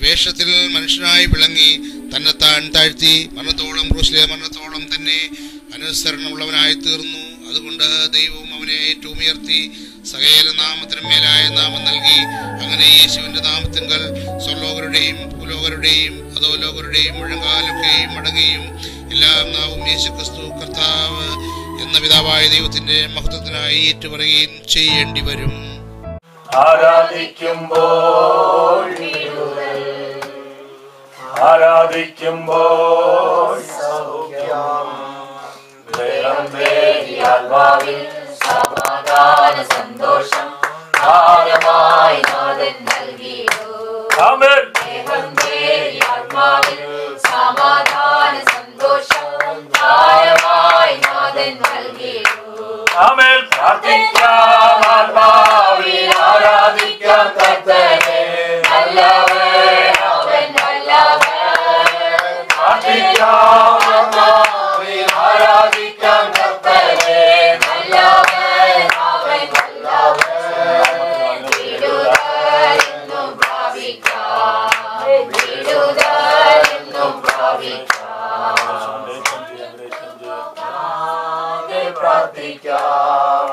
വേഷത്തിൽ മനുഷ്യനായി വിളങ്ങി തന്നെത്താൻ താഴ്ത്തി മരണത്തോളം ക്രൂശിലെ മരണത്തോളം തന്നെ അനുസരണമുള്ളവനായി തീർന്നു അതുകൊണ്ട് ദൈവവും അവനെ ഏറ്റവും ഉയർത്തി സകല നാമത്തിനും മേലായ നാമം നൽകി അങ്ങനെ യേശുവിന്റെ നാമത്തിങ്കൽ സ്വർലോകരുടെയും ഭൂലോകരുടെയും അധോലോകരുടെയും മുഴങ്കാലൊക്കെയും മടങ്ങുകയും എല്ലാം നാവും യേശു ക്രിസ്തു കർത്താവ് എന്ന പിതാവായ ദൈവത്തിന്റെ മഹത്വത്തിനായി ഏറ്റുപറയുകയും ചെയ്യേണ്ടി വരും ആരാധിക്കുമ്പോൾ വിടുതൽ. ആരാധിക്കുമ്പോൾ സൗഖ്യം ദേഹം തേടി ആത്മാവിൽ സമാധാന സന്തോഷം ഭാരമായി നാഥൻ നൽകിയോ ആമേൻ ദേഹം തേടി ആത്മാവിൽ സമാധാന സന്തോഷം ഭാരമായി നാഥൻ നൽകിയോ ആമേൻ പ്രാർത്ഥിക്കാം ആത്മാവിൽ ആരാധിക്കാം കർത്തനെ നല്ലവൻ അവൻ നല്ലവൻ പ്രാർത്ഥിക്കാം ആത്മാവിൽ ആരാധിക്കാം കർത്തനെ നല്ലവൻ അവൻ നല്ലവൻ വിടുതലെന്നും പ്രാപിക്കാം വിടുതലെന്നും പ്രാപിക്കാം പ്രാർത്ഥിക്കാം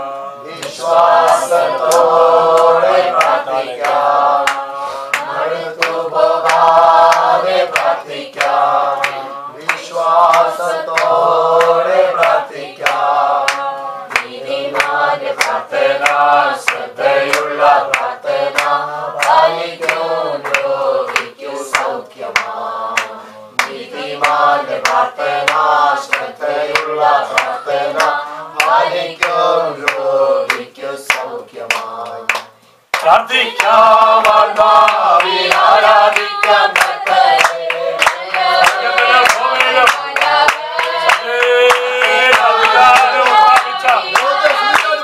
വിശ്വാസത്തോടെ പ്രാർത്ഥിക്കാം അടുത്തു പോകാതെ പ്രാർത്ഥിക്കാം വിശ്വാസത്തോടെ പ്രാർത്ഥിക്കാം നീതിമാന്റെ പ്രാർത്ഥന ശ്രദ്ധയുള്ള പ്രാർത്ഥന പാലിക്കും രോഗിക്കു സൗഖ്യമാം നീതിമാന്റെ പ്രാർത്ഥന ശ്രദ്ധയുള്ള പ്രാർത്ഥന പാലിക്കും രോഗിക്കു സൗഖ്യമായി പ്രാർത്ഥിക്കാം ആത്മാവിൽ ആരാധിക്കാം കർത്തനെ. അധികാരം പ്രാപിച്ച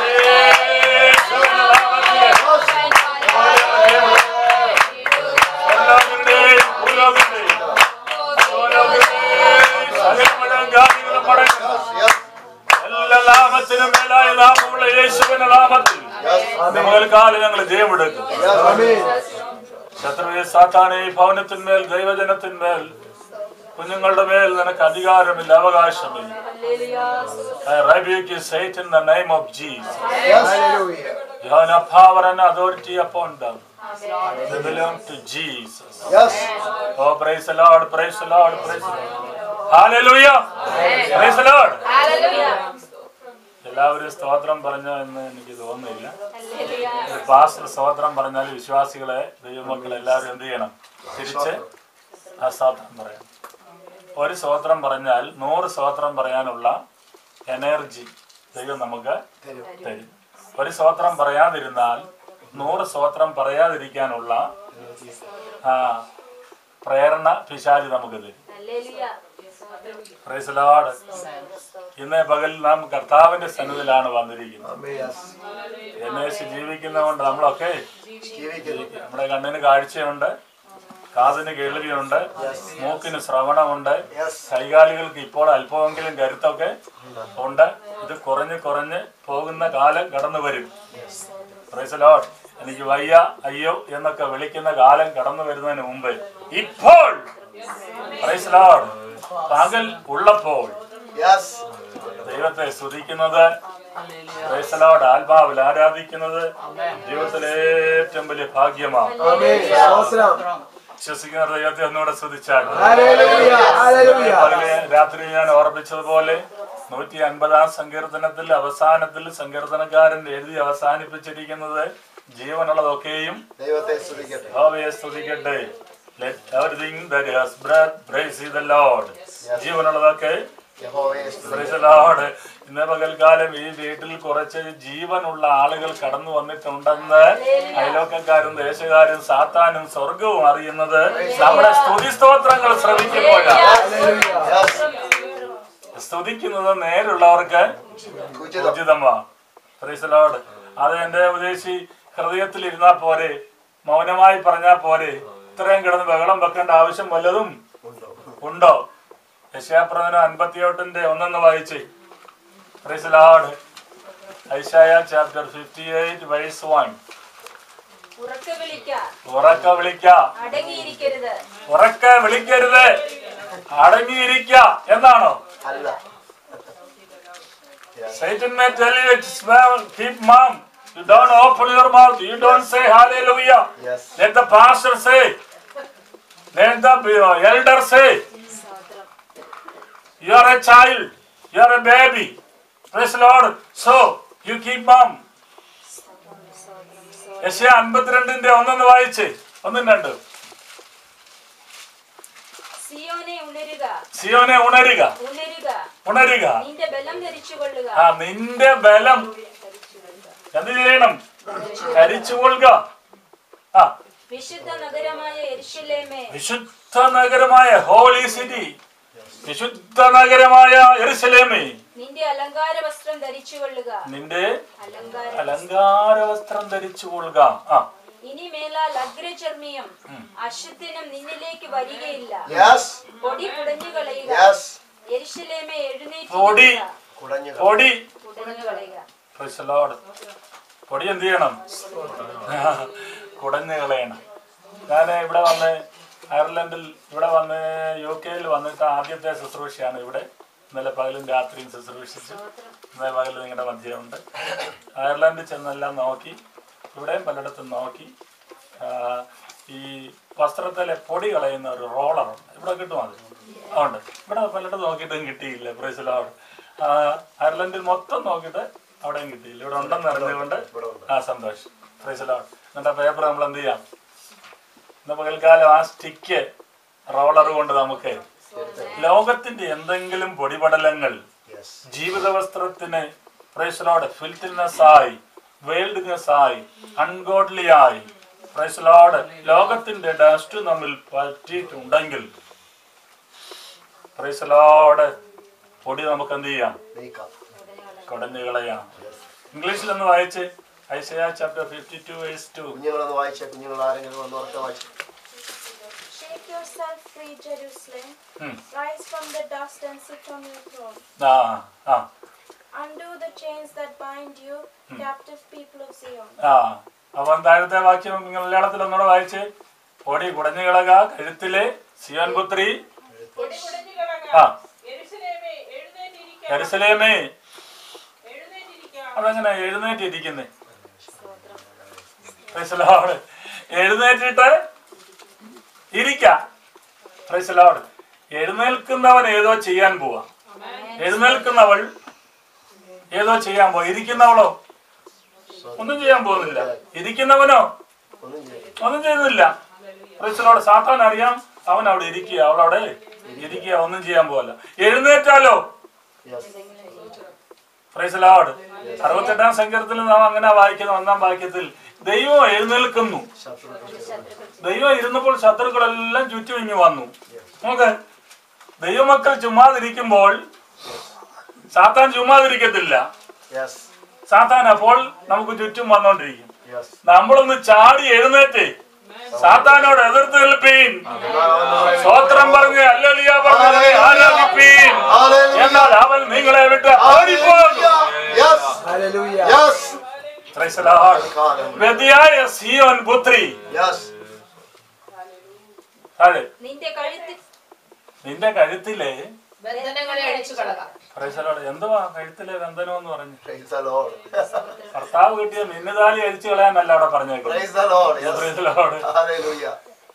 എല്ലാവരുടെയും ഭൂലോകത്തെയും ഭൂലോകത്തെയും സകലമുഴുവൻ ജാതികളും മടങ്ങുക. എല്ലാ നാമത്തിനും മേലായ നാമമുള്ള യേശുവിന്റെ നാമത്തിൽ നമ്മൾക്കാലം ഞങ്ങൾ ജയമെടുക്കും ശത്രുവെ സാത്താനെ ഈ ഭവനത്തിന്മേൽ ദൈവജനത്തിന്മേൽ കുഞ്ഞുങ്ങളുടെ മേൽ നിനക്ക് അധികാരമില്ല അവകാശമില്ല I rebuke you, Satan, in the name of Jesus. You have no power and authority upon them. They belong to Jesus. Oh, praise the Lord, praise the Lord, praise the Lord. Hallelujah. Praise the Lord. എല്ലാവരും സ്തോത്രം പറഞ്ഞോ എന്ന് എനിക്ക് തോന്നുന്നില്ല ഒരു pastor സ്തോത്രം പറഞ്ഞാൽ വിശ്വാസികളെ ദൈവമക്കൾ എല്ലാവരും എന്ത് ചെയ്യണം തിരിച്ച് ആ സ്തോത്രം പറയാം ഒരു സ്തോത്രം പറഞ്ഞാൽ നൂറ് സ്തോത്രം പറയാനുള്ള എനർജി ദൈവം നമുക്ക് തരും ഒരു സ്തോത്രം പറയാതിരുന്നാൽ നൂറ് സ്തോത്രം പറയാതിരിക്കാനുള്ള ആ പ്രേരണ പിശാചി നമുക്ക് തരും Praise the Lord. ഇന്ന് പകൽ നാം കർത്താവിന്റെ സന്നിധിയിലാണ് വന്നിരിക്കുന്നത് എന്നേശ് ജീവിക്കുന്നതുകൊണ്ട് നമ്മളൊക്കെ നമ്മുടെ കണ്ണിന് കാഴ്ചയുണ്ട് കാതിന് കേൾവിയുണ്ട് മൂക്കിന് ശ്രവണമുണ്ട് കൈകാലുകൾക്ക് ഇപ്പോൾ അല്പമെങ്കിലും കരുത്തൊക്കെ ഉണ്ട് ഇത് കുറഞ്ഞ് കുറഞ്ഞ് പോകുന്ന കാലം കടന്നു വരും Praise the Lord. എനിക്ക് വയ്യ അയ്യോ എന്നൊക്കെ വിളിക്കുന്ന കാലം കടന്നു വരുന്നതിന് മുമ്പ് ഇപ്പോൾ Praise the Lord. പകൽ ഉള്ളപ്പോൾ ദൈവത്തെ സ്തുതിക്കുന്നത് Praise the Lord. ആത്മാവിൽ ആരാധിക്കുന്നത് ജീവിതത്തിലെ ഏറ്റവും വലിയ ഭാഗ്യമാണ് വിശ്വസിക്കുന്ന ദൈവത്തെ ഒന്നുകൂടെ സ്തുതിച്ചാൽ പകല് രാത്രി ഞാൻ ഓർമ്മിച്ചതുപോലെ നൂറ്റി അൻപതാം സങ്കീർത്തനത്തിൽ അവസാനത്തിൽ സങ്കീർത്തനക്കാരൻ എഴുതി അവസാനിപ്പിച്ചിരിക്കുന്നത് ജീവനുള്ളതൊക്കെയും ദൈവത്തെ സ്തുതിക്കട്ടെ യഹോവയെ സ്തുതിക്കട്ടെ Let everything that has breath praise ye the Lord. ജീവനുള്ളതൊക്കെ യഹോവയെ praise the Lord. ഇന്ന് പകൽക്കാലം ഈ വീട്ടിൽ കുറച്ച് ജീവനുള്ള ആളുകൾ കടന്നു വന്നിട്ടുണ്ടെന്ന് അയലോക്കക്കാരും ദേശക്കാരും സാത്താനും സ്വർഗവും അറിയുന്നത് നമ്മുടെ സ്തുതി സ്തോത്രങ്ങൾ ശ്രവിക്കുമ്പോഴാണ് സ്തുതിക്കുന്നത് നേരുള്ളവർക്ക് ഉചിതം ഉചിതമാണ് Praise the Lord. അത് എന്റെ ഉപദേശി ഹൃദയത്തിൽ ഇരുന്നാ പോരെ മൗനമായി പറഞ്ഞാ പോരെ ഇത്രയും കിടന്ന് ബഹളം വെക്കേണ്ട ആവശ്യം വല്ലതും ഉണ്ടോ യശയാപ്രവചനം അൻപത്തിയെട്ടിന്റെ ഒന്നെന്ന് വായിച്ചേ Praise the Lord. Isaiah chapter fifty eight verse one ഉറക്കെ വിളിക്ക ഉറക്ക വിളിക്ക അടങ്ങിയിരിക്കരുത് ഉറക്കെ വിളിക്കരുത് അടങ്ങിയിരിക്ക എന്നാണോ അല്ല Satan may tell you it's well, keep mum. You don't open your mouth. You don't say hallelujah. Yes. Let the pastor say. Let the uh, elder say. You are a child. You are a baby. Praise the Lord. So, you keep mum. യശയ അൻപത്തിരണ്ടിന്റെ ഒന്നൊന്ന് വായിച്ച് ഒന്നും രണ്ട് സിയോനെ ഉണരുക സിയോനെ ഉണരുക ഉണരുക ഉണരുക നിന്റെ ബലം ധരിച്ചുകൊള്ളുക ആ നിന്റെ ബലം എന്ത് ചെയ്യണം ധരിച്ചുകൊള്ളുക ആ വിശുദ്ധ നഗരമായ എരിശിലേമേ വിശുദ്ധ നഗരമായ ഹോളി സിറ്റി വിശുദ്ധ നഗരമായ എരുസലേമേ നിന്റെ അലങ്കാര വസ്ത്രം ധരിച്ചുകൊള്ളുക നിന്റെ അലങ്കാര അലങ്കാര വസ്ത്രം ധരിച്ചുകൊള്ളുക ആ ഇനി മേലാൽ അഗ്രചർമ്മിയും അശുദ്ധിനും നിന്നിലേക്ക് വരികയില്ല Yes. പൊടി കുടഞ്ഞു കളയുക Yes. എരിശിലേമേ എഴുന്നേറ്റ് പൊടി. കുടഞ്ഞു പൊടി കുടഞ്ഞു കളയുക Praise the Lord. പൊടി എന്ത് ചെയ്യണം കുടഞ്ഞു കളയണം ഞാൻ ഇവിടെ വന്ന് അയർലൻഡിൽ ഇവിടെ വന്ന് യു കെയിൽ വന്നിട്ട് ആദ്യത്തെ ശുശ്രൂഷയാണ് ഇവിടെ ഇന്നലെ പകലും രാത്രിയും ശുശ്രൂഷിച്ചു ഇന്നലെ പകൽ നിങ്ങളുടെ മധ്യമുണ്ട് അയർലൻഡിൽ ചെന്നെല്ലാം നോക്കി ഇവിടെയും പലയിടത്തും നോക്കി ആ, ഈ വസ്ത്രത്തിലെ പൊടി കളയുന്ന ഒരു റോളറുണ്ട് ഇവിടെ കിട്ടും അത് അതുണ്ട് ഇവിടെ പലയിടത്തും നോക്കിയിട്ടും കിട്ടിയില്ല പ്രൈസിലോട് അയർലൻഡിൽ മൊത്തം നോക്കിയിട്ട് അവിടെയും കിട്ടിയില്ല ഇവിടെ ഉണ്ടെന്ന് അറിഞ്ഞുകൊണ്ട് ആ സന്തോഷം പ്രൈസിലോട് എന്നിട്ട് പേപ്പർ നമ്മൾ എന്ത് ചെയ്യാം ഇന്ന് പകൽക്കാലം ആ സ്റ്റിക്ക് റോളർ കൊണ്ട് നമുക്ക് ലോകത്തിന്റെ എന്തെങ്കിലും പൊടിപടലങ്ങൾ Yes. ജീവിത വസ്ത്രത്തിന് പ്രൈസലോട് ഫിൽറ്റിനെസ് ആയി വെയിൽഡ്നെസ് ആയി അൺഗോഡ്ലി ആയി പ്രൈസലോട് ലോകത്തിന്റെ ഡസ്റ്റ് നമ്മിൽ പറ്റിയിട്ടുണ്ടെങ്കിൽ പ്രൈസലോട് പൊടി നമുക്ക് എന്ത് ചെയ്യാം നീക്കാം കുടഞ്ഞു കളയാം ഇംഗ്ലീഷിൽ ഒന്ന് വായിച്ച് Isaiah chapter fifty two verse two കുഞ്ഞുങ്ങളൊന്ന് വായിച്ച കുഞ്ഞുങ്ങൾ ആരെങ്കിലും ഒന്ന് ഉറക്കെ വായിച്ചു Shake yourself free, Jerusalem. Hmm. Rise from the dust and sit on your throne. ആ ആ Undo the chains that bind you, captive people of Zion. ആ അപ്പം താഴത്തെ വാക്യം നിങ്ങൾ മലയാളത്തിൽ ഒന്നുകൂടെ വായിച്ച് പൊടി കുടഞ്ഞു കളക കഴുത്തിലെ സിയോൻ പുത്രി പൊടി കുടഞ്ഞു കളക. ആ യെരൂശലേമേ, എഴുന്നേറ്റിരിക്ക. എരുസലേമേ എഴുന്നേറ്റിരിക്ക. അതെങ്ങനെ എഴുന്നേറ്റിരിക്കുന്നേ പ്രൈസലോട് എഴുന്നേറ്റിട്ട് ഇരിക്ക പ്രൈസലോട് എഴുന്നേൽക്കുന്നവൻ ഏതോ ചെയ്യാൻ പോവാ എഴുന്നേൽക്കുന്നവൾ ഏതോ ചെയ്യാൻ പോവാ ഇരിക്കുന്നവളോ ഒന്നും ചെയ്യാൻ പോകുന്നില്ല ഇരിക്കുന്നവനോ ഒന്നും ചെയ്യില്ല ഒന്നും ചെയ്യുന്നില്ല പ്രൈസലോട് സാത്താൻ അറിയാം അവൻ അവിടെ ഇരിക്കുക അവളവിടെ ഇരിക്കുക ഒന്നും ചെയ്യാൻ പോകല്ല എഴുന്നേറ്റാലോ യെസ് പ്രൈസലോട് അറുപത്തെട്ടാം സങ്കീർത്തിൽ നാം അങ്ങനെ വായിക്കുന്ന ഒന്നാം വാക്യത്തിൽ ദൈവം എഴുന്നേൽക്കുന്നു ദൈവം ഇരുന്നപ്പോൾ ശത്രുക്കളെല്ലാം ചുറ്റും ഇങ്ങ് വന്നു നോക്ക് ദൈവമക്കൾ ചുമ്മാതിരിക്കുമ്പോൾ സാത്താൻ ചുമ്മാതിരിക്കത്തില്ല യെസ് സാത്താൻ അപ്പോൾ നമുക്ക് ചുറ്റും വന്നോണ്ടിരിക്കും യെസ് നമ്മളൊന്ന് ചാടി എഴുന്നേറ്റ് സാത്താനോട് എതിർത്ത് നിൽപ്പീൻ സ്വോത്രം പറഞ്ഞ് അല്ലലിയ പറഞ്ഞ് ആരാധിപ്പീൻ എന്നാൽ അവൻ നിങ്ങളെ വിട്ട് ഓടിപ്പോകും yes yes Praise the Lord. വ്യതിയായ സിയോൻ പുത്രി യെസ് താഴെ നിന്റെ കഴുത്തിൽ നിന്റെ കഴുത്തിലെ ബന്ധനങ്ങളെ അടിച്ചു കളക Praise the Lord. എന്തുവാ കഴുത്തിലെ ബന്ധനം എന്ന് പറഞ്ഞു പ്രൈസ് ദ ലോർഡ് ഭർത്താവ് കിട്ടിയ നിന്നുതാലി അഴിച്ചു കളയാനല്ല അവിടെ പറഞ്ഞേക്കുന്നത് praise the Lord yes Praise the Lord. Hallelujah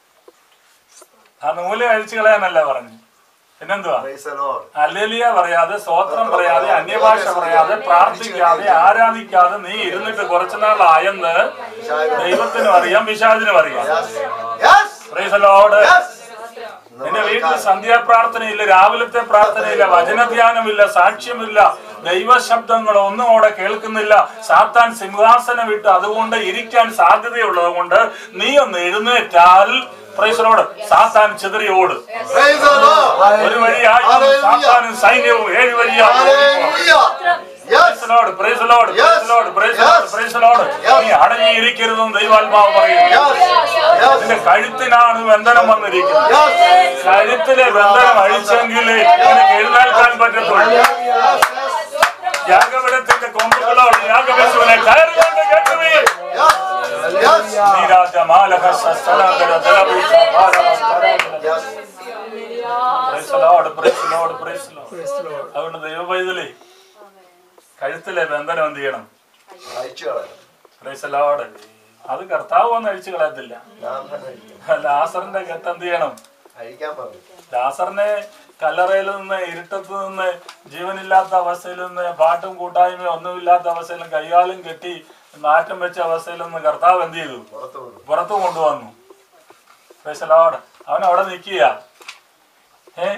ആ നൂല് അഴിച്ചു കളയാനല്ല പറഞ്ഞു പിന്നെന്തുവാ പ്രൈസ് ദ ലോർഡ് അല്ലേലിയ പറയാതെ സ്വോത്രം പറയാതെ അന്യഭാഷ പറയാതെ പ്രാർത്ഥിക്കാതെ ആരാധിക്കാതെ നീ ഇരുന്നിട്ട് കുറച്ചു നാളായെന്ന് ദൈവത്തിനും അറിയാം വിശാദിനും അറിയാം yes yes Praise the Lord. Yes നിന്റെ വീട്ടിൽ സന്ധ്യാപ്രാർത്ഥനയില്ല രാവിലത്തെ പ്രാർത്ഥനയില്ല വചനധ്യാനമില്ല സാക്ഷ്യമില്ല ദൈവശബ്ദങ്ങൾ ഒന്നും അവിടെ കേൾക്കുന്നില്ല സാത്താൻ സിംഹാസനം വിട്ട് അതുകൊണ്ട് ഇരിക്കാൻ സാധ്യതയുള്ളത് കൊണ്ട് നീ ഒന്ന് എഴുന്നേറ്റാൽ പ്രൈസലോട് സാത്താൻ ചിതറി ഓട് പ്രൈസ് ദ ലോർഡ് ഒരു വഴിയായി സാത്താനും സൈന്യവും ഏഴ് വഴിയായി hallelujah yes Lord praise Lord praise Lord praise Lord praise Lord നീ അടങ്ങിയിരിക്കരുതെന്ന് ദൈവാത്മാവ് പറയുന്നു യെസ് യെസ് നിന്റെ കഴുത്തിനാണ് ബന്ധനം വന്നിരിക്കുന്നത് യെസ് കഴുത്തിലെ ബന്ധനം അഴിച്ചെങ്കിലേ നിനക്ക് എഴുന്നേൽക്കാൻ പറ്റത്തുള്ളൂ യാഗപീഠത്തിന്റെ കൊമ്പുകളോട് യാഗപശുവിനെ കയറുകൊണ്ട് കേട്ടുവീൻ Yes. നീരാജ മാലക സസ്തനാന്തര ജലവിഷ ഭാരവസ്തരാന്തര. Yes. Praise the Lord, praise the Lord, praise the Lord. അതുകൊണ്ട് ദൈവ പൈതലേ കഴുത്തിലെ ബന്ധനം എന്ത് ചെയ്യണം അയച്ചു കളയാം. Praise the Lord. അത് കർത്താവ് വന്ന് അഴിച്ചു കളയത്തില്ല ഞാൻ തന്നെ അഴിക്കാം. ലാസറിന്റെ കെട്ട് എന്ത് ചെയ്യണം അഴിക്കാൻ പറഞ്ഞു ലാസറിനെ കല്ലറയിൽ നിന്ന് ഇരുട്ടത്ത് നിന്ന് ജീവനില്ലാത്ത അവസ്ഥയിൽ നിന്ന് പാട്ടും കൂട്ടായ്മയും ഒന്നുമില്ലാത്ത അവസ്ഥയിൽ കൈകാലും കെട്ടി നാറ്റം വെച്ച അവസ്ഥയിൽ നിന്ന് കർത്താവ് എന്ത് ചെയ്തു പുറത്തു വിടും പുറത്തു കൊണ്ടുവന്നു സ്പെഷ്യലോട് അവൻ അവിടെ നിൽക്കുക ഏ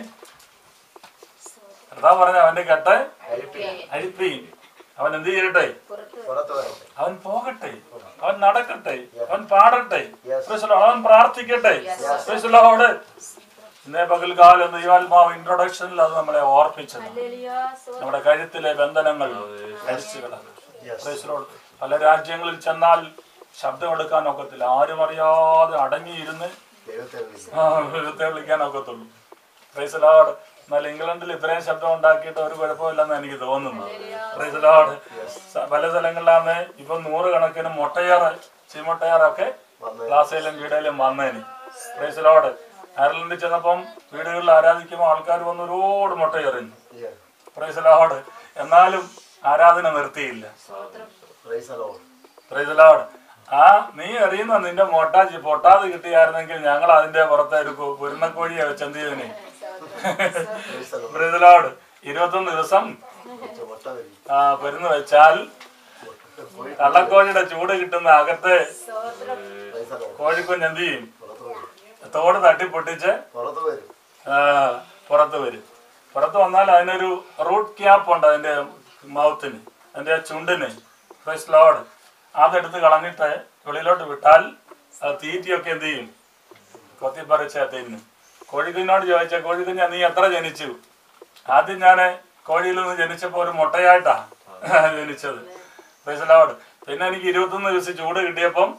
കർത്താവ് പറഞ്ഞു അവന്റെ കെട്ട് അഴിപ്പീൻ അവൻ എന്ത് ചെയ്യട്ടെ പുറത്തു വരട്ടെ അവൻ പോകട്ടെ അവൻ നടക്കട്ടെ അവൻ പാടട്ടെ Yes. Praise the Lord. അവൻ പ്രാർത്ഥിക്കട്ടെ Praise the Lord. ഇന്നേ പകൽക്കാലം ദൈവാത്മാവ് ഇൻട്രൊഡക്ഷനിൽ അത് നമ്മളെ ഓർപ്പിച്ചത് നമ്മുടെ കഴുത്തിലെ ബന്ധനങ്ങൾ അഴിച്ചു കിടക്കും Yes. Praise the Lord. പല രാജ്യങ്ങളിൽ ചെന്നാൽ ശബ്ദം എടുക്കാൻ ഒക്കത്തില്ല ആരും അറിയാതെ അടങ്ങിയിരുന്ന് ദൈവത്തെ വിളിക്കാം ആ, ദൈവത്തെ വിളിക്കാൻ ഒക്കത്തുള്ളൂ Praise the Lord. എന്നാൽ ഇംഗ്ലണ്ടിൽ ഇത്രയും ശബ്ദം ഉണ്ടാക്കിയിട്ട് ഒരു കുഴപ്പമില്ലെന്ന് എനിക്ക് തോന്നുന്നു Praise the Lord. സ- പല സ്ഥലങ്ങളിലാണ് ഇപ്പൊ നൂറുകണക്കിന് മുട്ടയാറ് ചീമുട്ടയാറൊക്കെ വന്ന് ക്ലാസ്സിലും കീടയിലും വന്നേന് Praise the Lord. അയർലൻഡിൽ ചെന്നപ്പം വീടുകളിൽ ആരാധിക്കുമ്പോൾ ആൾക്കാർ വന്ന് ഒരുപാട് മുട്ട എറിഞ്ഞു Yeah. Praise the Lord. എന്നാലും ആരാധന നിർത്തിയില്ല Praise the Lord. Praise the Lord. ആ നീ എറിയുന്ന നിന്റെ മൊട്ട ചി- പൊട്ടാതെ കിട്ടിയായിരുന്നെങ്കിൽ ഞങ്ങൾ അതിന്റെ പുറത്തെ ഒരു കു- കുരുന്നക്കോഴിയെ വെച്ചെന്തിയതിനെ Praise the Lord. Praise the Lord. ഇരുപത്തൊന്ന് ദിവസം കുറച്ച് മുട്ട വരും. ആ, പെരുന്ന് വെച്ചാൽ പോയി. കള്ളക്കോഴിയുടെ ചൂട് കിട്ടുന്ന അകത്തെ Praise the Lord. കോഴിക്കുഞ്ഞ് എന്ത് ചെയ്യും പുറത്തു വരും. തോട് തട്ടിപ്പൊട്ടിച്ച് പുറത്തു വരും. ആ, പുറത്ത് വരും പുറത്ത് വന്നാൽ അതിനൊരു റൂട്ട് ക്യാപ്പ് ഉണ്ട് അതിന്റെ മൗത്തിന് അതിന്റെ ചുണ്ടിന് ഫ്രഷ് ലോഡ് അതെടുത്ത് കളഞ്ഞിട്ട് വെളിയിലോട്ട് വിട്ടാൽ അത് തീറ്റിയൊക്കെ എന്ത് ചെയ്യും കൊത്തിപ്പറിച്ച് തിന്നും കോഴിക്കുഞ്ഞിനോട് ചോദിച്ച കോഴിക്കുഞ്ഞ നീ എത്ര ജനിച്ചു ആദ്യം ഞാൻ കോഴിയിൽ നിന്ന് ജനിച്ചപ്പോൾ ഒരു മുട്ടയായിട്ടാ ജനിച്ചത് ഫ്രഷ് ലോഡ് പിന്നെ എനിക്ക് ഇരുപത്തൊന്ന് ദിവസം ചൂട് കിട്ടിയപ്പം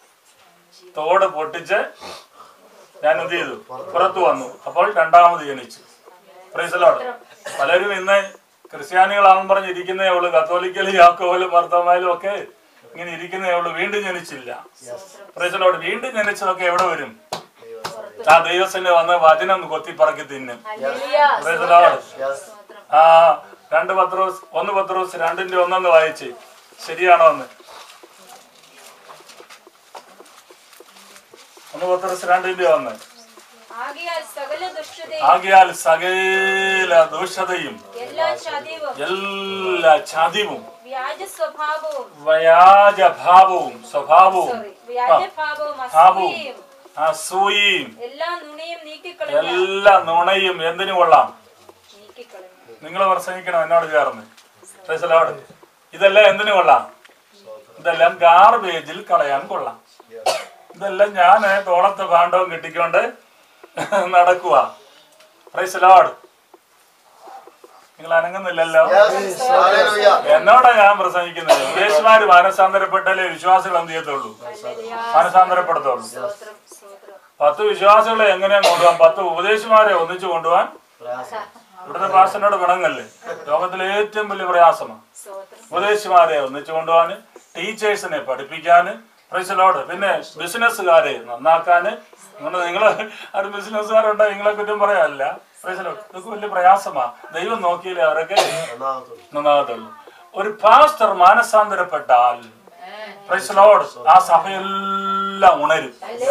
തോട് പൊട്ടിച്ച് ഞാൻ എന്ത് ചെയ്തു പുറത്തു വന്നു അപ്പോൾ രണ്ടാമത് ജനിച്ചു പ്രൈസലോട് പലരും ഇന്ന് ക്രിസ്ത്യാനികളാണെന്ന് പറഞ്ഞ് ഇരിക്കുന്നേ ഉള്ളൂ കത്തോലിക്കലും യാക്കോലും ഭർത്തമായാലും ഒക്കെ ഇങ്ങനെ ഇരിക്കുന്നേ ഉള്ളൂ വീണ്ടും ജനിച്ചില്ല പ്രൈസലോട് വീണ്ടും ജനിച്ചതൊക്കെ എവിടെ വരും ആ ദൈവസന്നെ വന്ന് വചനം കൊത്തിപ്പറക്കി തിന്നും പ്രൈസലോട് Yes. ആ രണ്ട് പത്രോസ് ഒന്ന് പത്രോസ് രണ്ടിന്റെ ഒന്നൊന്ന് വായിച്ച് ശരിയാണോ എന്ന് ഒന്ന് പത്രോസ് രണ്ടിന്റെ ഒന്ന് ആകയാൽ സകല ദുഷ്ടതയും ആകയാൽ സകല ദുഷ്ടതയും എല്ലാ ചതിവും എല്ലാ ചതിവും വ്യാജ സ്വഭാവവും വ്യാജഭാവവും സ്വഭാവവും സോറി വ്യാജഭാവവും ഭാവവും അസൂയയും അസൂയയും എല്ലാ നുണയും നീക്കിക്കളഞ്ഞ എല്ലാ നുണയും എന്തിനു കൊള്ളാം നീക്കിക്കളഞ്ഞു നിങ്ങൾ പ്രസംഗിക്കണം എന്നോട് ചേർന്ന് Praise the Lord. ഇതെല്ലാം എന്തിനു കൊള്ളാം ഇതെല്ലാം ഗാർബേജിൽ കളയാൻ കൊള്ളാം ഇതെല്ലാം ഞാൻ തോളത്ത് ഭാണ്ഡവും കെട്ടിക്കൊണ്ട് നടക്കുക പ്രൈസ് ലോഡ് നിങ്ങൾ അനങ്ങുന്നില്ലല്ലോ Yes. Hallelujah. എന്നോടാ ഞാൻ പ്രസംഗിക്കുന്നത് ഉപദേശമാര് മാനസാന്തരപ്പെട്ടാലേ വിശ്വാസികൾ എന്ത് ചെയ്യത്തുള്ളൂ മാനസാന്തരപ്പെടുത്തുള്ളൂ സ്തോത്രം സ്തോത്രം പത്ത് വിശ്വാസികളെ എങ്ങനെയാ കൊണ്ടുപോകാൻ പത്ത് ഉപദേശമാരെ ഒന്നിച്ചു കൊണ്ടുപോകാൻ പ്രയാസം. ഇവിടുത്തെ പാസ്റ്ററിനോട് പിണങ്ങല്ലേ ലോകത്തിലെ ഏറ്റവും വലിയ പ്രയാസമാണ് സ്തോത്രം ഉപദേശിമാരെ ഒന്നിച്ചു കൊണ്ടുപോകാന് ടീച്ചേഴ്സിനെ പഠിപ്പിക്കാന് പ്രൈസലോട് പിന്നെ ബിസിനസ്സുകാരെ നന്നാക്കാന് അതുകൊണ്ട് നിങ്ങൾ ഒരു ബിസിനസ്സുകാരുണ്ടോ നിങ്ങളെ കുറ്റം പറയാനല്ല പ്രൈസലോട് ഇതൊക്കെ വലിയ പ്രയാസമാ ദൈവം നോക്കിയില്ലേ അവരൊക്കെ നന്നാകത്തുള്ളൂ. നന്നാകത്തുള്ളൂ ഒരു പാസ്റ്റർ മാനസാന്തരപ്പെട്ടാൽ പ്രൈസലോട് ആ സഭയെല്ലാം ഉണരും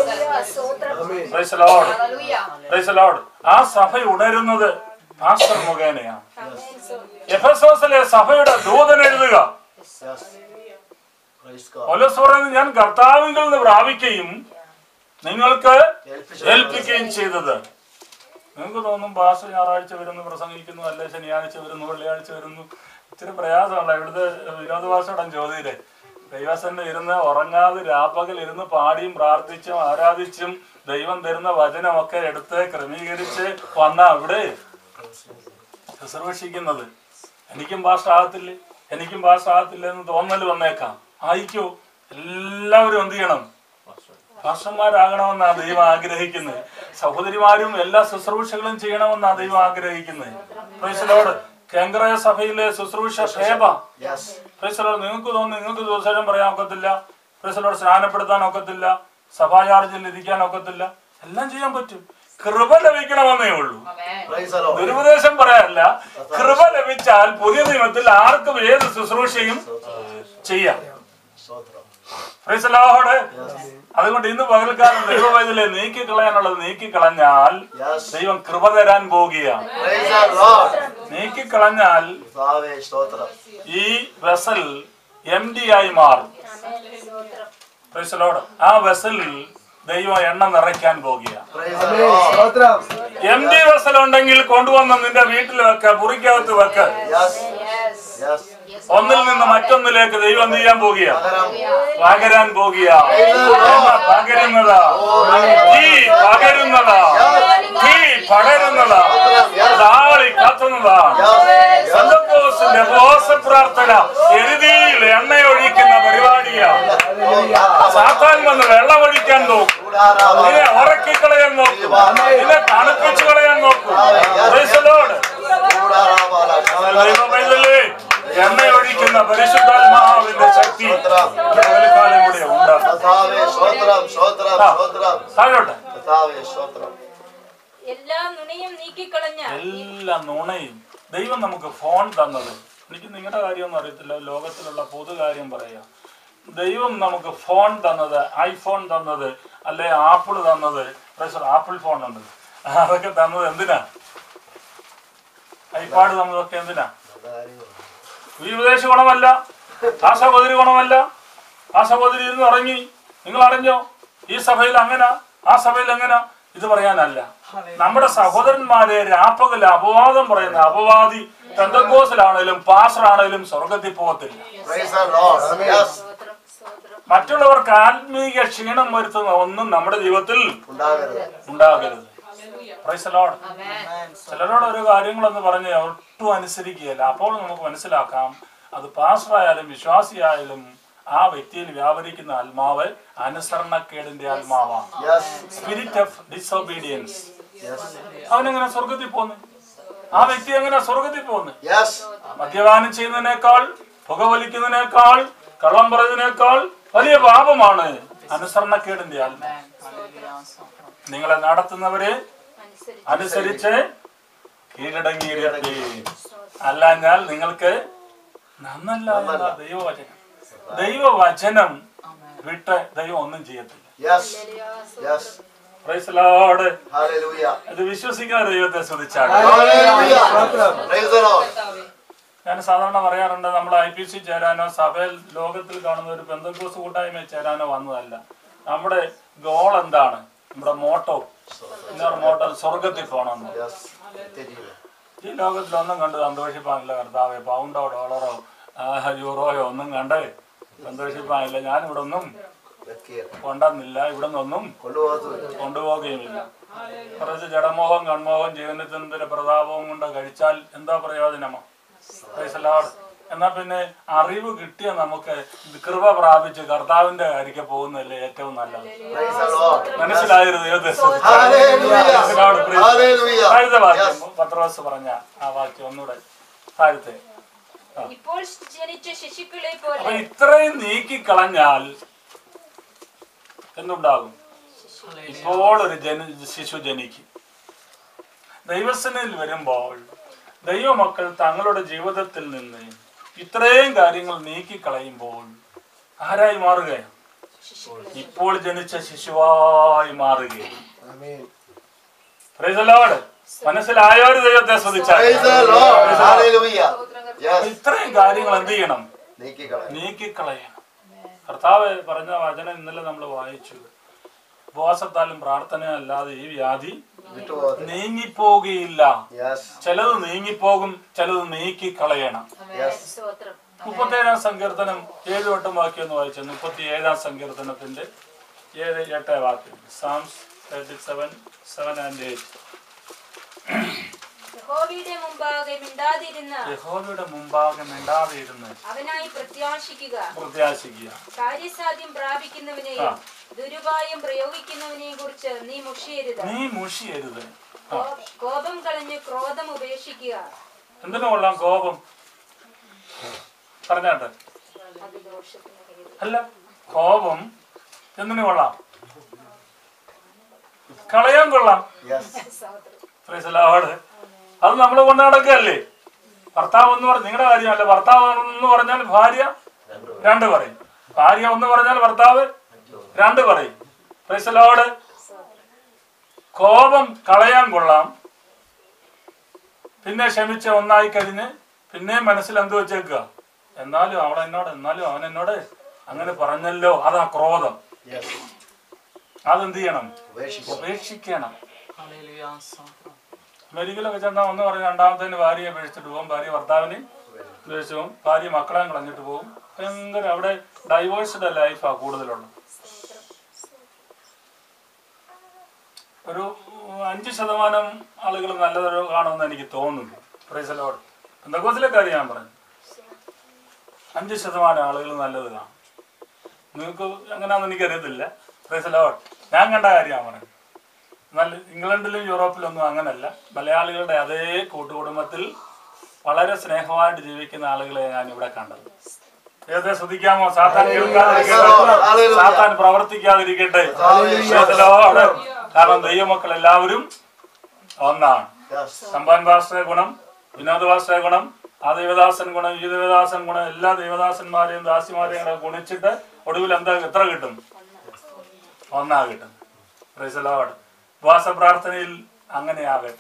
പ്രൈസലോട് പ്രൈസലോട് ആ സഭ ഉണരുന്നത് പാസ്റ്റർ മുഖേനയാണ് എഫസോസിലെ സഭയുടെ ദൂതൻ എഴുതുക Yes. Praise God. പൗലോസ് പറയുന്നത് ഞാൻ കർത്താവിങ്കിൽ നിന്ന് പ്രാപിക്കുകയും നിങ്ങൾക്ക് ഏൽപ്പിച്ചു. ഏൽപ്പിക്കുകയും ചെയ്തത് നിങ്ങൾക്ക് തോന്നും ഭാഷ ഞായറാഴ്ച വരുന്നു പ്രസംഗിക്കുന്നു അല്ലെ ശനിയാഴ്ച വരുന്നു വെള്ളിയാഴ്ച വരുന്നു ഇച്ചിരി പ്രയാസമല്ല ഇവിടുത്തെ വിനോദഭാഷയുടെ ചോദ്യരെ ദൈവസന്നെ ഇരുന്ന് ഉറങ്ങാതെ രാപ്പകൽ ഇരുന്ന് പാടിയും പ്രാർത്ഥിച്ചും ആരാധിച്ചും ദൈവം തരുന്ന വചനമൊക്കെ എടുത്ത് ക്രമീകരിച്ച് വന്ന അവിടെ ശുശ്രൂഷിക്കുന്നത് എനിക്കും ഭാഷ ആകത്തില്ലേ എനിക്കും ഭാഷ ആകത്തില്ല എന്ന് തോന്നൽ വന്നേക്കാം ആയിക്കോ എല്ലാവരും എന്ത് ചെയ്യണം ഭാഷന്മാരാകണമെന്നാ ദൈവം ആഗ്രഹിക്കുന്നത് സഹോദരിമാരും എല്ലാ ശുശ്രൂഷകളും ചെയ്യണമെന്നാ ദൈവം ആഗ്രഹിക്കുന്നത് പ്രൈസലോട് കേന്ദ്ര സഭയിലെ ശുശ്രൂഷ ഷേബ Yes. പ്രൈസലോട് നിങ്ങൾക്ക് തോന്നുന്നു നിങ്ങൾക്ക് ദൂസരം പറയാൻ ഒക്കത്തില്ല പ്രൈസലോട് സ്നാനപ്പെടുത്താൻ ഒക്കത്തില്ല സഭാചാർജിൽ ഇരിക്കാൻ ഒക്കത്തില്ല എല്ലാം ചെയ്യാൻ പറ്റും കൃപ ലഭിക്കണമെന്നേ ഉള്ളൂ Praise the Lord. ദുരുപദേശം പറയാനല്ല കൃപ ലഭിച്ചാൽ പുതിയ നിയമത്തിൽ ആർക്കും ഏത് ശുശ്രൂഷയും ചെയ്യാം സ്തോത്രം. Praise the Lord. അതുകൊണ്ട് ഇന്ന് പകൽക്കാലം ദൈവവൈദ്യലെ നീക്കി കളയാനുള്ളത് നീക്കി കളഞ്ഞാൽ Yes. ദൈവം കൃപ തരാൻ പോകുകയാണ് Praise the Lord. നീക്കി കളഞ്ഞാൽ കർത്താവേ, സ്തോത്രം. ഈ വെസൽ എം ഡി ആയി മാറും Praise the Lord. ആ വെസൽ ദൈവം എണ്ണ നിറയ്ക്കാൻ പോകുകയാണ് Praise the Lord. Empty vessel ഉണ്ടെങ്കിൽ കൊണ്ടുവന്ന് നിന്റെ വീട്ടിൽ വെക്ക മുറിക്കകത്ത് വെക്ക Yes. Yes. ഒന്നിൽ നിന്ന് മറ്റൊന്നിലേക്ക് ദൈവം എന്ത് ചെയ്യാൻ പോകുകയാണ് പകരം. പകരാൻ പോകുക പകരുന്നതാ തീ പകരുന്നതാ തീ പകരുന്നതാ താളി കത്തുന്നതാ Yes. സന്തോഷത്തിന്റെ ഉപവാസ പ്രാർത്ഥന എരുതിയിൽ എണ്ണയൊഴിക്കുന്ന പരിപാടിയാ സാത്താൻ വന്ന് വെള്ളമൊഴിക്കാൻ നോക്കും ഇതിനെ ഉറക്കിക്കളയാൻ നോക്കും ഇതിനെ തണുപ്പിച്ചു കളയാൻ നോക്കും Praise the Lord. ദൈവമൈതലേ, എണ്ണയൊഴിക്കുന്ന പരിശുദ്ധാത്മാവിന്റെ ശക്തി പകൽക്കാലം കൂടെ ഉണ്ടാകും കർത്താവേ, സ്തോത്രം, സ്തോത്രം, സ്തോത്രം. താഴോട്ടെ കർത്താവേ, സ്തോത്രം. എല്ലാ നുണയും നീക്കിക്കളഞ്ഞ എല്ലാ നുണയും ദൈവം നമുക്ക് ഫോൺ തന്നത് എനിക്ക് നിങ്ങളുടെ കാര്യമൊന്നും അറിയത്തില്ല ലോകത്തിലുള്ള പൊതു കാര്യം പറയാം ദൈവം നമുക്ക് ഫോൺ തന്നത് ഐഫോൺ തന്നത് അല്ലെ ആപ്പിൾ തന്നത് പ്രഷർ ആപ്പിൾ ഫോൺ ഉണ്ട് അതൊക്കെ തന്നത് എന്തിനാ ഐപാഡ് തന്നതൊക്കെ എന്തിനാ ഈ ഉപദേശ ഗുണമല്ല ആ സഹോദരി ഗുണമല്ല ആ സഹോദരി ഇരുന്ന് ഉറങ്ങി നിങ്ങൾ അറിഞ്ഞോ ഈ സഭയിൽ അങ്ങനെ ആ സഭയിൽ എങ്ങനെ ഇത് പറയാനല്ല നമ്മുടെ സഹോദരന്മാരെ രാപ്പകൽ അപവാദം പറയുന്ന അപവാദി പെന്തക്കോസിലാണേലും പാസ്റ്ററാണേലും സ്വർഗത്തിൽ പോകത്തില്ല Praise the Lord. Yes. മറ്റുള്ളവർക്ക് ആത്മീയ ക്ഷീണം വരുത്തുന്ന ഒന്നും നമ്മുടെ ജീവിതത്തിൽ ഉണ്ടാകരുത്. ഉണ്ടാകരുത് Praise the Lord. ചിലരോട് ഒരു കാര്യങ്ങളെന്ന് പറഞ്ഞ് ഒട്ടും അനുസരിക്കുകയില്ല അപ്പോൾ നമുക്ക് മനസ്സിലാക്കാം അത് പാസ്റ്ററായാലും വിശ്വാസിയായാലും ആ വ്യക്തിയിൽ വ്യാപരിക്കുന്ന ആത്മാവ് അനുസരണക്കേടിന്റെ ആത്മാവാണ് Yes. Spirit of disobedience Yes. അവനെങ്ങനെ സ്വർഗത്തിൽ പോന്നു ആ വ്യക്തി എങ്ങനെ സ്വർഗത്തിൽ പോന്നു Yes. മദ്യപാനം ചെയ്യുന്നതിനേക്കാൾ പുകവലിക്കുന്നതിനേക്കാൾ കള്ളം പറയുന്നതിനേക്കാൾ വലിയ പാപമാണ് അനുസരണക്കേടിന്റെ ആത്മാവ് നിങ്ങളെ നടത്തുന്നവരെ അനുസരിച്ച് കീഴടങ്ങിയിരുത്തി അല്ലാഞ്ഞാൽ നിങ്ങൾക്ക് നന്നല്ല എന്ന ദൈവവചനം ദൈവവചനം വിട്ട് ദൈവം ഒന്നും ചെയ്യത്തില്ല Yes. Yes. Praise the Lord. Hallelujah. ഇത് വിശ്വസിക്കുന്ന ദൈവത്തെ സ്തുതിച്ചാണ് Hallelujah. Praise the Lord. ഞാൻ സാധാരണ പറയാറുണ്ട് നമ്മൾ ഐ പി സി ചേരാനോ സഭയിൽ ലോകത്തിൽ കാണുന്ന ഒരു ബന്ധുക്കോസ് കൂട്ടായ്മയിൽ ചേരാനോ വന്നതല്ല നമ്മുടെ ഗോൾ എന്താണ് നമ്മുടെ മോട്ടോ ഇന്നർ മോട്ടോ സ്വർഗത്തിൽ പോകണമെന്ന് Yes. നിത്യജീവൻ. ഈ ലോകത്തിലൊന്നും കണ്ട് സന്തോഷിപ്പാനില്ല കർത്താവെ പൗണ്ടോ ഡോളറോ ആ, യൂറോയോ ഒന്നും കണ്ട് സന്തോഷിപ്പാനില്ല ഞാൻ ഇവിടെ ഒന്നും വെക്കുകയില്ല. കൊണ്ടുവന്നില്ല ഇവിടെ നിന്നൊന്നും കൊണ്ടുപോകത്തുമില്ല. കൊണ്ടുപോകുകയുമില്ല കുറച്ച് ജഡമോഹം കൺമോഹം ജീവനത്തിന്റെ പ്രതാപവും കൊണ്ട് കഴിച്ചാൽ എന്താ പ്രയോജനമോ Praise the Lord. എന്നാ പിന്നെ അറിവ് കിട്ടിയ നമുക്ക് കൃപ പ്രാപിച്ച് കർത്താവിന്റെ കാര്യക്ക് പോകുന്നതല്ലേ ഏറ്റവും നല്ലത് Praise the Lord. മനസ്സിലായൊരു ദൈവത്തെ Hallelujah. Hallelujah. താഴത്തെ വാക്യം Yes. പത്രോസ് പറഞ്ഞ ആ വാക്യം ഒന്നുകൂടെ താഴത്തെ ഇപ്പോൾ ജനിച്ച ശിശുക്കളെ അപ്പൊ പോലെ ഇത്രയും നീക്കിക്കളഞ്ഞാൽ എന്തുണ്ടാകും ഇപ്പോൾ ഒരു ജന ശിശു ജനിക്കും ദൈവസനയിൽ വരുമ്പോൾ ദൈവമക്കൾ തങ്ങളുടെ ജീവിതത്തിൽ നിന്ന് ഇത്രയും കാര്യങ്ങൾ നീക്കിക്കളയുമ്പോൾ ആരായി മാറുകയാണ് ഇപ്പോൾ ജനിച്ച ശിശുവായി മാറുകയാണ് Praise the Lord. മനസ്സിലായ ഒരു ദൈവത്തെ ശ്രദ്ധിച്ചാൽ Praise the Lord. Hallelujah. Yes. ഇത്രയും കാര്യങ്ങൾ എന്ത് ചെയ്യണം നീക്കിക്കളയാം. നീക്കിക്കളയണം കർത്താവ് പറഞ്ഞ വചനം ഇന്നലെ നമ്മൾ വായിച്ചു ഉപവാസത്താലും പ്രാർത്ഥനയും അല്ലാതെ ഈ വ്യാധി വിട്ടുപോകത്തില്ല. നീങ്ങിപ്പോകുകയില്ല Yes. ചിലത് നീങ്ങിപ്പോകും ചിലത് നീക്കിക്കളയണം Yes. സ്തോത്രം മുപ്പത്തേഴാം സങ്കീർത്തനം ഏഴ് വട്ടം വാക്യം എന്ന് വായിച്ചു മുപ്പത്തി ഏഴാം സങ്കീർത്തനത്തിന്റെ ഏഴ് എട്ട് വാക്യം Psalms thirty seven seven and eight യഹോവയുടെ മുമ്പാകെ മിണ്ടാതിരുന്ന യഹോവയുടെ മുമ്പാകെ മിണ്ടാതെ ഇരുന്ന് അവനായി പ്രത്യാശിക്കുക പ്രത്യാശിക്കുക കാര്യസാധ്യം പ്രാപിക്കുന്നവനെയും ആ. ദുരുപായം പ്രയോഗിക്കുന്നവനെയും കുറിച്ച് നീ മുഷിയരുത് നീ മുഷിയരുത് ആ. കോ- കോപം കളഞ്ഞ് ക്രോധം ഉപേക്ഷിക്കുക എന്തിനു കൊള്ളാം കോപം പറഞ്ഞാട്ടെ അത് ദോഷത്തിന് ഹേതു. അല്ല കോപം എന്തിനു കൊള്ളാം കളയാൻ കൊള്ളാം Yes. Praise the Lord. അത് നമ്മൾ കൊണ്ട് നടക്കുകയല്ലേ ഭർത്താവ് എന്ന് പറഞ്ഞ നിങ്ങളുടെ കാര്യമല്ല ഭർത്താവ് എന്ന് പറഞ്ഞാൽ ഭാര്യ രണ്ട് പറയും ഭാര്യ ഒന്ന് പറഞ്ഞാൽ ഭർത്താവ് രണ്ട് പറയും Praise the Lord. കോപം കളയാൻ കൊള്ളാം പിന്നെ ക്ഷമിച്ച് ഒന്നായി കഴിഞ്ഞ് പിന്നെ മനസ്സിൽ എന്ത് വെച്ചേക്കുക എന്നാലും അവൾ എന്നോട് എന്നാലും അവൻ എന്നോട് അങ്ങനെ പറഞ്ഞല്ലോ അതാ ക്രോധം Yes. അതെന്ത് ചെയ്യണം ഉപേക്ഷിക്കുക. ഉപേക്ഷിക്കണം അമേരിക്കയിലൊക്കെ ചെന്നാൽ ഒന്ന് പറഞ്ഞ് രണ്ടാമത്തേന് ഭാര്യയെ ഉപേക്ഷിച്ചിട്ട് പോകും ഭാര്യ ഭർത്താവിനെ ഉപേക്ഷിച്ച് പോകും ഭാര്യ മക്കളെ കളഞ്ഞിട്ട് പോകും ഭയങ്കര അവിടെ ഡൈവേഴ്സ്ഡ് ലൈഫാ കൂടുതലുള്ളത് ഒരു അഞ്ച് ശതമാനം ആളുകൾ നല്ലതൊരു കാണുമെന്ന് എനിക്ക് തോന്നുന്നു പ്രൈസലോട് എന്തൊക്കെ കാര്യം ഞാൻ പറഞ്ഞു അഞ്ച് ശതമാനം ആളുകൾ നല്ലത് കാണും നിങ്ങൾക്ക് എങ്ങനെയാണെന്ന് എനിക്കറിയത്തില്ല പ്രൈസലോട് ഞാൻ കണ്ട കാര്യമാണ് പറയുന്നത് എന്നാൽ ഇംഗ്ലണ്ടിലും യൂറോപ്പിലും ഒന്നും അങ്ങനല്ല മലയാളികളുടെ അതേ കൂട്ടുകുടുംബത്തിൽ വളരെ സ്നേഹമായിട്ട് ജീവിക്കുന്ന ആളുകളെ ഞാൻ ഇവിടെ കണ്ടത് ദൈവത്തെ ശ്രദ്ധിക്കാമോ സാത്താൻ കേൾക്കാതിരിക്കട്ടെ സാത്താൻ പ്രവർത്തിക്കാതിരിക്കട്ടെ പ്രൈസലോട്. കാരണം ദൈവമക്കൾ എല്ലാവരും ഒന്നാണ് Yes. സമ്പാൻ ഭാഷയുടെ ഗുണം വിനോദ് ഭാഷയുടെ ഗുണം ആ ദേവദാസൻ ഗുണം ഈ ദേവദാസൻ ഗുണം എല്ലാ ദേവദാസന്മാരെയും ദാസിമാരെയും കൂടെ ഗുണിച്ചിട്ട് ഒടുവിൽ എന്താ എത്ര കിട്ടും ഒന്നാ കിട്ടും പ്രൈസലോട് ഉപവാസ പ്രാർത്ഥനയിൽ അങ്ങനെ ആകട്ടെ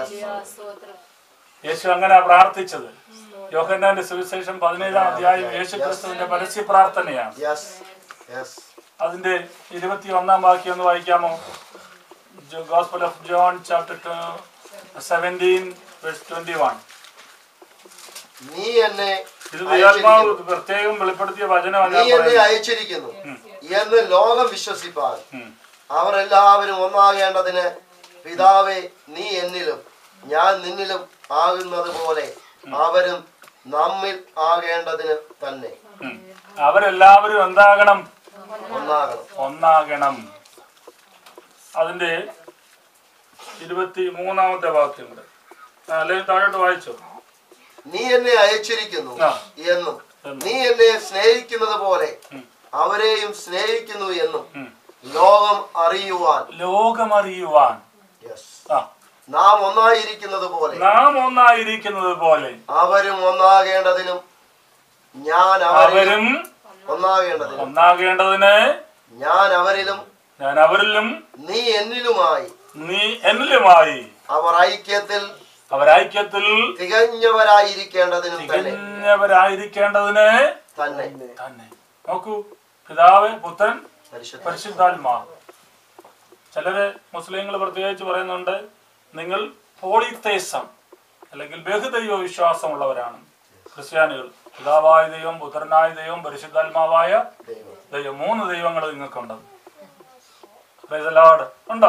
യേശു അങ്ങനെ പ്രാർത്ഥിച്ചത് യോഹന്നാന്റെ സുവിശേഷം പതിനേഴാം അധ്യായം യേശു ക്രിസ്തുവിന്റെ പരസ്യ പ്രാർത്ഥനയാണ് Yes. Yes. അതിന്റെ ഇരുപത്തി ഒന്നാം വാക്യം ഒന്ന് വായിക്കാമോ gospel of John chapter seventeen twenty one നീ എന്നെ ഇത് ദൈവാത്മാവ് പ്രത്യേകം വെളിപ്പെടുത്തിയ വചനമാണ് നീ ഞാൻ എന്നെ പറയുന്നത്. അയച്ചിരിക്കുന്നു എന്ന് ലോകം വിശ്വസിപ്പാൻ ഉം. അവർ എല്ലാവരും ഒന്നാകേണ്ടതിന് പിതാവേ നീ എന്നിലും ഞാൻ നിന്നിലും ആകുന്നത് പോലെ അവരും നമ്മിൽ ആകേണ്ടതിന് തന്നെ ഉം. അവരെല്ലാവരും എന്താകണം ഒന്നാകണം ഒന്നാകണം അതിന്റെ ഇരുപത്തി മൂന്നാമത്തെ വാക്യമുണ്ട് ആ, അല്ലെങ്കിൽ താഴോട്ട് വായിച്ചോ നീ എന്നെ അയച്ചിരിക്കുന്നു ആ. എന്നും നീ എന്നെ സ്നേഹിക്കുന്നത് പോലെ അവരെയും സ്നേഹിക്കുന്നു എന്നും ഉം. ലോകം അറിയുവാൻ ലോകമറിയുവാൻ Yes. ആ നാം ഒന്നായിരിക്കുന്നത് പോലെ നാം ഒന്നായിരിക്കുന്നത് പോലെ അവരും ഒന്നാകേണ്ടതിനും ഞാൻ അവരിലും അവരും ഒന്നാകേണ്ടതിനും ഒന്നാകേണ്ടതിന് ഞാൻ അവരിലും ഞാൻ അവരിലും നീ എന്നിലുമായി നീ എന്നിലുമായി അവർ ഐക്യത്തിൽ അവരൈക്യത്തിൽ തികഞ്ഞവരായിരിക്കേണ്ടതിനും തന്നെ തികഞ്ഞവരായിരിക്കേണ്ടതിന് തന്നെ തന്നെ നോക്കൂ പിതാവ് പുത്രൻ പരിശുദ്ധ പരിശുദ്ധാത്മാ ചിലര് മുസ്ലിങ്ങൾ പ്രത്യേകിച്ച് പറയുന്നുണ്ട് നിങ്ങൾ പോളിത്തേസം അല്ലെങ്കിൽ ബഹുദൈവ വിശ്വാസമുള്ളവരാണ് ക്രിസ്ത്യാനികൾ പിതാവായ ദൈവം പുത്രനായ ദൈവം പരിശുദ്ധാത്മാവായ ദൈവം ദൈവം മൂന്ന് ദൈവങ്ങൾ നിങ്ങൾക്കുണ്ട് Praise the Lord. ഉണ്ടോ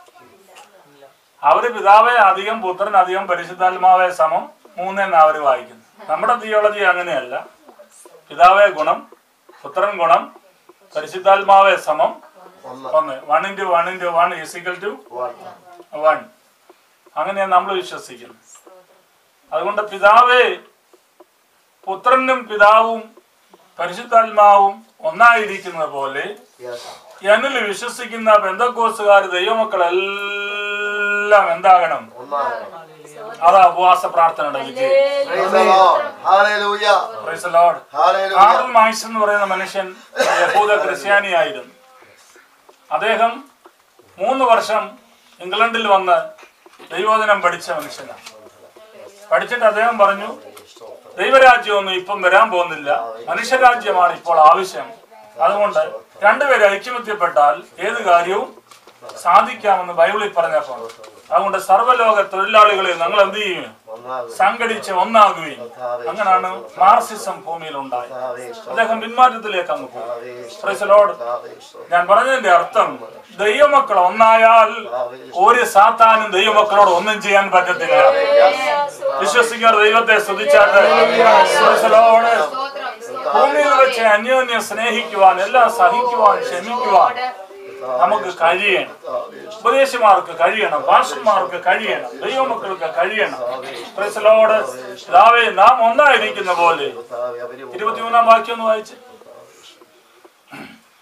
അവര് പിതാവെ അധികം പുത്രൻ അധികം പരിശുദ്ധാത്മാവെ സമം മൂന്നെന്ന് അവര് വായിക്കുന്നു നമ്മുടെ തിയോളജി അങ്ങനെയല്ല പിതാവെ ഗുണം പുത്രൻ ഗുണം പരിശുദ്ധാത്മാവെ സമം ഒന്ന് ഒന്ന് one into one into one is equal to one. One അങ്ങനെയാണ് നമ്മൾ വിശ്വസിക്കുന്നത് അതുകൊണ്ട് പിതാവേ പുത്രനും പിതാവും പരിശുദ്ധാത്മാവും ഒന്നായിരിക്കുന്നത് പോലെ Yes. എന്നിൽ വിശ്വസിക്കുന്ന ബന്ധക്കോസുകാർ ദൈവമക്കളെല്ലാം എന്താകണം ഒന്നാകണം അതാ ഉപവാസ പ്രാർത്ഥനയുടെ വിജയം Praise the Lord. Hallelujah. Praise the Lord. Hallelujah. Karl Marx എന്ന് പറയുന്ന മനുഷ്യൻ യഹൂദ ക്രിസ്ത്യാനിയായിരുന്നു അദ്ദേഹം മൂന്ന് വർഷം ഇംഗ്ലണ്ടിൽ വന്ന് ദൈവോധനം പഠിച്ച മനുഷ്യനാണ് പഠിച്ചിട്ട് അദ്ദേഹം പറഞ്ഞു ദൈവരാജ്യമൊന്നും ഇപ്പം വരാൻ പോകുന്നില്ല മനുഷ്യരാജ്യമാണ് ഇപ്പോൾ ആവശ്യം അതുകൊണ്ട് രണ്ടുപേരെ ഐക്യമത്യപ്പെട്ടാൽ ഏത് കാര്യവും സാധിക്കാമെന്ന് ബൈബിളിൽ പറഞ്ഞപ്പോൾ അതുകൊണ്ട് സർവ്വലോക തൊഴിലാളികളെ നിങ്ങൾ എന്ത് ചെയ്യും ഒന്നാകും. സംഘടിച്ച് ഒന്നാകുകയും അങ്ങനെയാണ് മാർസിസം ഭൂമിയിൽ ഉണ്ടായത് കർത്താവേ, അദ്ദേഹം പിന്മാറ്റത്തിലേക്ക് അങ്ങ് പോകും കർത്താവേ, Praise the Lord. കർത്താവേ, സ്തോത്രം. ഞാൻ പറഞ്ഞതിന്റെ അർത്ഥം ദൈവമക്കൾ ഒന്നായാൽ ഒരു സാത്താനും ദൈവമക്കളോട് ഒന്നും ചെയ്യാൻ പറ്റത്തില്ല വിശ്വസിക്കാർ ദൈവത്തെ സ്തുതിച്ചാട്ട് Praise the Lord. ഭൂമിയിൽ വെച്ച് അന്യോന്യം സ്നേഹിക്കുവാൻ എല്ലാം സഹിക്കുവാൻ ക്ഷമിക്കുവാൻ നമുക്ക് കഴിയണം ഉപദേശമാർക്ക് കഴിയണം ഭാഷന്മാർക്ക് കഴിയണം ദൈവമക്കൾക്ക് കഴിയണം Praise the Lord. പിതാവേ നാം ഒന്നായിരിക്കുന്ന പോലെ കർത്താവേ, അവരും ഇരുപത്തിമൂന്നാം വാക്യം ഒന്ന് വായിച്ച്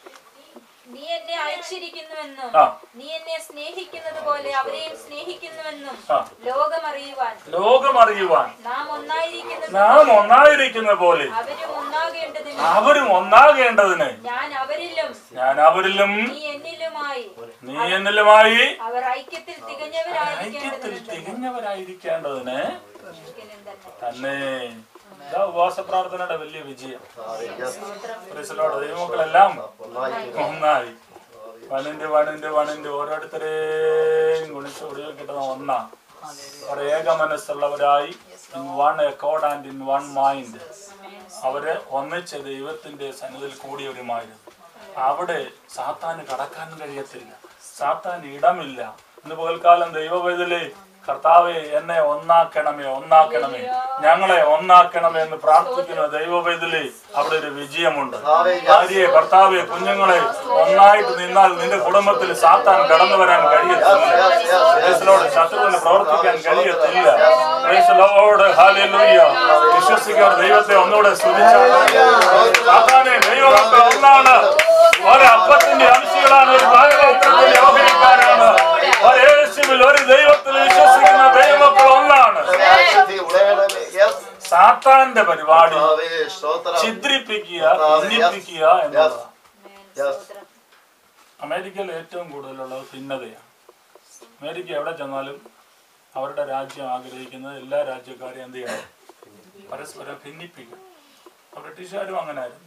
നീ എന്നെ അയച്ചിരിക്കുന്നുവെന്നും ആ. നീ എന്നെ സ്നേഹിക്കുന്നത് പോലെ അവരെയും സ്നേഹിക്കുന്നുവെന്നും ആ. ലോകമറിയുവാൻ ലോകമറിയുവാൻ നാം ഒന്നായിരിക്കുന്നത് നാം ഒന്നായിരിക്കുന്ന പോലെ അവരും ഒന്നാകേണ്ടതിന് അവരും ഒന്നാകേണ്ടതിന് ഞാൻ അവരിലും ഞാൻ അവരിലും നീ എന്നിലുമായി നീ എന്നിലുമായി അവർ ഐക്യത്തിൽ ഐക്യത്തിൽ തികഞ്ഞവരായിരിക്കേണ്ടതിന് തികഞ്ഞവരായിരിക്കേണ്ടതിന് ഒരിക്കലും തന്നെ തന്നെ ഇതാ ഉപവാസ പ്രാർത്ഥനയുടെ വലിയ വിജയം Yes. ക്രിസ്തുലോട് ദൈവമക്കളെല്ലാം ഒന്നായിരിക്കുന്നു. ഒന്നായി വണിന്റെ വണിന്റെ വണിന്റെ ഓരോരുത്തരെയും ഗുണിച്ച് ഒടുവിൽ കിട്ടുന്ന ഒന്നാ അവർ ഏക മനസ്സുള്ളവരായി in one accord and in one mind അവര് ഒന്നിച്ച് ദൈവത്തിന്റെ സന്നിധിയിൽ കൂടിയവരുമായിരുന്നു അവിടെ സാത്താന് കടക്കാൻ കഴിയത്തില്ല സാത്താൻ ഇടമില്ല ഇന്ന് പകൽക്കാലം ദൈവവേദലേ കർത്താവെ എന്നെ ഒന്നാക്കണമേ ഒന്നാക്കണമേ ഞങ്ങളെ ഒന്നാക്കണമേ എന്ന് പ്രാർത്ഥിക്കുന്ന ദൈവവേദലേ അവിടെ ഒരു വിജയമുണ്ട് ഭാര്യയെ ഭർത്താവെ കുഞ്ഞുങ്ങളെ ഒന്നായിട്ട് നിന്നാൽ നിന്റെ കുടുംബത്തിൽ സാത്താൻ കടന്നു വരാൻ കഴിയത്തില്ല യേശുവിനോട് ശത്രുവിന് പ്രവർത്തിക്കാൻ കഴിയത്തില്ല യേശുലോട് ഹാലൂയ്യ വിശ്വസിക്കാർ ദൈവത്തെ ഒന്നുകൂടെ സ്തുതിച്ചാൽ സാത്താനെ ദൈവമക്കൾ ഒന്നാണ് ഒരു അപ്പത്തിന്റെ അംശികളാണ് ഒരു ഭാഗത്തിന്റെ ഓഹരിക്കാരാണ് ഒരു യേശുവിൽ ഒരു ദൈവത്തിൽ വിശ്വസിക്കുന്ന ദൈവമക്കൾ ഒന്നാണ് ശക്തി ഉടയണമേ. Yes. സാത്താന്റെ പരിപാടി കർത്താവേ, സ്തോത്രം. ചിദ്രിപ്പിക്കുക ഭിന്നിപ്പിക്കുക എന്നുള്ളതാണ് Yes. അമേരിക്കയിൽ ഏറ്റവും കൂടുതലുള്ളത് ഭിന്നതയാണ് അമേരിക്ക എവിടെ ചെന്നാലും അവരുടെ രാജ്യം ആഗ്രഹിക്കുന്നത് എല്ലാ രാജ്യക്കാരെയും എന്ത് ചെയ്യണം പരസ്പരം ഭിന്നിപ്പിക്കും അപ്പോൾ ബ്രിട്ടീഷുകാരും അങ്ങനെയായിരുന്നു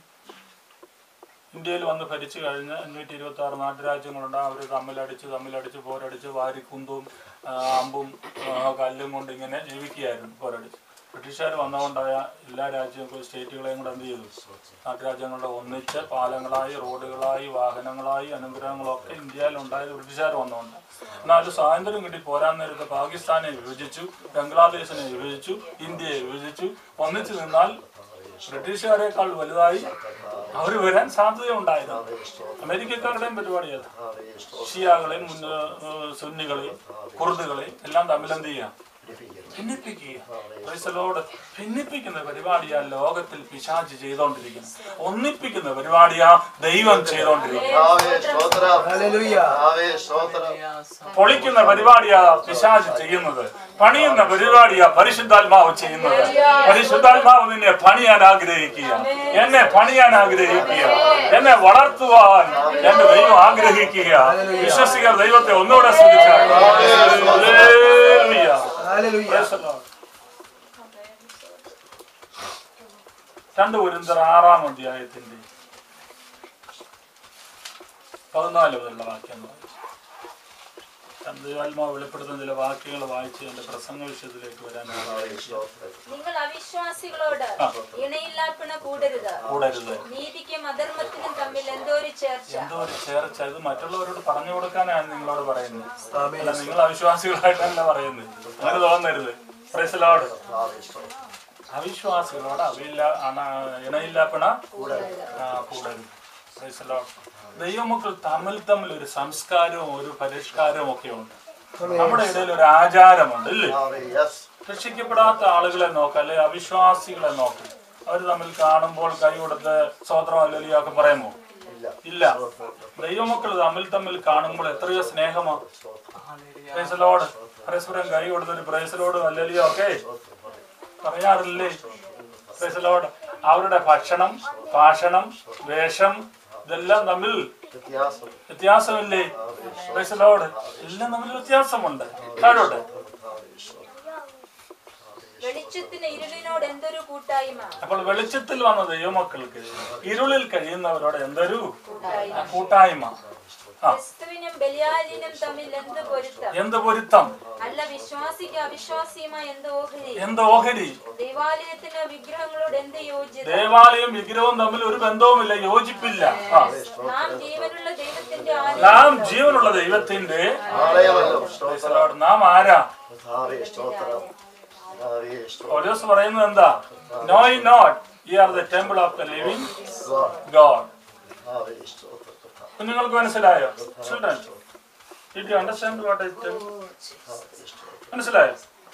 ഇന്ത്യയിൽ വന്ന് ഭരിച്ചു കഴിഞ്ഞ് അഞ്ഞൂറ്റി ഇരുപത്തി ആറ് നാട്ടുരാജ്യങ്ങളുണ്ട് അവർ തമ്മിലടിച്ച് തമ്മിലടിച്ച് പോരടിച്ച് വാരി കുന്തും ആ, അമ്പും ആ, കല്ലും കൊണ്ട് ഇങ്ങനെ ജീവിക്കുകയായിരുന്നു പോരടിച്ച് ബ്രിട്ടീഷുകാർ വന്നുകൊണ്ടായ എല്ലാ രാജ്യങ്ങളും സ്റ്റേറ്റുകളെയും കൂടെ എന്ത് ചെയ്തു നാട്ടുരാജ്യങ്ങളുടെ ഒന്നിച്ച് പാലങ്ങളായി റോഡുകളായി വാഹനങ്ങളായി അനുഗ്രഹങ്ങളൊക്കെ ഇന്ത്യയിൽ ഉണ്ടായത് ബ്രിട്ടീഷുകാർ വന്നുകൊണ്ട് എന്നാൽ സ്വാതന്ത്ര്യം കിട്ടി പോരാൻ നേരത്ത് പാകിസ്ഥാനെ വിഭജിച്ചു ബംഗ്ലാദേശിനെ വിഭജിച്ചു ഇന്ത്യയെ വിഭജിച്ചു ഒന്നിച്ചു നിന്നാൽ ബ്രിട്ടീഷുകാരെക്കാൾ വലുതായി അവർ വരാൻ സാധ്യതയുണ്ടായിരുന്നു അമേരിക്കക്കാരുടെയും പരിപാടി അത് ഷിയാകളെയും മുന്ന ഏഹ് സുന്നികളെയും കുർദുകളെയും എല്ലാം തമ്മിൽ എന്ത് ചെയ്യാം ഭിന്നിപ്പിക്കുക Praise the Lord. ഭിന്നിപ്പിക്കുന്ന പരിപാടിയാ ലോകത്തിൽ പിശാച് ചെയ്തോണ്ടിരിക്കുന്നത് ഒന്നിപ്പിക്കുന്ന പരിപാടിയാ ദൈവം ചെയ്തോണ്ടിരിക്കുന്നത് കർത്താവേ, സ്തോത്രം. കർത്താവേ, സ്തോത്രം. പൊളിക്കുന്ന പരിപാടിയാ പിശാച് ചെയ്യുന്നത് പണിയുന്ന പരിപാടിയാ പരിശുദ്ധാത്മാവ് ചെയ്യുന്നത് പരിശുദ്ധാത്മാവ് നിന്നെ പണിയാൻ ആഗ്രഹിക്കുക എന്നെ പണിയാൻ ആഗ്രഹിക്കുക എന്നെ വളർത്തുവാൻ എന്റെ ദൈവം ആഗ്രഹിക്കുക വിശ്വസിക്കുക ദൈവത്തെ ഒന്നുകൂടെ ശ്രദ്ധിച്ചാൽ Praise the Lord. രണ്ട് കുരിന്തർ ആറാം അധ്യായത്തിന്റെ പതിനാല് മുതലുള്ള വാക്യം വായിച്ചു ദൈവാത്മാവ് വെളിപ്പെടുത്തുന്ന ചില വാക്യങ്ങൾ വായിച്ച് എന്റെ പ്രസംഗ വിഷയത്തിലേക്ക് വരാൻ ആഗ്രഹിച്ചു. നിങ്ങൾ അവിശ്വാസികളോട് ഇണയില്ലാപ്പിണ കൂടരുത് കൂടരുത് നീതിക്കും അധർമ്മത്തിനും തമ്മിൽ എന്തോ ഒരു ചേർച്ച എന്തോ ഒരു ചേർച്ച ഇത് മറ്റുള്ളവരോട് പറഞ്ഞു കൊടുക്കാനാണ് നിങ്ങളോട് പറയുന്നത് അല്ല നിങ്ങൾ അവിശ്വാസികളായിട്ടല്ല പറയുന്നത് അങ്ങനെ തോന്നരുത് പ്രൈസലോട് അവിശ്വാസികളോട് അവയില്ല അണ- ഇണയില്ലാപ്പണ ആ, കൂടരുത് പ്രൈസലോട് ദൈവമക്കൾ തമ്മിൽ തമ്മിൽ ഒരു സംസ്കാരവും ഒരു പരിഷ്കാരവും ഒക്കെ ഉണ്ട് നമ്മുടെ ഇടയിൽ ഒരു ആചാരമുണ്ട് ഇല്ലേ കർത്താവേ, yes. രക്ഷിക്കപ്പെടാത്ത ആളുകളെ നോക്കാം അല്ലെ അവിശ്വാസികളെ നോക്കാം അവർ തമ്മിൽ കാണുമ്പോൾ കൈ കൊടുത്ത് സ്വോത്രം അല്ലല്ലോ ഒക്കെ പറയുമോ ഇല്ല ദൈവമക്കൾ തമ്മിൽ തമ്മിൽ കാണുമ്പോൾ എത്രയോ സ്നേഹമാണ് പ്രൈസലോട് പരസ്പരം കൈ കൊടുത്തൊരു പ്രൈസലോട് അല്ലല്ലോ ഒക്കെ പറയാറില്ലേ പ്രൈസലോട് അവരുടെ ഭക്ഷണം ഭാഷണം വേഷം ഇതെല്ലാം തമ്മിൽ വ്യത്യാസം വ്യത്യാസമില്ലേ പ്രൈസലോട് എല്ലാം തമ്മിൽ വ്യത്യാസമുണ്ട് താഴോട്ട് വെളിച്ചത്തിന് ഇരുളിനോട് എന്തൊരു കൂട്ടായ്മ അപ്പോൾ വെളിച്ചത്തിൽ വന്ന ദൈവമക്കൾക്ക് ഇരുളിൽ കഴിയുന്നവരോട് എന്തൊരു കൂട്ടായ്മ ആ ക്രിസ്തുവിനും ബലിയാലിനും തമ്മിൽ എന്ത് പൊരുത്തം എന്ത് പൊരുത്തം അല്ല വിശ്വാസിക്ക് അവിശ്വാസിയുമായി എന്ത് ഓഹരി എന്ത് ഓഹരി ദൈവാലയത്തിന് വിഗ്രഹങ്ങളോട് എന്ത് യോഗ്യത ദേവാലയം വിഗ്രഹവും തമ്മിൽ ഒരു ബന്ധവുമില്ല യോജിപ്പില്ല ആ നാം ജീവനുള്ള ദൈവത്തിന്റെ ആലയം നാം ജീവനുള്ള ദൈവത്തിന്റെ ആലയമല്ലോ സ്തോത്രം പ്രൈസലോട് നാം ആരാ കർത്താവേ, സ്തോത്രം കർത്താവേ, സ്തോത്രം പൗലോസ് പറയുന്നത് എന്താ know ye not you are the temple of the living God കർത്താവേ, സ്തോത്രം കർത്താവേ, കുഞ്ഞുങ്ങൾക്ക് മനസ്സിലായോ children did you understand what I tell മനസ്സിലായോ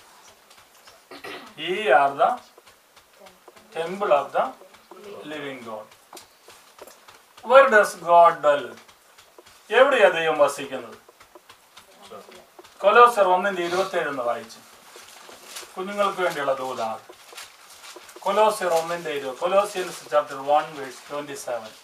ye are the temple of the living God where does God dwell എവിടെയാ ദൈവം വസിക്കുന്നത് കൊലോസർ ഒന്നിന്റെ ഇരുപത്തി എന്ന് വായിച്ചു കുഞ്ഞുങ്ങൾക്ക് വേണ്ടിയുള്ള ദൂതാണ് കൊലോസിയർ ഒന്നിന്റെ ഇരുപത് Colossians chapter one verse twenty seven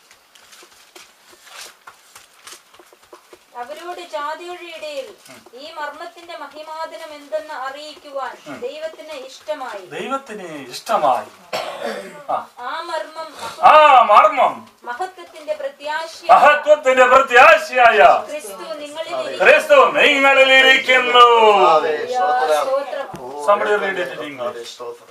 അവരോട് ജാതിയുടെ ഇടയിൽ ഈ മർമ്മത്തിന്റെ മഹിമാതനം എന്തെന്ന് അറിയിക്കുവാൻ ദൈവത്തിന് ഇഷ്ടമായി ദൈവത്തിന് ഇഷ്ടമായി ആ ആ മർമ്മം മഹ- ആ മർമ്മം മഹത്വത്തിന്റെ പ്രത്യാശ മഹത്വത്തിന്റെ പ്രത്യാശയായ ക്രിസ്തു നിങ്ങളിൽ ക്രിസ്തു നിങ്ങളിലിരിക്കുന്നു ആവേ, സ്തോത്രം. സ്തോത്രം Somebody read it in English. ആവേ, സ്തോത്രം.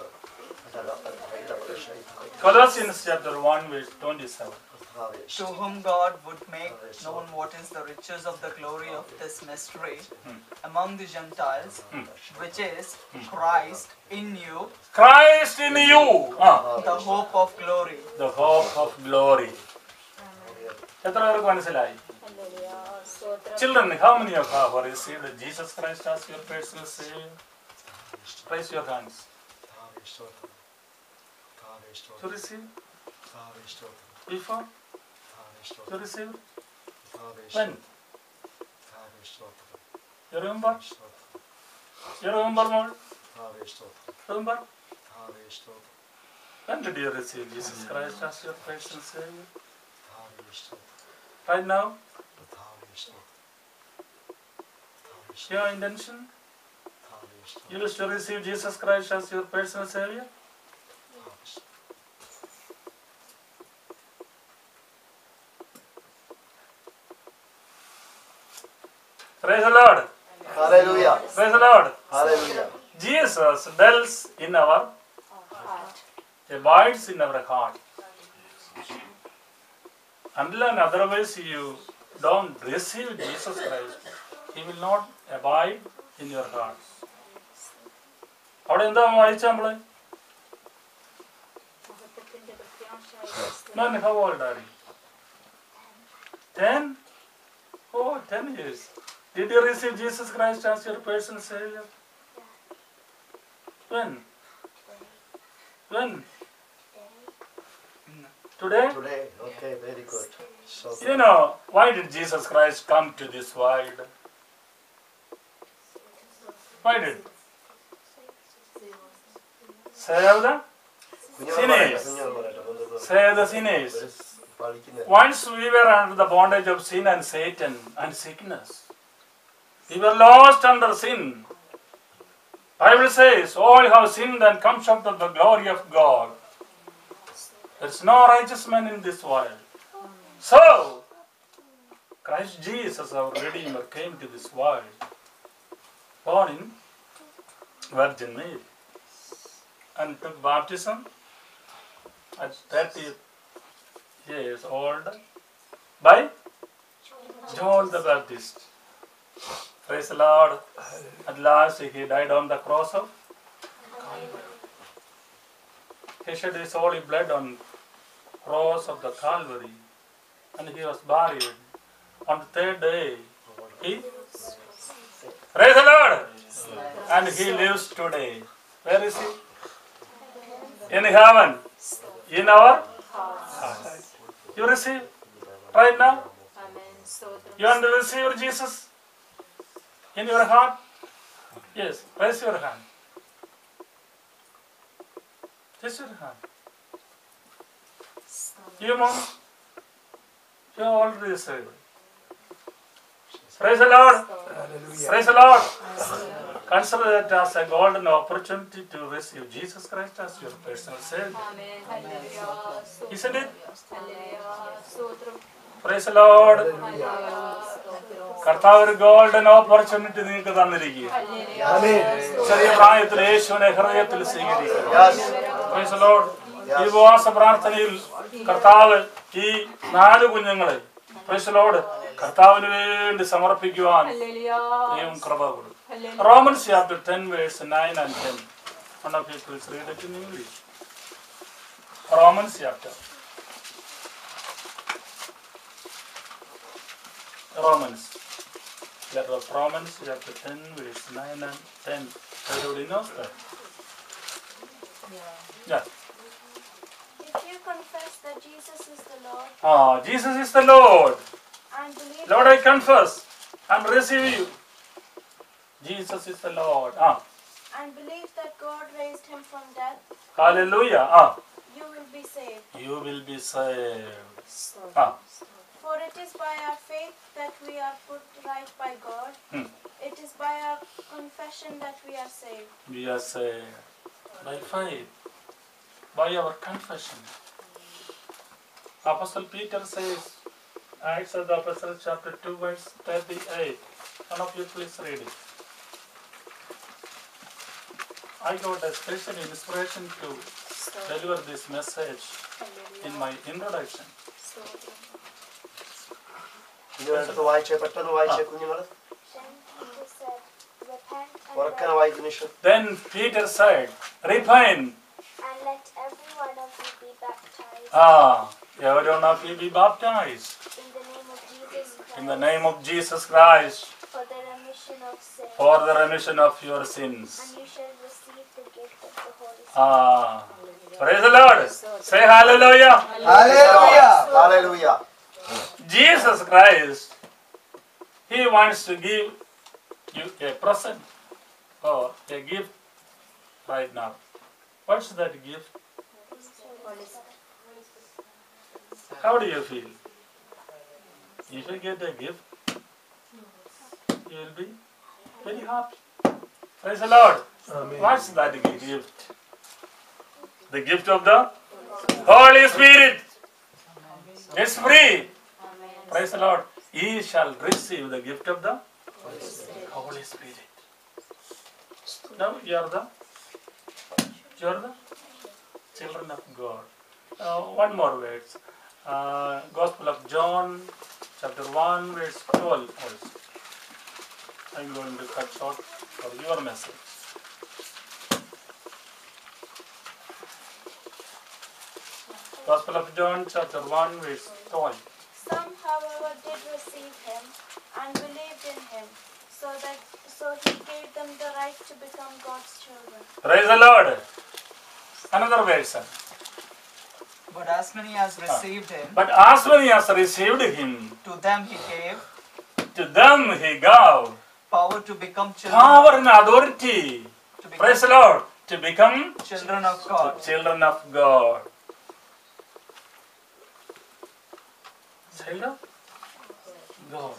Colossians chapter 1 verse 27. Ave, To whom God would make known what is the riches of the glory of this mystery among the Gentiles, which is Christ in you, Christ in you. Ah, the hope of glory. the hope of glory. എത്ര പേർക്ക് മനസ്സിലായി hallelujah, സ്തോത്രം Children, how many of you have received Jesus Christ as your personal Savior? Raise your hands. ആവേ, സ്തോത്രം. ആവേ, To സ്തോത്രം. receive? ആവേ, സ്തോത്രം. Before? Ave, To സ്തോത്രം. receive? Ave, When? ആവേ, സ്തോത്രം. You remember? സ്തോത്രം. You remember more? ആവേ, സ്തോത്രം. Remember? ആവേ, സ്തോത്രം. When did you receive Jesus Christ as your personal Savior? ആവേ, സ്തോത്രം. Right now? ആവേ, സ്തോത്രം. ആവേ, Your intention? ആവേ, സ്തോത്രം. You wish to receive Jesus Christ as your personal Savior? ആവേ, സ്തോത്രം. Praise the Lord. Hallelujah. Praise the Lord. Hallelujah. Jesus dwells in our, abides in our heart. Until and otherwise you don't receive Jesus Christ, He will not abide in your heart. അവിടെ എന്താ വായിച്ച നമ്മള് മഹത്വത്തിന്റെ പ്രത്യാശയായ ക്രിസ്തു Man, how old are you? Ten? Oh, ten years. Did you receive Jesus Christ as your personal Savior? When? When? Today? Today, okay, very good. So, You know, why did Jesus Christ come to this world? Why did? Save the, കുഞ്ഞോട് പറയട്ടെ, Sinners. കുഞ്ഞോട് പറയട്ടെ, ഒന്ന് ഇത് save the sinners. പഠിക്കുന്നത്. Once we were under the bondage of sin and Satan and sickness. We were lost under sin. Bible says, all have sinned and come short of the glory of God. There's no righteous man in this world. So, Christ Jesus, our Redeemer, came to this world, born in Virgin Mary, and took baptism at 30 years old by John the Baptist. Praise the Lord. At last he died on the cross of He shed his holy blood on cross of the Calvary and he was buried. On the third day, he Praise the Lord! And he lives today. Where is he? In heaven. In our heart. You receive right now? ആമേൻ സ്തോത്രം You want to receive Jesus in your heart? Yes, raise your hand. Raise your hand. You mom, you are already saved. Praise the Lord. Praise the Lord. Consider it as a golden opportunity to receive Jesus Christ as your personal Savior. Amen hallelujah സ്തോത്രം Isn't it? Hallelujah സ്തോത്രം Praise the Lord. Hallelujah സ്തോത്രം കർത്താവ് ഒരു golden opportunity നിങ്ങൾക്ക് തന്നിരിക്കുക ചെറിയ പ്രായത്തിൽ യേശുവിനെ ഹൃദയത്തിൽ സ്വീകരിക്കുക Yes. Praise the Lord. ഈ ഉപവാസ പ്രാർത്ഥനയിൽ കർത്താവ് ഈ നാല് കുഞ്ഞുങ്ങളെ Praise the Lord. കർത്താവിന് വേണ്ടി സമർപ്പിക്കുവാൻ ഹല്ലേലൂയ ദൈവം കൃപ കൊടുക്കും hallelujah Romans chapter 10 verse 9 and 10. One of you please read it in English. Romans chapter. Romans. Letter of Romans chapter 10 verse 9 and 10. Everybody knows that? Yeah. If you confess that Jesus is the Lord Ah, Jesus is the Lord. and believe Lord, I confess and receive you. Jesus is the Lord. Ah, and believe that God raised him from death, hallelujah. Ah, you will be saved. you will be saved. Ah, For it is by our faith that we are put right by God. Hmm. It is by our confession that we are saved. we are saved by faith, by our confession. Apostle Peter says, Acts of the Apostles, chapter 2, verse 38. One of you please read it. I got a special inspiration to deliver this message in my introduction. കുഞ്ഞുങ്ങളെടുത്ത് വായിച്ചേ പെട്ടെന്ന് വായിച്ചേ കുഞ്ഞുങ്ങൾ Then Peter said, Repent and ഉറക്കനെ let, വായിക്കും Nisha Then Peter said, Repent. and let every one of you be baptized Ah, every one of you be baptized in the name of Jesus Christ in the name of Jesus Christ for the remission of sins, for the remission of your sins. and you shall receive the gift of the Holy Spirit. Ah, praise the Lord. Say hallelujah. Hallelujah Jesus Christ, He wants to give you a present or a gift right now. What's that gift? How do you feel? If you get a gift, you will be very happy. Praise the Lord. What's that gift? The gift of the Holy Spirit. It's free. Praise the Lord. Ye shall receive the gift of the Holy Spirit. Now you are the you are the children of God. Uh, one more words. Uh, Gospel of John, chapter 1, verse 12 also. I'm going to cut short for your message. Gospel of John, chapter 1, verse 12. Some, however, did receive him and believed in him, so that so he gave them the right to become God's children. Praise the Lord. Another version. But as many as received him, But as many as received him, to them he gave to them he gave power to become children, power and authority. to Praise become the Lord. To become children of God. children of God. Child of God.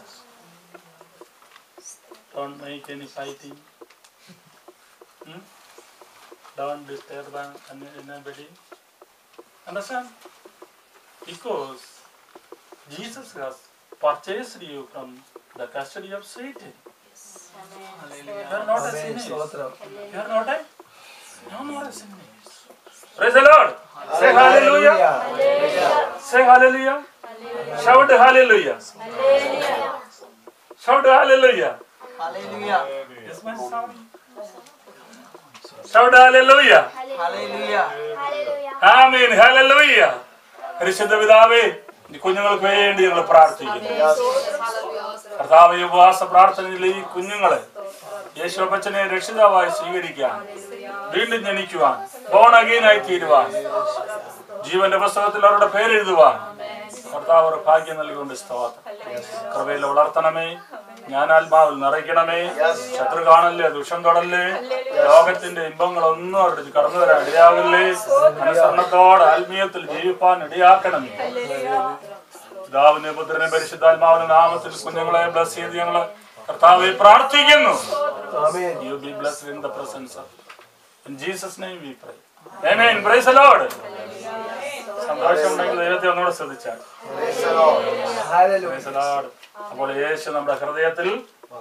Don't make any fighting. Hmm? Don't disturb any- anybody. Understand? Because Jesus has purchased you from the custody of Satan. You are not a sinner. You are not a no more a sinner. Praise the Lord. Say hallelujah. Say hallelujah. Shout hallelujah. Shout hallelujah. Hallelujah. Is my sound? Shout hallelujah. Hallelujah. Hallelujah. Amen hallelujah പരിശുദ്ധ പിതാവേ ഈ കുഞ്ഞുങ്ങൾക്ക് വേണ്ടി ഞങ്ങൾ പ്രാർത്ഥിക്കുന്നു കർത്താവ് ഈ ഉപവാസ പ്രാർത്ഥനയിൽ ഈ കുഞ്ഞുങ്ങളെ യേശു അപ്പച്ചനെ രക്ഷിതാവായി സ്വീകരിക്കാൻ വീണ്ടും ജനിക്കുവാൻ ബോൺ അഗീനായി തീരുവാൻ ജീവന്റെ പുസ്തകത്തിൽ അവരുടെ പേരെഴുതുവാൻ കർത്താവ് ഒരു ഭാഗ്യം നൽകിക്കൊണ്ട് സ്തോത്രം കൃപയിൽ വളർത്തണമേ ഞാൻ ആത്മാവിൽ നിറയ്ക്കണമേ ശത്രു കാണല്ലേ ദുഷം തൊടല്ലേ ലോകത്തിന്റെ ഇമ്പങ്ങളൊന്നും അവരുടെ കടന്നു വരാൻ ഇടയാകില്ലേ അനുസരണത്തോടെ ആത്മീയത്തിൽ ജീവിപ്പാൻ ഇടയാക്കണമേ പിതാവിനെ പുത്രനെ പരിശുദ്ധാത്മാവിന്റെ നാമത്തിൽ കുഞ്ഞുങ്ങളെ ബ്ലസ് ചെയ്ത് ഞങ്ങള് കർത്താവെ പ്രാർത്ഥിക്കുന്നു you be blessed in the presence of in Jesus name we pray amen praise the Lord സന്തോഷമുണ്ടെങ്കിൽ ദൈവത്തെ ഒന്നുകൂടെ ശ്രദ്ധിച്ചാൽ Praise the Lord. അപ്പോൾ യേശു നമ്മുടെ ഹൃദയത്തിൽ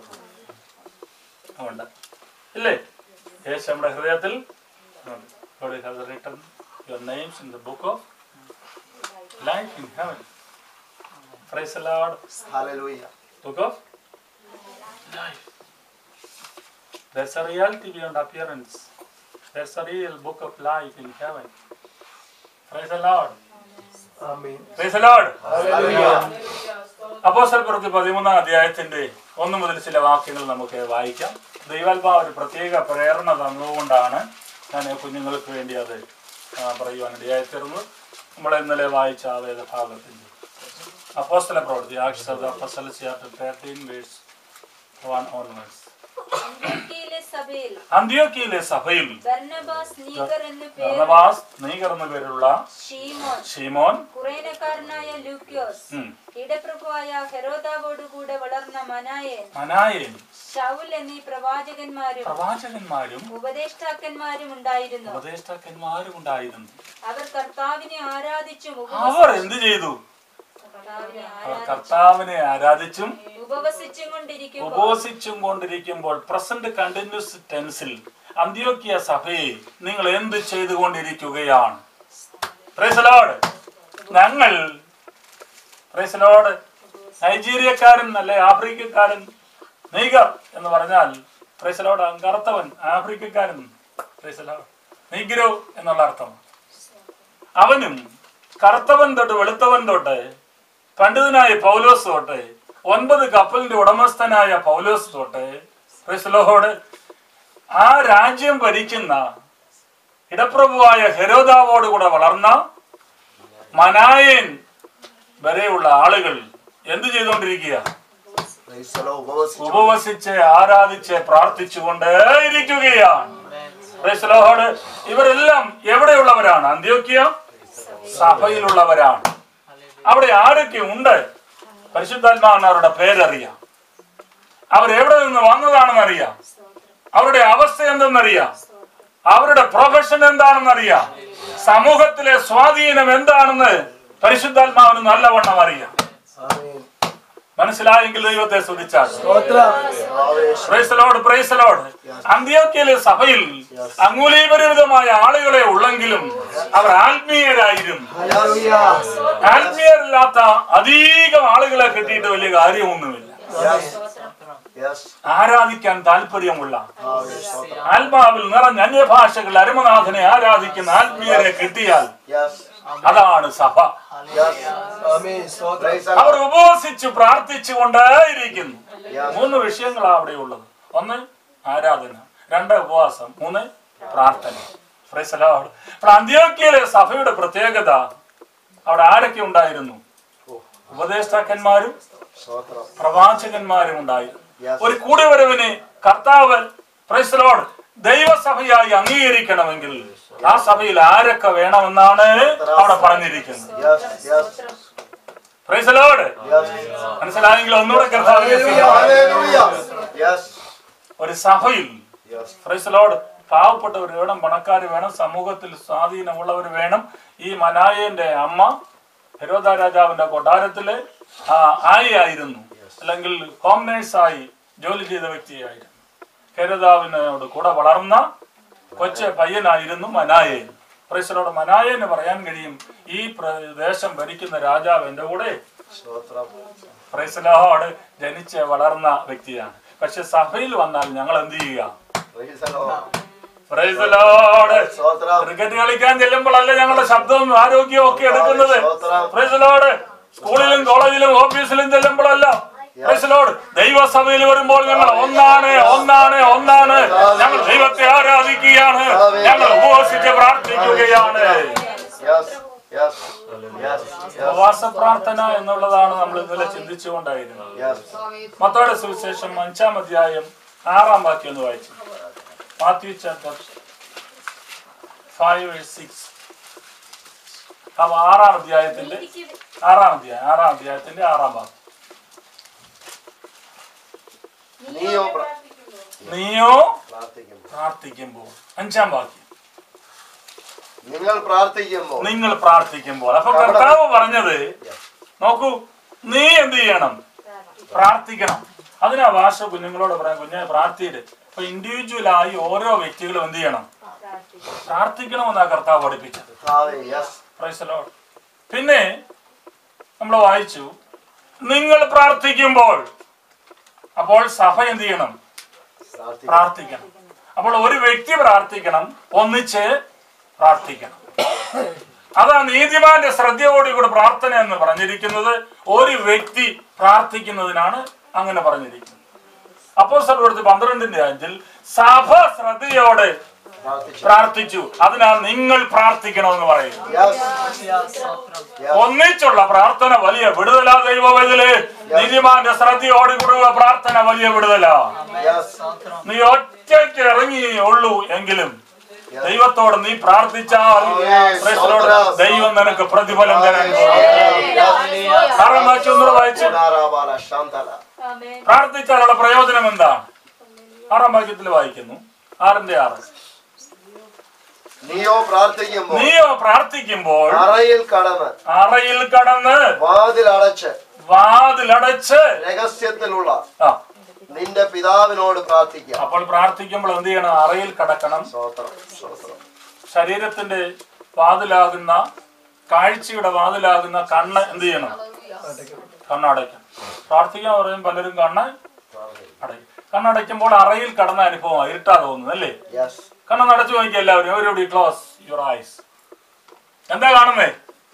ഉണ്ട് ഇല്ലേ യേശു നമ്മുടെ ഹൃദയത്തിൽ ഉണ്ട്. God has written your names in the book of life in heaven. Praise the Lord. Hallelujah Book of life. There's a reality beyond appearance. There's a real book of life in heaven. Praise the Lord. Praise the Lord. Apostle പ്രവൃത്തി പതിമൂന്നാം അധ്യായത്തിന്റെ ഒന്ന് മുതൽ ചില വാക്യങ്ങൾ നമുക്ക് വായിക്കാം ദൈവാത്മാവ് ഒരു പ്രത്യേക പ്രേരണ തന്നതുകൊണ്ടാണ് ഞാൻ കുഞ്ഞുങ്ങൾക്ക് വേണ്ടി അത് ആ, പറയുവാൻ ഇടയായിത്തീർന്നത് നമ്മൾ ഇന്നലെ വായിച്ച ആ വേദഭാഗത്തിന്റെ അപ്പോസ്തല പ്രവൃത്തി acts of the apostles chapter 13 verse 1 onwards അന്ത്യോക്യയിലെ സഭയിൽ അന്ത്യോക്കിയിലെ സഭയിൽ ബർന്നബാസ് നീഗർ എന്നു പേര് ബർന്നബാസ് നീഗർ എന്ന പേരുള്ള ഷീമോൻ ഷീമോൻ കുറേനക്കാരനായ ലൂക്യോസ് ഉം, ഇടപ്രഭുവായ ഹെരോദാവോടുകൂടെ വളർന്ന മനായൻ മനായേൻ ഷൗൽ എന്നീ പ്രവാചകന്മാരും പ്രവാചകന്മാരും ഉപദേഷ്ടാക്കന്മാരും ഉണ്ടായിരുന്നു ഉപദേഷ്ടാക്കന്മാരും ഉണ്ടായിരുന്നു അവർ കർത്താവിനെ ആരാധിച്ചും അവർ എന്ത് ചെയ്തു കർത്താവിനെ അവർ ആരാധിച്ചും കർത്താവിനെ ആരാധിച്ചും ഉപവസിച്ചും കൊണ്ടിരിക്കുമ്പോൾ ഉപവസിച്ചും കൊണ്ടിരിക്കുമ്പോൾ പ്രസന്റ് കണ്ടിന്യൂസ് ടെൻസിൽ അന്ത്യോക്കിയ സഭയെ നിങ്ങൾ എന്ത് ചെയ്തുകൊണ്ടിരിക്കുകയാണ് Praise the Lord. ഞങ്ങൾ Praise the Lord. നൈജീരിയക്കാരൻ അല്ലെ ആഫ്രിക്കക്കാരൻ നീഗർ എന്ന് പറഞ്ഞാൽ Praise the Lord, കറുത്തവൻ ആഫ്രിക്കക്കാരൻ Praise the Lord. നീഗ്രോ എന്നുള്ള അർത്ഥം അവനും കറുത്തവൻ തൊട്ട് വെളുത്തവൻ തൊട്ട് പണ്ഡിതനായ പൗലോസ് തൊട്ട് ഒൻപത് കപ്പലിന്റെ ഉടമസ്ഥനായ പൗലോസ് തൊട്ട് ക്രിസ്ലോഹോട് ആ രാജ്യം ഭരിക്കുന്ന ഇടപ്രഭുവായ ഹെരോദാവോട് കൂടെ വളർന്ന മനായൻ വരെയുള്ള ആളുകൾ എന്ത് ചെയ്തുകൊണ്ടിരിക്കുക Praise the Lord. ഉപവസിച്ചു. ഉപവസിച്ച് ആരാധിച്ച് പ്രാർത്ഥിച്ചുകൊണ്ട് ഇരിക്കുകയാണ് Praise the Lord. ഇവരെല്ലാം എവിടെയുള്ളവരാണ് അന്ത്യോക്യ സഭയിലുള്ളവരാണ് അവിടെ ആരൊക്കെ ഉണ്ട് പരിശുദ്ധാത്മാവിന് അവരുടെ പേരറിയാം അവരെവിടെ നിന്ന് വന്നതാണെന്ന് അറിയാം അവരുടെ അവസ്ഥ എന്തെന്നറിയാം അവരുടെ പ്രൊഫഷൻ എന്താണെന്നറിയാം സമൂഹത്തിലെ സ്വാധീനം എന്താണെന്ന് പരിശുദ്ധാത്മാവിന് നല്ലവണ്ണം അറിയാം ആമേൻ. മനസ്സിലായെങ്കിൽ ദൈവത്തെ സ്തുതിച്ചാൽ സ്തോത്രം. ആവേശം. Praise the Lord, praise the Lord. അന്ത്യോക്യയിലെ സഭയിൽ അങ്ങുലീപരിതമായ ആളുകളെ ഉള്ളെങ്കിലും അവർ ആത്മീയരായിരുന്നു ഹല്ലേലൂയ. ആത്മീയരല്ലാത്ത അധികം ആളുകളെ കിട്ടിയിട്ട് വലിയ കാര്യമൊന്നുമില്ല Yes. Yes. ആരാധിക്കാൻ താല്പര്യമുള്ള ആമേൻ. സ്തോത്രം. ആത്മാവിൽ നിറഞ്ഞ അന്യഭാഷകൾ അരുമനാഥനെ ആരാധിക്കുന്ന ആത്മീയരെ കിട്ടിയാൽ Yes. അതാണ് സഭ Yes. ആമേൻ. സ്തോത്രം. Praise the our Lord. ഉപവസിച്ച് പ്രാർത്ഥിച്ചു കൊണ്ടേയിരിക്കുന്നു Yes. മൂന്ന് വിഷയങ്ങളാണ് അവിടെ ഉള്ളത് ഒന്ന് ആരാധന രണ്ട് ഉപവാസം മൂന്ന് പ്രാർത്ഥന Praise the Lord. അപ്പോൾ അന്ത്യോക്യയിലെ സഭയുടെ പ്രത്യേകത അവിടെ ആരൊക്കെ ഉണ്ടായിരുന്നു ഉപദേഷ്ടാക്കന്മാരും സ്തോത്രം. പ്രവാചകന്മാരും ഉണ്ടായിരുന്നു Yes. ഒരു കൂടിവരവിന് കർത്താവ് Praise the Lord, ദൈവസഭയായി അംഗീകരിക്കണമെങ്കിൽ ആ സഭയിൽ ആരൊക്കെ വേണമെന്നാണ് അവിടെ പറഞ്ഞിരിക്കുന്നത് Yes. Yes. Praise the Lord. Yes. മനസ്സിലായെങ്കിൽ ഒന്നുകൂടെ കർത്താവിനെ Hallelujah. Yes. ഒരു സഭയിൽ Yes. Praise the Lord. പാവപ്പെട്ടവർ വേണം പണക്കാർ വേണം സമൂഹത്തിൽ സ്വാധീനമുള്ളവർ വേണം ഈ മനായന്റെ അമ്മ ഹെരോദ രാജാവിന്റെ കൊട്ടാരത്തില് ആ, ആയിരുന്നു അല്ലെങ്കിൽ ഹോം നേഴ്സായി ജോലി ചെയ്ത വ്യക്തിയായിരുന്നു ഹെരോദാവിനോട് കൂടെ വളർന്ന കൊച്ചു പയ്യനായിരുന്നു മനായൻ പ്രൈസലോട് മനായന് പറയാൻ കഴിയും ഈ പ്രദേശം ഭരിക്കുന്ന രാജാവ് എന്റെ കൂടെ സ്തോത്രം. പ്രൈസലോട് ജനിച്ച് വളർന്ന വ്യക്തിയാണ് പക്ഷെ സഭയിൽ വന്നാൽ ഞങ്ങൾ എന്ത് ചെയ്യുക Praise the Lord. Praise the Lord. സ്തോത്രം. ക്രിക്കറ്റ് കളിക്കാൻ ചെല്ലുമ്പോഴല്ല ഞങ്ങളുടെ ശബ്ദവും ആരോഗ്യവും ഒക്കെ എടുക്കുന്നത് സ്തോത്രം. Praise the Lord. സ്കൂളിലും കോളേജിലും ഓഫീസിലും ചെല്ലുമ്പോഴല്ല Praise the Lord. ദൈവസഭയിൽ വരുമ്പോൾ ഞങ്ങൾ ഒന്നാണ് ഒന്നാണ് ഒന്നാണ് ഞങ്ങൾ ദൈവത്തെ ആരാധിക്കുകയാണ് ഞങ്ങൾ ഉപവസിച്ച് പ്രാർത്ഥിക്കുകയാണ് Yes. Yes. Yes. Yes. ഉപവാസ പ്രാർത്ഥന എന്നുള്ളതാണ് നമ്മൾ ഇന്നലെ ചിന്തിച്ചുകൊണ്ടായിരുന്നത് Yes. മത്തോയുടെ സുവിശേഷം അഞ്ചാം അധ്യായം ആറാം വാക്യം ഒന്ന് വായിച്ചു മാത്യു ചാപ്റ്റർ ഫൈവ് സിക്സ് അപ്പൊ ആറാം അധ്യായത്തിന്റെ ആറാം അധ്യായം ആറാം അധ്യായത്തിന്റെ ആറാം വാക്യം നീയോ പ്ര- നീയോ പ്രാർത്ഥിക്കുമ്പോൾ പ്രാർത്ഥിക്കുമ്പോൾ അഞ്ചാം വാക്യം നിങ്ങൾ പ്രാർത്ഥിക്കുമ്പോൾ നിങ്ങൾ പ്രാർത്ഥിക്കുമ്പോൾ അപ്പൊ കർത്താവ് പറഞ്ഞത് നോക്കൂ നീ എന്ത് ചെയ്യണം പ്രാർത്ഥിക്കണം അതിനാ ഭാഷ കുഞ്ഞുങ്ങളോട് പറയാം കുഞ്ഞെ പ്രാർത്ഥിയിട്ട് അപ്പൊ ഇൻഡിവിജ്വൽ ആയി ഓരോ വ്യക്തികളും എന്ത് ചെയ്യണം പ്രാർത്ഥിക്കണമെന്നാ കർത്താവ് പഠിപ്പിച്ചത് കർത്താവേ, yes. Praise the Lord. പിന്നെ നമ്മൾ വായിച്ചു നിങ്ങൾ പ്രാർത്ഥിക്കുമ്പോൾ അപ്പോൾ സഭ എന്ത് ചെയ്യണം പ്രാർത്ഥിക്കണം. പ്രാർത്ഥിക്കണം അപ്പോൾ ഒരു വ്യക്തി പ്രാർത്ഥിക്കണം ഒന്നിച്ച് പ്രാർത്ഥിക്കണം അതാ നീതിമാന്റെ ശ്രദ്ധയോടുകൂടി പ്രാർത്ഥന എന്ന് പറഞ്ഞിരിക്കുന്നത് ഒരു വ്യക്തി പ്രാർത്ഥിക്കുന്നതിനാണ് അങ്ങനെ പറഞ്ഞിരിക്കുന്നത് അപ്പോ സ്ഥലത്ത് പന്ത്രണ്ടിന്റെ അഞ്ചിൽ സഭ ശ്രദ്ധയോടെ പ്രാർത്ഥിച്ചു അതിനാൽ നിങ്ങൾ പ്രാർത്ഥിക്കണമെന്ന് പറയുന്നു Yes. Yes. ഒന്നിച്ചുള്ള പ്രാർത്ഥന വലിയ വിടുതലാ ദൈവവേദല് നീതിമാന്റെ ശ്രദ്ധയോടുകൂടിയുള്ള പ്രാർത്ഥന വലിയ വിടുതലാ Yes. നീ ഒറ്റയ്ക്ക് ഇറങ്ങി ഉള്ളൂ എങ്കിലും ദൈവത്തോട് നീ പ്രാർത്ഥിച്ചാൽ praise the Lord, ദൈവം നിനക്ക് പ്രതിഫലം തരാൻ ആറാം വാക്യം ഒന്നുകൂടെ വായിച്ചു Narabala Shantala. പ്രാർത്ഥിച്ചാലുള്ള പ്രയോജനം എന്താണ് ആറാം വാക്യത്തിൽ വായിക്കുന്നു ആറിന്റെ ആറ് നീയോ പ്രാർത്ഥിക്കുമ്പോൾ നീയോ പ്രാർത്ഥിക്കുമ്പോൾ അറയിൽ കടന്ന് അറയിൽ കടന്ന് വാതിൽ അടച്ച് വാതിലടച്ച് രഹസ്യത്തിലുള്ള ആ നിന്റെ പിതാവിനോട് പ്രാർത്ഥിക്കാം അപ്പോൾ പ്രാർത്ഥിക്കുമ്പോൾ എന്ത് ചെയ്യണം അറയിൽ കടക്കണം സ്തോത്രം സ്തോത്രം ശരീരത്തിന്റെ വാതിലാകുന്ന കാഴ്ചയുടെ വാതിലാകുന്ന കണ്ണ് എന്ത് ചെയ്യണം കണ്ണടയ്ക്കണം പ്രാർത്ഥിക്കാൻ പറയും പലരും കണ്ണ് അടയ്ക്കും കണ്ണടയ്ക്കുമ്പോൾ അറയിൽ കടന്ന അനുഭവം ഇരുട്ടാ തോന്നുന്നു അല്ലേ യെസ് കണ്ണൊന്ന് അടച്ചു നോക്കിയ എല്ലാവരും എവരിബഡി ക്ലോസ് യുവർ ഐസ് എന്താ കാണുന്നേ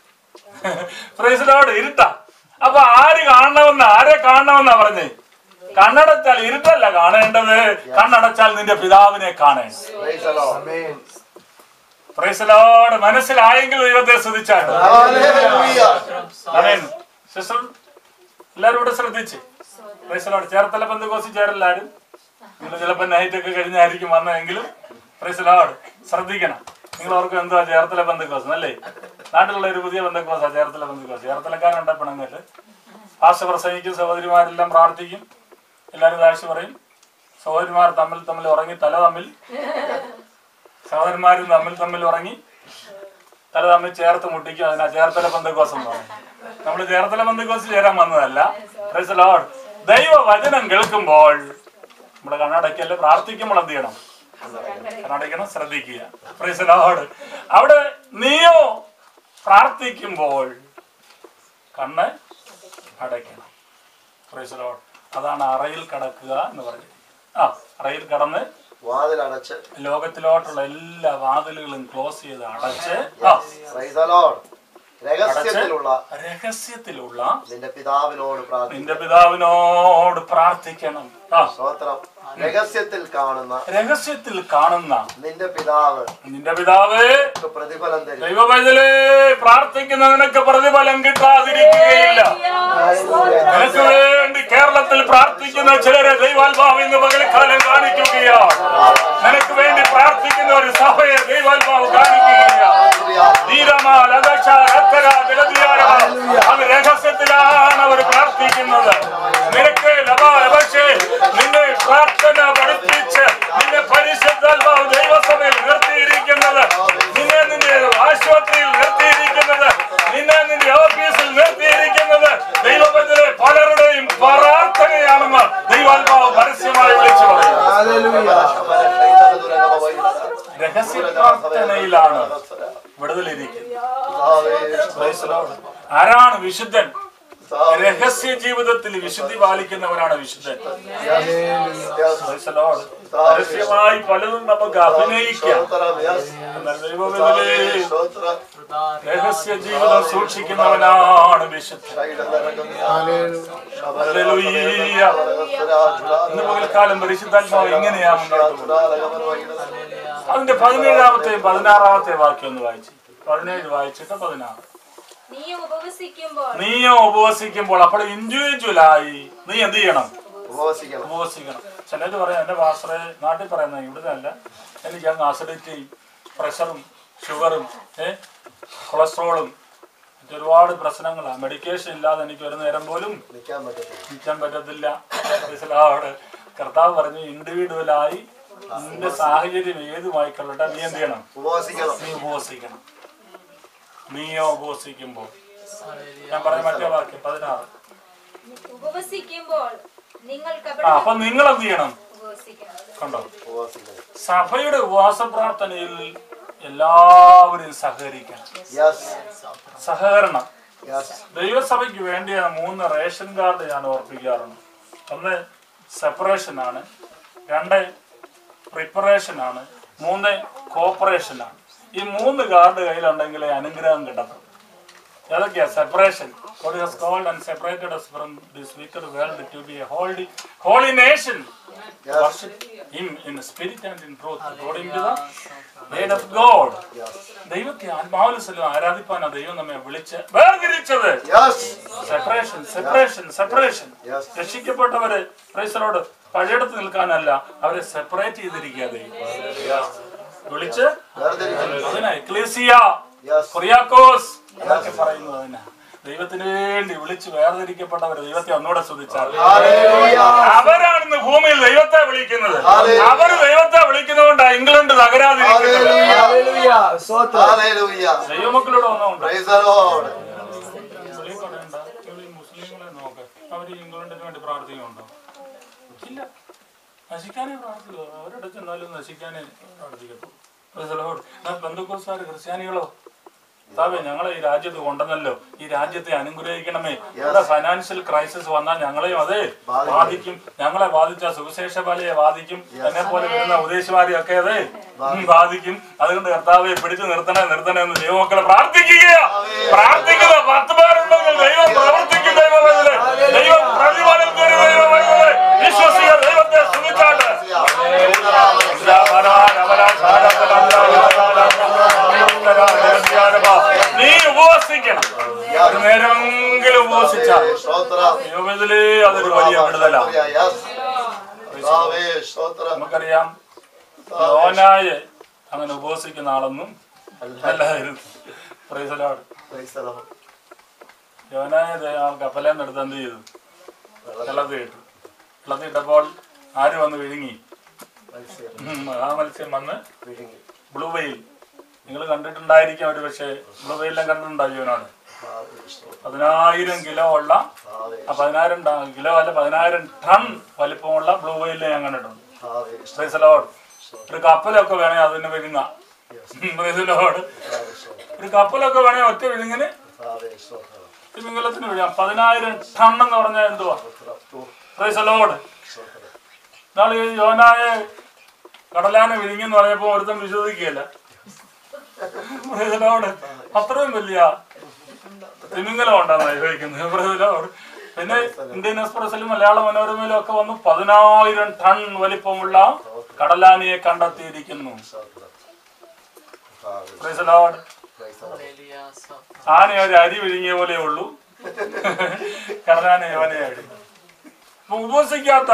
പ്രൈസിലോട് ഇരുട്ടാ അപ്പൊ ആര് കാണണമെന്ന് ആരെ കാണണമെന്നാ പറഞ്ഞേ കണ്ണടച്ചാൽ ഇരുട്ടല്ല കാണേണ്ടത് കണ്ണടച്ചാൽ നിന്റെ പിതാവിനെ കാണേണ്ടത് Praise the Lord. പ്രൈസലോട് മനസ്സിലായെങ്കിൽ ദൈവത്തെ സ്തുതിച്ചാണ് Hallelujah. ആമേൻ. സിസ്റ്റർ എല്ലാരും ഇവിടെ ശ്രദ്ധിച്ച് പ്രൈസലോട് ചേർത്തല പന്ത് ചേരല്ലാരും നിങ്ങൾ ചിലപ്പോ നൈറ്റ് ഒക്കെ കഴിഞ്ഞായിരിക്കും വന്നതെങ്കിലും പ്രൈസലോട് ശ്രദ്ധിക്കണം നിങ്ങൾ ഓർക്കും എന്തുവാ ചേർത്തല ബന്ധുക്കോസ് അല്ലേ നാട്ടിലുള്ള ഒരു പുതിയ ബന്ധുക്കോസാ ചേർത്തല ബന്ധുക്കോസ് ചേർത്തലക്കാരുണ്ട് പെണ്ണുങ്ങല് ഭാഷ പ്രസംഗിക്കും സഹോദരിമാരെല്ലാം പ്രാർത്ഥിക്കും എല്ലാവരും താഴ്ച പറയും സഹോദരിമാർ തമ്മിൽ തമ്മിൽ ഉറങ്ങി തല തമ്മിൽ സഹോദരന്മാരും തമ്മിൽ തമ്മിൽ ഉറങ്ങി തല തമ്മിൽ ചേർത്ത് മുട്ടിക്കും അതിനാ ചേർത്തല ബന്ധുക്കോസം എന്ന് പറയും നമ്മൾ ചേർത്തല ബന്ധുക്കോസ് ചേരാൻ വന്നതല്ല Praise the Lord. ദൈവ വചനം കേൾക്കുമ്പോൾ നമ്മുടെ കണ്ണടയ്ക്കല് പ്രാർത്ഥിക്കുമ്പോൾ എന്ത് ചെയ്യണം കണ്ണടയ്ക്കണം ശ്രദ്ധിക്കുക Praise the Lord. അവിടെ നീയോ പ്രാർത്ഥിക്കുമ്പോൾ കണ്ണ് അടയ്ക്കണം Praise the Lord. അതാണ് അറയിൽ കടക്കുക എന്ന് പറയുന്നത് ആ അറയിൽ കടന്ന് വാതിൽ അടച്ച് ലോകത്തിലോട്ടുള്ള എല്ലാ വാതിലുകളും ക്ലോസ് ചെയ്ത് അടച്ച് ആ Praise the Lord. രഹസ്യത്തിലുള്ള രഹസ്യത്തിലുള്ള നിന്റെ പിതാവിനോട് പ്രാർത്ഥിക്കും നിന്റെ പിതാവിനോട് പ്രാർത്ഥിക്കണം ആ സ്തോത്രം രഹസ്യത്തിൽ കാണുന്ന രഹസ്യത്തിൽ കാണുന്ന നിന്റെ പിതാവ് നിന്റെ പിതാവ് നിനക്ക് പ്രതിഫലം തരും ദൈവവൈതലേ പ്രാർത്ഥിക്കുന്ന നിനക്ക് പ്രതിഫലം കിട്ടാതിരിക്കുകയില്ല നിനക്ക് വേണ്ടി കേരളത്തിൽ പ്രാർത്ഥിക്കുന്ന ചിലരെ ദൈവാത്മാവ് ഇന്ന് പകൽക്കാലം കാണിക്കുകയാണ് നിനക്ക് വേണ്ടി പ്രാർത്ഥിക്കുന്ന ഒരു സഭയെ ദൈവാത്മാവ് കാണിക്കുകയാണ് ധീരമാൽ അകക്ഷ രക്തര ജലധിയാര അത് രഹസ്യത്തിലാണ് അവർ പ്രാർത്ഥിക്കുന്നത് നിനക്ക് ലഭാലപക്ഷേ നിന്നെ പ്രാർത്ഥന പഠിപ്പിച്ച് നിന്നെ പരിശുദ്ധാത്മാവ് ദൈവസഭയിൽ നിർത്തിയിരിക്കുന്നത് നിന്നെ നിന്റെ ആശുപത്രിയിൽ നിർത്തിയിരിക്കുന്നത് നിന്നെ നിന്റെ ഓഫീസിൽ നിർത്തിയിരിക്കുന്നത് ദൈവബന്ധത്തിലെ പലരുടെയും പ്രാർത്ഥനയാണെന്ന് ദൈവാത്മാവ് പരസ്യമായി വിളിച്ചു പറയും രഹസ്യ പ്രാർത്ഥനയിലാണ് വിടുതലിരിക്കുന്നത് Praise the Lord. ആരാണ് വിശുദ്ധൻ രഹസ്യ ജീവിതത്തിൽ വിശുദ്ധി പാലിക്കുന്നവരാണ് വിശുദ്ധൻ Praise the Lord. പരസ്യമായി പലതും നമുക്ക് അഭിനയിക്കാം എന്നാൽ ദൈവവേദനയിലെ രഹസ്യ ജീവിതം സൂക്ഷിക്കുന്നവനാണ് വിശുദ്ധൻ ഹല്ലേലൂയ. ഇന്ന് പകൽക്കാലം പരിശുദ്ധാത്മാവ് ഇങ്ങനെയാ മുന്നോട്ട് പോകുന്നത്. അതിന്റെ പതിനേഴാമത്തെയും പതിനാറാമത്തെ വാക്യം ഒന്ന് വായിച്ചു പതിനേഴ് വായിച്ചിട്ട് പതിനാറ് നീ ഉപവസിക്കുമ്പോൾ നീയോ ഉപവസിക്കുമ്പോൾ അപ്പോൾ ഇൻഡിവിജ്വലായി നീ എന്ത് ചെയ്യണം ഉപവസിക്കണം ഉപവസിക്കണം ചിലര് പറയാം എന്റെ പാസ്റ്ററെ നാട്ടിൽ പറയുന്നത് ഇവിടെ അല്ല എനിക്ക് അങ്ങ് അസിഡിറ്റിയും പ്രഷറും ഷുഗറും ഏ കൊളസ്ട്രോളും മറ്റൊരുപാട് പ്രശ്നങ്ങളാണ് മെഡിക്കേഷൻ ഇല്ലാതെ എനിക്ക് ഒരു നേരം പോലും നിൽക്കാൻ പറ്റത്തില്ല നിൽക്കാൻ പറ്റത്തില്ല മനസ്സിലാവട്ടെ കർത്താവ് പറഞ്ഞു ഇൻഡിവിജ്വലായി നിന്റെ സാഹചര്യം ഏതുമായിക്കൊള്ളട്ടെ നീ എന്ത് ചെയ്യണം ഉപവസിക്കണം നീ ഉപവസിക്കണം നീയോ ഉപവസിക്കുമ്പോൾ ഞാൻ പറഞ്ഞ മറ്റേ വാക്യം പതിനാറ് ഉപവസിക്കുമ്പോൾ നിങ്ങൾ ആ കപട അപ്പൊ നിങ്ങൾ എന്ത് ചെയ്യണം ഉപവസിക്കണം കണ്ടോ ഉപവസിക്കണം സഭയുടെ ഉപവാസ പ്രാർത്ഥനയിൽ എല്ലാവരും സഹകരിക്കണം യെസ് സഹകരണം യെസ് ദൈവസഭയ്ക്ക് വേണ്ടിയ മൂന്ന് റേഷൻ കാർഡ് ഞാൻ ഓർപ്പിക്കാറുണ്ട് ഒന്ന് സെപ്പറേഷൻ ആണ് രണ്ട് പ്രിപ്പറേഷൻ ആണ് മൂന്ന് കോപ്പറേഷൻ ആണ് ഈ മൂന്ന് കാർഡ് കയ്യിലുണ്ടെങ്കിലേ അനുഗ്രഹം കിട്ടത്തുള്ളൂ ഏതൊക്കെയാ separation God has called and separated us from this wicked world to be a holy, holy nation. worship him in spirit and in truth according to the word of God ദൈവത്തെ ആത്മാവിൽ സ്ഥലം ആരാധിപ്പാനാ ദൈവം നമ്മെ വിളിച്ച് വേർതിരിച്ചത് yes separation separation separation Yes. രക്ഷിക്കപ്പെട്ടവര് ക്രൈസ്തലോട് പഴയടത്ത് നിൽക്കാനല്ല അവരെ സെപ്പറേറ്റ് ചെയ്തിരിക്കുക ദൈവം വിളിച്ച് വേർതിരിക്കുന്നു അതിനാ എക്ലേസിയ യെസ് കൊറിയാക്കോസ് എന്നൊക്കെ പറയുന്നത് അതിനാ ദൈവത്തിന് വേണ്ടി വിളിച്ച് വേർതിരിക്കപ്പെട്ടവർ ദൈവത്തെ ഒന്നുകൂടെ സ്തുതിച്ചാൽ ഹല്ലേലൂയ അവരാണ് ഭൂമിയിൽ ദൈവത്തെ വിളിക്കുന്നത് Hallelujah. അവര് ദൈവത്തെ വിളിക്കുന്നതുകൊണ്ടാണ് ഇംഗ്ലണ്ട് തകരാതിരിക്കുന്നത് ഹല്ലേലൂയ Sotra. ഹല്ലേലൂയ ദൈവമക്കളോട് ഒന്നുണ്ട് പ്രൈസ് ദി ലോർഡ് മുസ്ലിം പറയണ്ട ഈ മുസ്ലിങ്ങളെ നോക്ക് അവര് ഇംഗ്ലണ്ടിന് വേണ്ടി പ്രാർത്ഥിക്കുന്നുണ്ടോ ഇല്ല നശിക്കാനേ പ്രാർത്ഥിക്കൂ അവരുടെ ചെന്നാലും നശിക്കാനേ പ്രാർത്ഥിക്കത്തുള്ളൂ ബന്ധുക്കോസാർ ക്രിസ്ത്യാനികളോ സാബേ ഞങ്ങളെ ഈ രാജ്യത്ത് കൊണ്ടുവന്നല്ലോ ഈ രാജ്യത്തെ അനുഗ്രഹിക്കണമേ ഇവിടെ ഫൈനാൻഷ്യൽ ക്രൈസിസ് വന്നാൽ ഞങ്ങളെയും അത് ബാധിക്കും ഞങ്ങളെ ബാധിച്ച സുവിശേഷ ബലയെ ബാധിക്കും എന്നെ പോലെ വരുന്ന ഉപദേശിമാരെ ഒക്കെ അത് ഉം, ബാധിക്കും അതുകൊണ്ട് കർത്താവെ പിടിച്ചു നിർത്തണേ നിർത്തണേ എന്ന് ദൈവമക്കളെ പ്രാർത്ഥിക്കുക പ്രാർത്ഥിക്കുക പത്ത് പേരുണ്ടെങ്കിൽ ദൈവം പ്രവർത്തിക്കും ദൈവമേ ദൈവം പ്രതിഫലം തരും ദൈവമേ വിശ്വസിക്കുക ദൈവത്തെ സ്തുതിച്ചാട്ട് നീ ഉപവസിക്കണം ഒരു നേരമെങ്കിലും ഉപവസിച്ചാൽ സ്തോത്രം ദൈവത്തില് അതൊരു വലിയ വിടുതലാണ് യെസ് കർത്താവേ സ്തോത്രം നമുക്കറിയാം യോനായെ അങ്ങനെ ഉപവസിക്കുന്ന ആളൊന്നും അല്ലായിരുന്നു Praise the Lord. Praise the lord യോനായെ ദേ ആ കപ്പലേൽ നിന്ന് എടുത്ത് എന്ത് ചെയ്തു വെള്ളത്തിൽ ഇട്ടു വെള്ളത്തിൽ ഇട്ടപ്പോൾ ആര് വന്ന് വിഴുങ്ങി ഉം, ആ മത്സ്യം വന്ന് വിഴുങ്ങി ബ്ലൂ വെയിൽ നിങ്ങൾ കണ്ടിട്ടുണ്ടായിരിക്കും ഒരു പക്ഷേ ബ്ലൂ വെയിലും കണ്ടിട്ടുണ്ടാവും യോനാണ് കർത്താവേ സ്തോത്രം പതിനായിരം കിലോ ഉള്ള കർത്താവേ ആ പതിനായിരം ട- കിലോ അല്ല പതിനായിരം ടൺ വലിപ്പമുള്ള ബ്ലൂ വെയിലിനെ ഞാൻ കണ്ടിട്ടുണ്ട് കർത്താവേ Praise the Lord. ഒരു കപ്പലൊക്കെ വേണേ അതിന് വിഴുങ്ങാം Praise the Lord. ഒരു കപ്പലൊക്കെ വേണേ ഒറ്റ വിഴുങ്ങിന് കർത്താവേ സ്തോത്രം തിമിംഗലത്തിന് വിഴുങ്ങാം പതിനായിരം ടൺ എന്ന് പറഞ്ഞാൽ എന്തുവാ Praise the Lord. നാളെ ഈ യോനായെ കടലാനെ വിഴുങ്ങിന്ന് പറഞ്ഞപ്പോ ഒരുത്തൻ വിശ്വസിക്കുകയല്ല Praise the Lord. അത്രയും വലിയ തിമിംഗലം ഉണ്ടെന്നാണ് ചോദിക്കുന്നത് Praise the Lord. പിന്നെ ഇന്ത്യൻ എക്സ്പ്രസിലും മലയാള മനോരമയിലും ഒക്കെ വന്ന് പതിനായിരം ടൺ വലിപ്പമുള്ള കടലാനിയെ കണ്ടെത്തിയിരിക്കുന്നു Praise the Lord. Hallelujah. Sotra. ആന ഒരു അരി വിഴുങ്ങിയ പോലെ ഉള്ളൂ കടലാന യോനയായിട്ട് അപ്പൊ ഉപവസിക്കാത്ത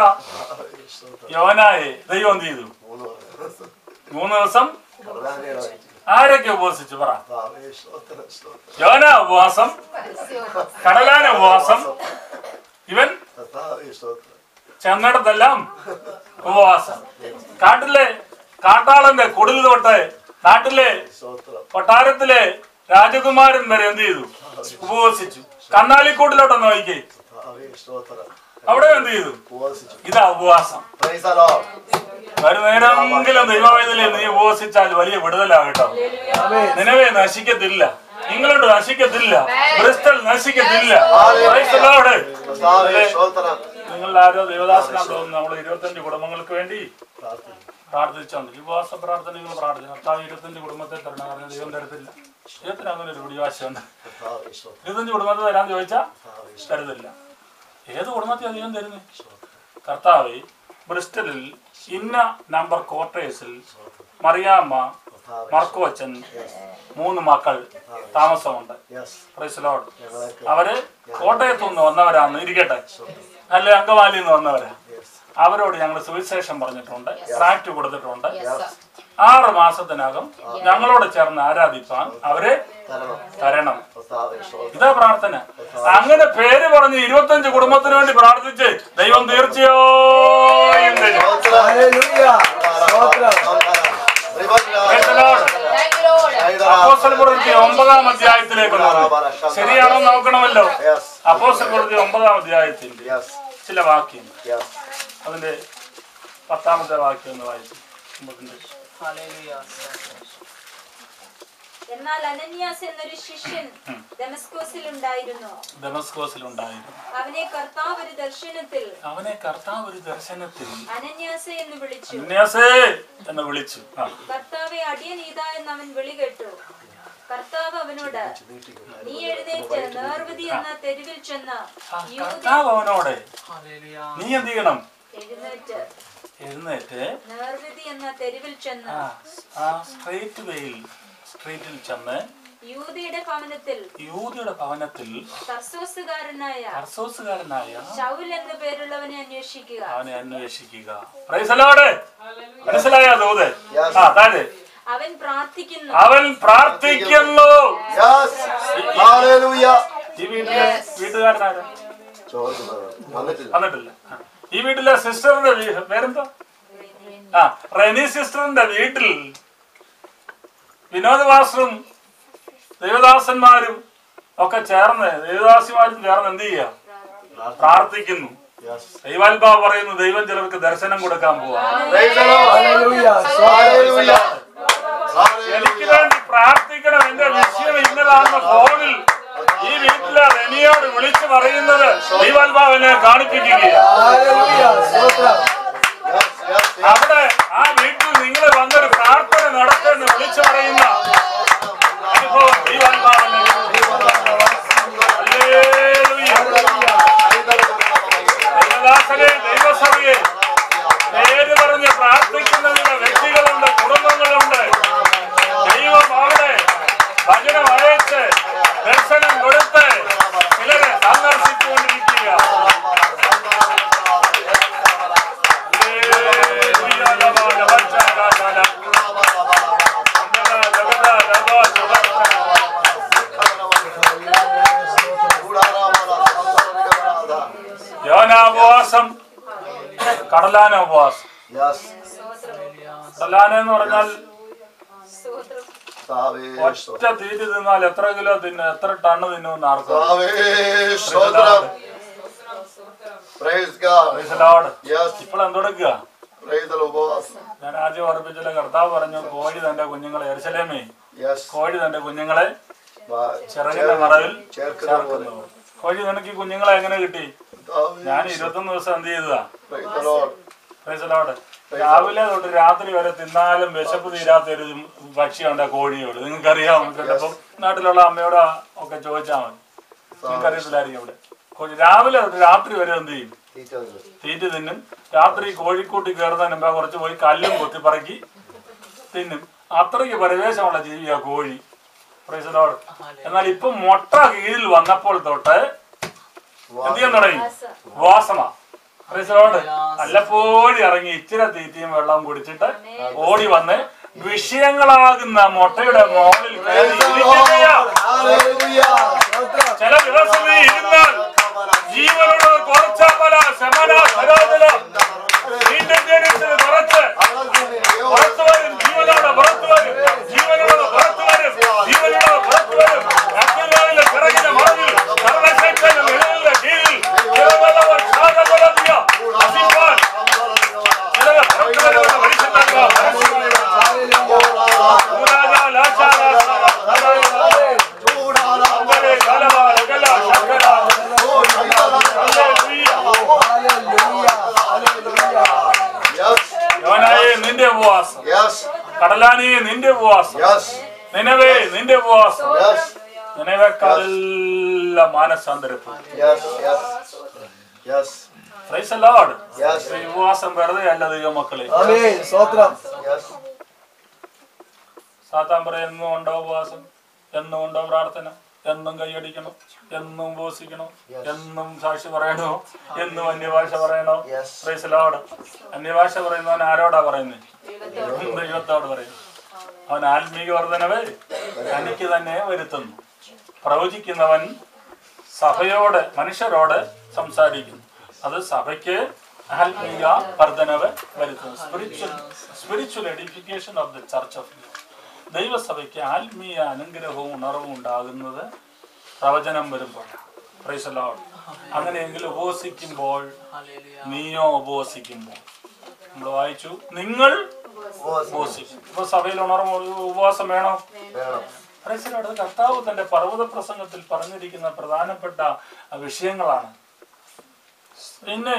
യോനായെ ദൈവം എന്ത് ചെയ്തു മൂന്ന് ദിവസം കർത്താവേ ആരൊക്കെ ഉപവസിച്ചു പറ സ്തോത്രം സ്തോത്രം യോന ഉപവാസം കടലാന ഉപവാസം ഇവൻ കർത്താവേ സ്തോത്രം ചെന്നിടത്തെല്ലാം ഉപവാസം കാട്ടിലെ കാട്ടാളന്റെ കുടിൽ തൊട്ട് നാട്ടിലെ സ്തോത്രം കൊട്ടാരത്തിലെ രാജകുമാരൻ വരെ എന്ത് ചെയ്തു ഉപവസിച്ചു കന്നാലിക്കൂട്ടിലോട്ടൊന്ന് നോക്കിക്കേ കർത്താവേ സ്തോത്രം അവിടെ എന്ത് ചെയ്തു ഉപവസിച്ചു ഇതാ ഉപവാസം പ്രൈസ് ദി ലോർഡ് ഒരു നേരമെങ്കിലും ദൈവവേദനയെ നീ ഉപവസിച്ചാൽ വലിയ വിടുതലാ കേട്ടോ നിലവെ നശിക്കത്തില്ല ഇംഗ്ലണ്ട് നശിക്കത്തില്ല ബ്രിസ്റ്റൽ നശിക്കത്തില്ല Praise the Lord. കർത്താവേ സ്തോത്രം നിങ്ങൾ ആരോ ദേവദാസനാന്ന് തോന്നുന്നു നമ്മൾ ഇരുപത്തഞ്ച് കുടുംബങ്ങൾക്ക് വേണ്ടി പ്രാർത്ഥിക്കുന്നു പ്രാർത്ഥിച്ചോണ്ട് ഈ ഉപവാസ പ്രാർത്ഥനകൾ പ്രാർത്ഥിച്ചു കർത്താവ് ഇരുപത്തഞ്ച് കുടുംബത്തെ തരണം പറഞ്ഞ ദൈവം തരത്തില്ല ദൈവത്തിന് അങ്ങനെ ഒരു പിടിവാശമുണ്ട് കർത്താവേ സ്തോത്രം ഇരുപത്തഞ്ച് കുടുംബത്തെ തരാന്ന് ചോദിച്ചാൽ തരുന്നില്ല ഏത് കുടുംബത്തെ ദൈവം തരുന്നു കർത്താവ് ബ്രിസ്റ്റലിൽ ഇന്ന നമ്പർ ക്വാർട്ടേഴ്സിൽ മറിയാമ്മ മർക്കോച്ചൻ മൂന്ന് മക്കൾ താമസമുണ്ട് യെസ് പ്രൈസ് ലോഡ് അവര് കോട്ടയത്തു നിന്ന് വന്നവരാന്ന് ഇരിക്കട്ടെ അല്ലെ അങ്കമാലിയിൽ നിന്ന് വന്നവരാ അവരോട് ഞങ്ങൾ സുവിശേഷം പറഞ്ഞിട്ടുണ്ട് ട്രാക്ട് കൊടുത്തിട്ടുണ്ട് ആറ് മാസത്തിനകം ഞങ്ങളോട് ചേർന്ന് ആരാധിപ്പാൻ അവരെ തരണം കർത്താവേ സ്തോത്രം ഇതാ പ്രാർത്ഥന അങ്ങനെ പേര് പറഞ്ഞ് ഇരുപത്തഞ്ച് കുടുംബത്തിന് വേണ്ടി പ്രാർത്ഥിച്ച് ദൈവം തീർച്ചയായും തരും. Hallelujah. Sotra. Praise the Lord. Thank you, Lord. അപ്പോസ്തല പ്രവൃത്തി ഒമ്പതാം അധ്യായത്തിലേക്ക് നോക്കാം. ശരിയാണോ നോക്കണമല്ലോ യെസ് അപ്പോസ്തല പ്രവൃത്തി ഒമ്പതാം അധ്യായത്തിന്റെ യെസ് ചില വാക്യം യെസ് അതിന്റെ പത്താമത്തെ വാക്യം ഒന്ന് വായിച്ചു നമുക്കുണ്ട്. Hallelujah. Sotra. എന്നാൽ അനന്യാസ് എന്നൊരു ശിഷ്യൻ ഡെമസ്കോസിൽ ഉണ്ടായിരുന്നു ദമസ്കോസിലുണ്ടായിരുന്നു അവനെ കർത്താവ് ഒരു ദർശനത്തിൽ അവനെ കർത്താവ് ഒരു ദർശനത്തിൽ അനന്യാസെ എന്ന് വിളിച്ചു അന്യാസേ എന്ന് വിളിച്ചു ആ. കർത്താവെ അടിയനീത എന്ന് അവൻ വിളി കേട്ടു കർത്താവ് അവനോട് നീ എഴുന്നേറ്റ് നേർവതി എന്ന തെരുവിൽ ചെന്ന് ആ, കർത്താവ് അവനോട് Hallelujah. നീ എന്ത് ചെയ്യണം എഴുന്നേറ്റ് എഴുന്നേറ്റ് നേർവിധി എന്ന തെരുവിൽ ചെന്ന് ആ ആ സ്ട്രീറ്റ് വെയിൽ സ്ട്രീറ്റിൽ ചെന്ന് യൂതിയുടെ ഭവനത്തിൽ യൂതിയുടെ ഭവനത്തിൽ തർസോസുകാരനായ അർസോസുകാരനായ ഷൗൽ എന്നു പേരുള്ളവനെ അന്വേഷിക്കുക അവനെ അന്വേഷിക്കുക പ്രൈസലോട് മനസ്സിലായോ ദൂത് ആ താഴെ അവൻ പ്രാർത്ഥിക്കുന്നു അവൻ പ്രാർത്ഥിക്കുന്നു Yes. Hallelujah. ഈ വീട്ടിലെ വീട്ടുകാരനാരാ ചോദിച്ചു വന്നിട്ടില്ല വന്നിട്ടില്ല ആ. ഈ വീട്ടിലെ സിസ്റ്ററിന്റെ വീ- പേരെന്തോ ആ റെനി സിസ്റ്ററിന്റെ വീട്ടിൽ വിനോദ് മാസ്റ്ററും ദേവദാസന്മാരും ഒക്കെ ചേർന്ന് ദേവദാസിമാരും ചേർന്ന് എന്ത് ചെയ്യുക പ്രാർത്ഥിക്കുന്നു ദൈവാത്മാവ് പറയുന്നു ദൈവം ചിലർക്ക് ദർശനം കൊടുക്കാൻ പോവാ Praise the Lord. Hallelujah. Hallelujah. എനിക്ക് വേണ്ടി പ്രാർത്ഥിക്കണം എന്റെ വിഷയം ഇന്നതാണെന്ന് ഫോണിൽ ഈ വീട്ടിലെ റെനിയോട് വിളിച്ചു പറയുന്നത് ദൈവാത്മാവിനെ കാണിപ്പിക്കുകയാണ് Hallelujah. സ്തോത്രം. Yes, yes, yes. അവിടെ ആ വീട്ടിൽ നിങ്ങൾ വന്നൊരു പ്രാർത്ഥന നടത്തുമെന്ന് വിളിച്ചു പറയുന്ന അനുഭവം ദൈവാത്മാവിനെ ഹല്ലേലൂയ. ദൈവദാസനെ ദൈവസഭയെ പേര് പറഞ്ഞ് പ്രാർത്ഥിക്കുന്നതിന് വ്യക്തികളുണ്ട് കുടുംബങ്ങളുണ്ട് ദൈവം അവിടെ ഭജനം അയച്ച് ദർശനം കൊടുത്ത് ചിലരെ സന്ദർശിച്ചുകൊണ്ടിരിക്കുക യോനാപവാസം കടലാനോപവാസം Yes. കടലാന എന്ന് പറഞ്ഞാൽ കർത്താവേ, ഒറ്റ തീറ്റി തിന്നാൽ എത്ര കിലോ തിന്നും എത്ര ടണ്ണ് തിന്നുമെന്ന് ആർക്കും കർത്താവേ, സ്തോത്രം. Praise God. Yes. ഇപ്പോൾ എന്തെടുക്കുക Praise the Lord, boss. ഞാൻ ആദ്യം ഓർപ്പിച്ചില്ല കർത്താവ് പറഞ്ഞു കോഴി തന്റെ കുഞ്ഞുങ്ങളെ എരിശലേമേ Yes. കോഴി തന്റെ കുഞ്ഞുങ്ങളെ വാ- ചിറകിന്റെ മറവിൽ ചേർക്കുന്ന പോലെ. ചേർക്കുന്നു കോഴി നിനക്ക് ഈ കുഞ്ഞുങ്ങളെ എങ്ങനെ കിട്ടി കർത്താവേ, ഞാൻ ഇരുപത്തൊന്ന് ദിവസം എന്ത് ചെയ്തതാ Praise the Lord. Praise the Lord. രാവിലെ തൊട്ട് രാത്രി വരെ തിന്നാലും വിശപ്പ് തീരാത്ത ഒരു പക്ഷിയുണ്ട് കോഴിയോട് നിങ്ങൾക്കറിയാം ചിലപ്പം നാട്ടിലുള്ള അമ്മയോട് ഒക്കെ ചോദിച്ചാൽ മതി നിങ്ങൾക്കറിയത്തില്ലായിരിക്കും ഇവിടെ കോഴി രാവിലെ തൊട്ട് രാത്രി വരെ എന്ത് ചെയ്യും തീറ്റ തിന്നു. തീറ്റ തിന്നും രാത്രി കോഴിക്കൂട്ടി കയറുന്നതിന് മുമ്പേ കുറച്ച് പോയി കല്ലും കൊത്തിപ്പറക്കി തിന്നും അത്രയ്ക്ക് പരിവേശമുള്ള ജീവിയാ കോഴി Praise the Lord. എന്നാൽ ഇപ്പം മുട്ട കീഴിൽ വന്നപ്പോൾ തൊട്ട് എന്ത് ചെയ്യാൻ തുടങ്ങി വാസമ Praise the Lord. വല്ലപ്പോഴും ഇറങ്ങി ഇച്ചിരി തീറ്റയും വെള്ളവും കുടിച്ചിട്ട് ഓടി വന്ന് വിഷയങ്ങളാകുന്ന മുട്ടയുടെ മോളിൽ കയറി ഇരിക്കുകയാ. Hallelujah. ചില ദിവസങ്ങളിൽ ഇരുന്നാൽ ജീവനുള്ള കുറച്ച പല ശമന സരോജന വീണ്ടും ജനിച്ചത് കുറച്ച് പുറത്തു വരും ജീവനോടെ പുറത്തു വരും ജീവനോടെ പുറത്തു വരും ജീവനോടെ പുറത്തു വരും അഗ്നിനാളിലെ പിറകിലെ മറവിൽ സർവശക്തന്റെ നിഴലിന്റെ കീഴിൽ ചിലവല്ലവർ ശാഖകുലത്തിയ അസിപ്പാൻ ചിലവർ പുറത്തു വരുമെന്ന് പരിശുദ്ധാത്മാവ് ഊരാജ ലാശാല അങ്ങനെ കലവ രഗല ശകല ഹല്ലേലൂയ Hallelujah. Hallelujah. Yes. യോനായെ നിന്റെ ഉപവാസം Yes. കടലാനിയെ നിന്റെ ഉപവാസം Yes. നിനവേ നിന്റെ ഉപവാസം Yes. നിലവേക്കാലെല്ലാം മാനസാന്തരപ്പെട്ടു Yes. Yes. Yes. Praise the Lord. Yes. ഈ ഉപവാസം വെറുതെ അല്ല ദൈവമക്കളെ Amen. സ്തോത്രം. Yes. സാത്താൻ പറയും എന്നും ഉണ്ടോ ഉപവാസം എന്നും ഉണ്ടോ പ്രാർത്ഥന എന്നും കൈയടിക്കണം എന്നും ഉപവസിക്കണം എന്നും സാക്ഷി പറയണോ എന്നും അന്യഭാഷ പറയണോ Yes. Praise the Lord. അന്യഭാഷ പറയുന്നവൻ ആരോടാ പറയുന്നത് ദൈവത്തോട് പറയും അവൻ ആത്മീക വർധനവേ തനിക്ക് തന്നെ വരുത്തുന്നു പ്രവചിക്കുന്നവൻ സഭയോട് മനുഷ്യരോട് സംസാരിക്കുന്നു അത് സഭയ്ക്ക് ആത്മീയ വർധനവ് വരുത്തുന്നു spiritual spiritual edification of the church of ദൈവസഭയ്ക്ക് ആത്മീയ അനുഗ്രഹവും ഉണർവും ഉണ്ടാകുന്നത് പ്രവചനം വരുമ്പോഴാണ് Praise the Lord. അങ്ങനെയെങ്കിൽ ഉപവസിക്കുമ്പോൾ നീയോ ഉപവസിക്കുമ്പോൾ നമ്മൾ വായിച്ചു നിങ്ങൾ ഉപവസിക്കും ഇപ്പൊ സഭയിൽ ഉണർവ് ഉപവാസം വേണോ വേണം. Praise the Lord. അത് കർത്താവ് തന്റെ പർവ്വത പ്രസംഗത്തിൽ പറഞ്ഞിരിക്കുന്ന പ്രധാനപ്പെട്ട വിഷയങ്ങളാണ് പിന്നെ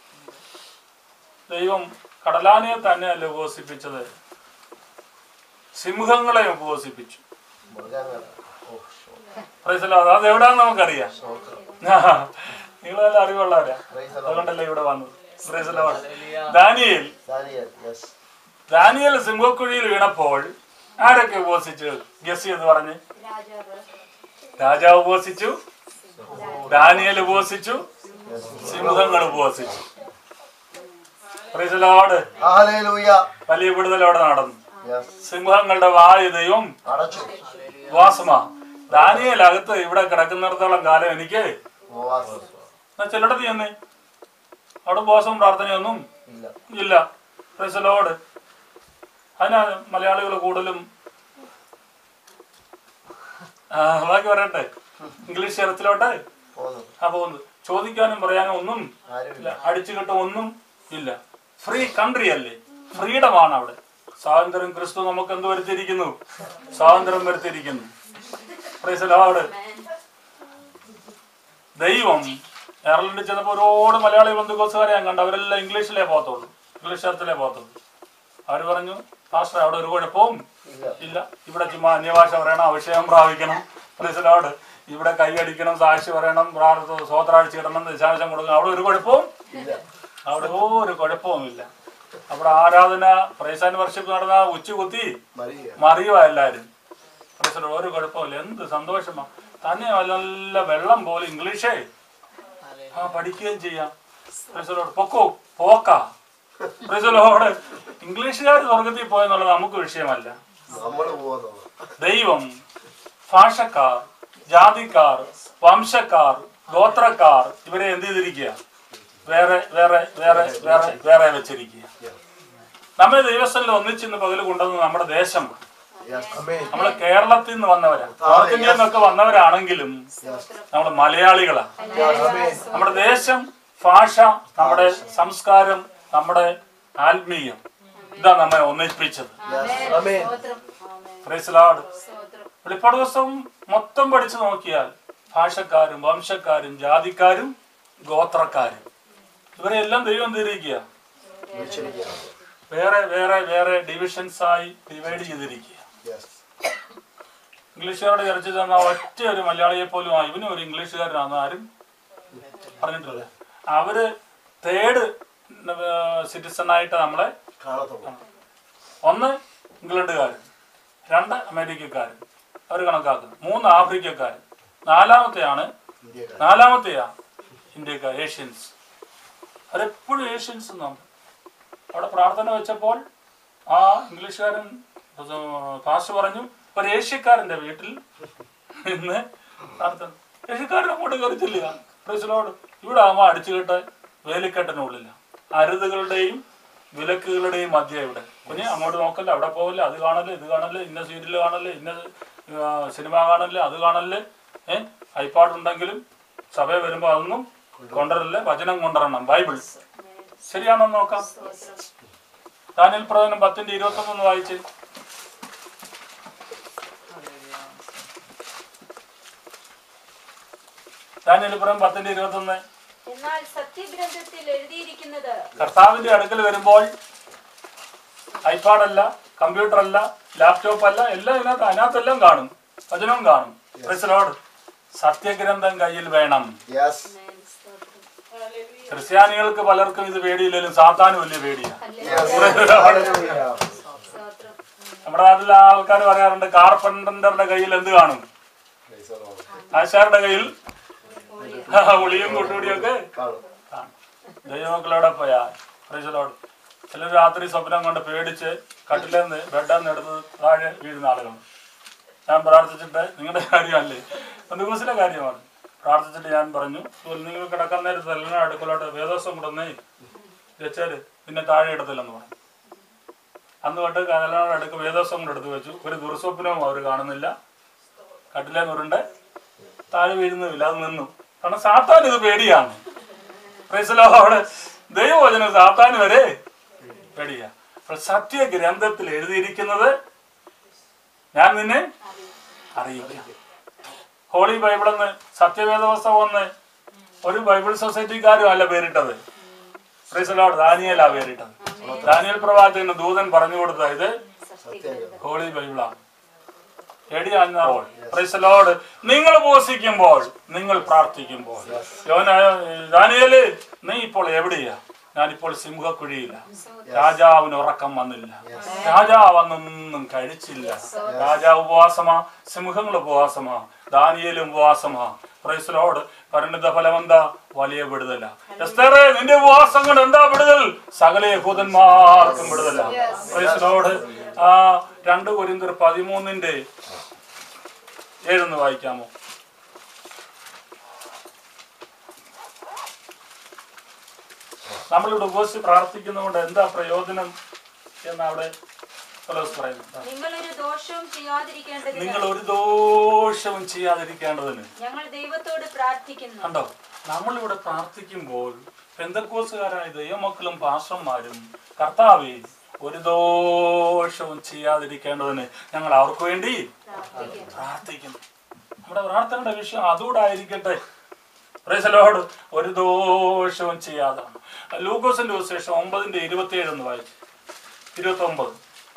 ദൈവം കടലാനയെ തന്നെയല്ല ഉപവസിപ്പിച്ചത് സിംഹങ്ങളെ ഉപവസിപ്പിച്ചു മൃഗങ്ങൾ. Praise the Lord. അത് എവിടാന്ന് നമുക്കറിയാം നിങ്ങളെല്ലാം അറിവുള്ളവരാ Praise the Lord. അതുകൊണ്ടല്ലേ ഇവിടെ വന്നത് Praise the Lord. ദാനിയേൽ ദാനിയേൽ യെസ് ദാനിയേൽ സിംഹക്കുഴിയിൽ വീണപ്പോൾ ആരൊക്കെ ഉപവസിച്ചു ഗസ് ചെയ്ത് പറഞ്ഞ് രാജാവ് ഉപവസിച്ചു ദാനിയേൽ ഉപവസിച്ചു സിംഹങ്ങൾ ഉപവസിച്ചു Praise the Lord. ഹല്ലേലൂയ വലിയ വിടുതൽ അവിടെ നടന്നു യെസ് സിംഹങ്ങളുടെ വായു ദൈവം അടച്ചു വാസമ ദാനിയേൽ അകത്ത് ഇവിടെ കിടക്കുന്നിടത്തോളം കാലം എനിക്ക് ഉപവാസം എന്നാ ചിലടത്ത് ചെന്നേ അവിടെ ഉപവാസവും പ്രാർത്ഥനയൊന്നും ഇല്ല ഇല്ല പ്രസലോട് അതിനാ മലയാളികൾ കൂടുതലും ആ, ബാക്കി പറയട്ടെ ഇംഗ്ലീഷ് ചരത്തിലോട്ട് പോന്നു ആ പോകുന്നത് ചോദിക്കാനും പറയാനും ഒന്നും ആരുമില്ല ഇല്ല അടിച്ചുകെട്ടും ഒന്നും ഇല്ല ഫ്രീ കൺട്രി അല്ലേ ഫ്രീഡമാണ് അവിടെ സ്വാതന്ത്ര്യം ക്രിസ്തു നമുക്ക് എന്ത് വരുത്തിയിരിക്കുന്നു സ്വാതന്ത്ര്യം വരുത്തിയിരിക്കുന്നു Praise the Lord. ദൈവം എയർലൻഡിൽ ചെന്നപ്പോൾ ഒരുപാട് മലയാളി ബന്ധുക്കോസുകാരെ ഞാൻ കണ്ടു അവരെല്ലാം ഇംഗ്ലീഷിലേ പോകത്തുള്ളൂ ഇംഗ്ലീഷ് ചർച്ചിലേ പോകത്തുള്ളൂ അവർ പറഞ്ഞു പാസ്റ്റർ അവിടെ ഒരു കുഴപ്പവും ഇല്ല ഇവിടെ ചുമ്മാ അന്യഭാഷ പറയണം അഭിഷേകം പ്രാപിക്കണം മനസ്സിലോട് ഇവിടെ കൈയടിക്കണം സാക്ഷി പറയണം പ്രാർത്ഥ സ്വോത്രാഴ്ച ഇടണം ദശാംശം കൊടുക്കണം അവിടെ ഒരു കുഴപ്പവും അവിടെ ഒരു കുഴപ്പവും ഇല്ല അവിടെ ആരാധന പ്രൈസാൻ വർഷിപ്പ് നടന്ന ഉച്ചകുത്തി മറിയ മറിയുവാ എല്ലാരും പ്രൈസിലോട് ഒരു കുഴപ്പമില്ല എന്ത് സന്തോഷമാ തന്നെ നല്ല വെള്ളം പോലെ ഇംഗ്ലീഷേ ആ പഠിക്കുകയും ചെയ്യാം പ്രൈസിലോട് പൊക്കോ പോക്കാ പ്രൈസിലോട് ഇംഗ്ലീഷുകാർ സ്വർഗത്തിൽ പോയെന്നുള്ളത് നമുക്ക് വിഷയമല്ല നമ്മൾ പോകുന്നു ദൈവം ഭാഷക്കാർ ജാതിക്കാർ വംശക്കാർ ഗോത്രക്കാർ ഇവരെ എന്ത് ചെയ്തിരിക്കുക വേറെ വേറെ വേറെ വേറെ വേറെ വെച്ചിരിക്കുക നമ്മെ ദൈവസ്ഥലിൽ ഒന്നിച്ചിന്ന് പകല് കൊണ്ടുവന്നത് നമ്മുടെ ദേശമാണ് നമ്മള് കേരളത്തിൽ നിന്ന് വന്നവരാ നോർത്ത് ഇന്ത്യയിൽ നിന്നൊക്കെ വന്നവരാണെങ്കിലും നമ്മൾ മലയാളികളാണ് നമ്മുടെ ദേശം ഭാഷ നമ്മുടെ സംസ്കാരം നമ്മുടെ ആത്മീയം ഇതാ നമ്മെ ഒന്നിപ്പിച്ചത് Praise the Lord. വെളിപ്പാട് ദിവസം മൊത്തം പഠിച്ചു നോക്കിയാൽ ഭാഷക്കാരും വംശക്കാരും ജാതിക്കാരും ഗോത്രക്കാരും ഇവരെല്ലാം ദൈവം തിരിക്കുക വേറെ വേറെ വേറെ ഡിവിഷൻസ് ആയി ഡിവൈഡ് ചെയ്തിരിക്കുക ഇംഗ്ലീഷുകാരുടെ ചർച്ച ചെന്ന ഒറ്റ ഒരു മലയാളിയെ പോലും ആ ഇവനും ഒരു ഇംഗ്ലീഷുകാരനാണ് ആരും പറഞ്ഞിട്ടില്ല അവര് തേർഡ് സിറ്റിസൺ ആയിട്ട് നമ്മളെ കാണത്തുള്ളൂ ഒന്ന് ഇംഗ്ലണ്ടുകാരൻ രണ്ട് അമേരിക്കക്കാരൻ അവർ കണക്കാക്കുന്നു മൂന്ന് ആഫ്രിക്കക്കാരൻ നാലാമത്തെയാണ് നാലാമത്തെയാ ഇന്ത്യക്കാർ ഏഷ്യൻസ് അവരെപ്പോഴും ഏഷ്യൻസ് എന്നാണ് അവിടെ പ്രാർത്ഥന വെച്ചപ്പോൾ ആ ഇംഗ്ലീഷുകാരൻ ഫാസ്റ്റ് പറഞ്ഞു ഒരു ഏഷ്യക്കാരന്റെ വീട്ടിൽ ഇന്ന് പ്രാർത്ഥന ഏഷ്യക്കാരൻ അങ്ങോട്ട് കറിച്ചില്ല പ്രസിലോട് ഇവിടെ ആകുമ്പോൾ അടിച്ചുകെട്ട് വേലിക്കെട്ടിനുള്ളില്ല അരുതുകളുടെയും വിലക്കുകളുടെയും മധ്യ ഇവിടെ കുഞ്ഞ് അങ്ങോട്ട് നോക്കല്ല അവിടെ പോകല്ലേ അത് കാണല്ലേ ഇത് കാണല്ലേ ഇന്ന സീരിയൽ കാണല്ലേ ഇന്ന ആ, സിനിമ കാണല്ലേ അത് കാണല്ലേ ഏഹ് ഐപാഡ് ഉണ്ടെങ്കിലും സഭയിൽ വരുമ്പോൾ അതൊന്നും കൊണ്ടുവരല്ലേ വചനം കൊണ്ടുവരണം ബൈബിൾ ശരിയാണോ എന്ന് നോക്കാം ദാനിയൽ പ്രവചനം പത്തിന്റെ ഇരുപത്തി ഒന്ന് വായിച്ച് ദാനിയൽ പ്രവചനം പത്തിന്റെ ഇരുപത്തി ഒന്ന് എന്നാൽ സത്യഗ്രന്ഥത്തിൽ എഴുതിയിരിക്കുന്നത് കർത്താവിന്റെ അടുക്കൽ വരുമ്പോൾ ഐപാഡ് അല്ല കമ്പ്യൂട്ടർ അല്ല ലാപ്ടോപ്പ് അല്ല എല്ലാം ഇതിനകത്ത് അതിനകത്തെല്ലാം കാണും വചനവും കാണും പ്രൈസലോട് സത്യഗ്രന്ഥം കയ്യിൽ വേണം യെസ് ക്രിസ്ത്യാനികൾക്ക് പലർക്കും ഇത് പേടിയില്ലെങ്കിലും സാത്താനും വലിയ പേടിയാ നമ്മുടെ നാട്ടിലെ ആൾക്കാർ പറയാറുണ്ട് കാർപ്പൻറ്ററിന്റെ കയ്യിൽ എന്ത് കാണും ആശാരുടെ കയ്യിൽ ഉളിയും കൊട്ടുകൂടിയൊക്കെ കാണും കാണും ദൈവമക്കളോടെ പോയാ പ്രൈസലോട് ചിലർ രാത്രി സ്വപ്നം കൊണ്ട് പേടിച്ച് കട്ടിലെന്ന് ബെഡെന്ന് എടുത്ത് താഴെ വീഴുന്ന ആളുകൾ ഞാൻ പ്രാർത്ഥിച്ചിട്ട് നിങ്ങളുടെ കാര്യമല്ലേ ദിവസത്തിലെ കാര്യമാണ് പ്രാർത്ഥിച്ചിട്ട് ഞാൻ പറഞ്ഞു "ഇപ്പോൾ നിങ്ങൾ കിടക്കാൻ നേരത്ത് എല്ലാം അടുക്കലോട്ട് വേദോസം കൊണ്ടുവന്നേ വെച്ചാല് പിന്നെ താഴെ ഇടത്തില്ലെന്ന് പറഞ്ഞു അന്ന് തൊട്ട് കനലോട് അടുക്ക് വേദോസം കൊണ്ട് എടുത്ത് വെച്ചു ഒരു ദുർസ്വപ്നവും അവർ കാണുന്നില്ല കട്ടിലെ നുരുണ്ട് താഴെ വീഴുന്നുമില്ല അത് നിന്നു കാരണം സാത്താൻ ഇത് പേടിയാണ് പ്രൈസലോട് ദൈവവചനം സാത്താൻ വരെ പേടിയാ അപ്പോൾ സത്യഗ്രന്ഥത്തിൽ എഴുതിയിരിക്കുന്നത് ഞാൻ നിന്നെ അറിയിക്കാം ഹോളി ബൈബിൾ എന്ന് സത്യവേദവസ്ഥ ഒന്ന് ഒരു ബൈബിൾ സൊസൈറ്റിക്കാരും അല്ല പേരിട്ടത് പ്രൈസലോട് ദാനിയലാ പേരിട്ടത് ദാനിയൽ പ്രവാചകന് ദൂതൻ പറഞ്ഞു കൊടുത്ത ഇത് ഹോളി ബൈബിളാണ് എടിയാഞ്ഞാൾ പ്രൈസലോട് നിങ്ങൾ ഉപവസിക്കുമ്പോൾ നിങ്ങൾ പ്രാർത്ഥിക്കുമ്പോൾ യോന ദാനിയേല് നീ ഇപ്പോൾ എവിടെയാ ഞാനിപ്പോൾ സിംഹക്കുഴിയില്ല രാജാവിന് ഉറക്കം വന്നില്ല രാജാവ് അന്നൊന്നും കഴിച്ചില്ല രാജാവ് ഉപവാസമാ സിംഹങ്ങൾ ഉപവാസമാ ദാനിയേലും ഉപവാസമാ പ്രൈസലോട് പരിണിത ഫലമെന്താ വലിയ വിടുതല എസ്തേറേ നിന്റെ ഉപവാസം കൊണ്ട് എന്താ വിടുതൽ സകല യഹൂദന്മാർക്കും വിടുതല പ്രൈസലോട് ആ രണ്ട് കൊരിന്തർ പതിമൂന്നിന്റെ ഏഴൊന്ന് വായിക്കാമോ നമ്മളിവിടെ ഉപവസിച്ച് പ്രാർത്ഥിക്കുന്നതുകൊണ്ട് എന്താ പ്രയോജനം എന്ന് അവിടെ പൗലോസ് പറയുന്നുണ്ട് നിങ്ങളൊരു ദോഷവും ചെയ്യാതിരിക്കേണ്ടതിന് നിങ്ങൾ ഒരു ദോഷവും ചെയ്യാതിരിക്കേണ്ടതിന് ഞങ്ങൾ ദൈവത്തോട് പ്രാർത്ഥിക്കുന്നു കണ്ടോ നമ്മളിവിടെ പ്രാർത്ഥിക്കുമ്പോൾ പെന്തക്കോസുകാരായ ദൈവമക്കളും പാസ്റ്റർമാരും കർത്താവേ ഒരു ദോഷവും ചെയ്യാതിരിക്കേണ്ടതിന് ഞങ്ങൾ അവർക്ക് വേണ്ടി പ്രാർത്ഥിക്കുന്നു നമ്മുടെ പ്രാർത്ഥനയുടെ വിഷയം അതുകൂടെ ആയിരിക്കട്ടെ പ്രൈസലോട് ഒരു ദോഷവും ചെയ്യാതാണ് ലൂക്കോസിന്റെ വിശേഷം ഒമ്പതിന്റെ ഇരുപത്തിയേഴ് എന്ന് വായിച്ചു ഇരുപത്തി ഒമ്പത്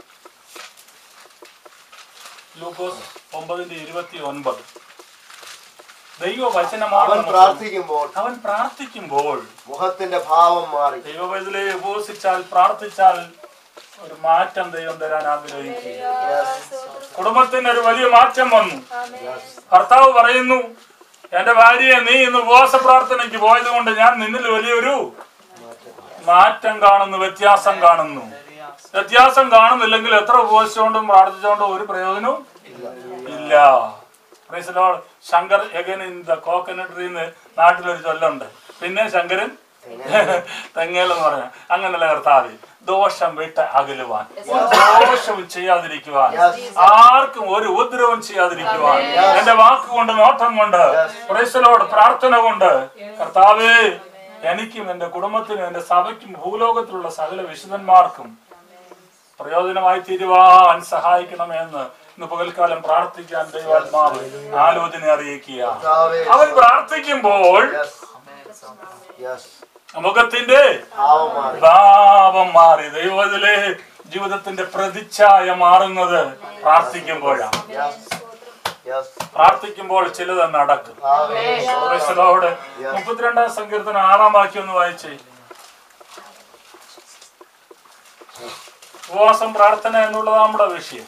ലൂക്കോസ് ഒമ്പതിന്റെ ഇരുപത്തി ഒൻപത് ദൈവവചനമാണ് അവൻ പ്രാർത്ഥിക്കുമ്പോൾ അവൻ പ്രാർത്ഥിക്കുമ്പോൾ മുഖത്തിന്റെ ഭാവം മാറി ദൈവവേദിലെ ഉപവസിച്ചാൽ പ്രാർത്ഥിച്ചാൽ ഒരു മാറ്റം ദൈവം തരാൻ ആഗ്രഹിക്കുന്നു കുടുംബത്തിന് ഒരു വലിയ മാറ്റം വന്നു ഭർത്താവ് പറയുന്നു എന്റെ ഭാര്യയെ നീ ഇന്ന് ഉപവാസ പ്രാർത്ഥനയ്ക്ക് പോയത് കൊണ്ട് ഞാൻ നിന്നിൽ വലിയൊരു മാറ്റം കാണുന്നു വ്യത്യാസം കാണുന്നു വ്യത്യാസം കാണുന്നില്ലെങ്കിൽ എത്ര ഉപവസിച്ചുകൊണ്ടും പ്രാർത്ഥിച്ചുകൊണ്ടും ഒരു പ്രയോജനവും ഇല്ല Praise the Lord. Shankar again in the coconut tree എന്ന് നാട്ടിലൊരു ചൊല്ലുണ്ട് പിന്നെ ശങ്കരൻ തെങ്ങേലെന്ന് പറയാം അങ്ങനല്ല കർത്താവ് ദോഷം വിട്ട് അകലുവാൻ ദോഷവും ചെയ്യാതിരിക്കുവാൻ ആർക്കും ഒരു ഉപദ്രവം ചെയ്യാതിരിക്കുവാൻ എന്റെ വാക്കുകൊണ്ട് നോട്ടം കൊണ്ട് പ്രൈസലോട് പ്രാർത്ഥന കൊണ്ട് കർത്താവേ എനിക്കും എന്റെ കുടുംബത്തിനും എന്റെ സഭയ്ക്കും ഭൂലോകത്തിലുള്ള സകല വിശുദ്ധന്മാർക്കും പ്രയോജനമായി തീരുവാൻ സഹായിക്കണമെന്ന് ഇന്ന് പകൽക്കാലം പ്രാർത്ഥിക്കാൻ ദൈവാത്മാവ് ആലോചന അറിയിക്കുക അവൻ പ്രാർത്ഥിക്കുമ്പോൾ യെസ് മുഖത്തിന്റെ ഭാവം മാറി ഭാവം മാറി ദൈവത്തിലെ ജീവിതത്തിന്റെ പ്രതിച്ഛായ മാറുന്നത് പ്രാർത്ഥിക്കുമ്പോഴാണ് യെസ് പ്രാർത്ഥിക്കുമ്പോൾ ചിലത് നടക്കും ക്രൈസ്തലോട് മുപ്പത്തിരണ്ടാം സങ്കീർത്തനം ആറാം വാക്യം ഒന്ന് വായിച്ചേ ഉപവാസം പ്രാർത്ഥന എന്നുള്ളത് നമ്മുടെ വിഷയം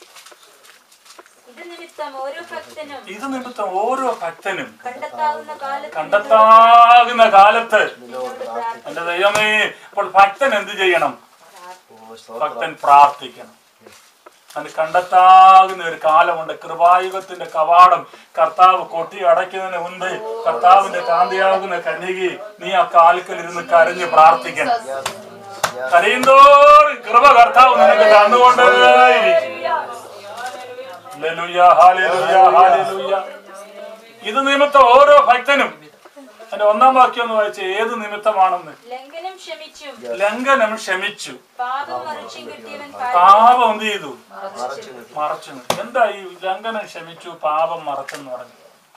ഇത് നിമിത്തം ഓരോ ഭക്തനും ഇത് നിമിത്തം ഓരോ ഭക്തനും കണ്ടെത്താവുന്ന കാലത്ത് കണ്ടെത്താകുന്ന കാലത്ത് എന്റെ ദൈവമേ അപ്പോൾ ഭക്തൻ എന്ത് ചെയ്യണം ഭക്തൻ പ്രാർത്ഥിക്കണം അതിന് കണ്ടെത്താകുന്ന ഒരു കാലമുണ്ട് കൃപായുഗത്തിന്റെ കവാടം കർത്താവ് കൊട്ടി അടയ്ക്കുന്നതിന് മുൻപ് കർത്താവിന്റെ കാന്തിയാകുന്ന കന്യകി നീ ആ കാൽക്കലിരുന്ന് കരഞ്ഞ് പ്രാർത്ഥിക്കണം കരയുന്തോറും കൃപ കർത്താവ് നിനക്ക് തന്നുകൊണ്ടേയിരിക്കും ഹല്ലേലൂയ, ഹല്ലേലൂയ, ഹല്ലേലൂയ. ഇത് നിമിത്തം ഓരോ ഭക്തനും എന്റെ ഒന്നാം വാക്യം ഒന്ന് വായിച്ച ഏത് നിമിത്തമാണെന്ന് ലംഘനം ക്ഷമിച്ചും ലംഘനം ക്ഷമിച്ചു പാപം മറിച്ചും കിട്ടിയവൻ പാപം എന്ത് ചെയ്തു മറച്ചു നിർത്തി. എന്താ ഈ ലംഘനം ക്ഷമിച്ചു പാപം മറച്ചെന്ന് പറഞ്ഞു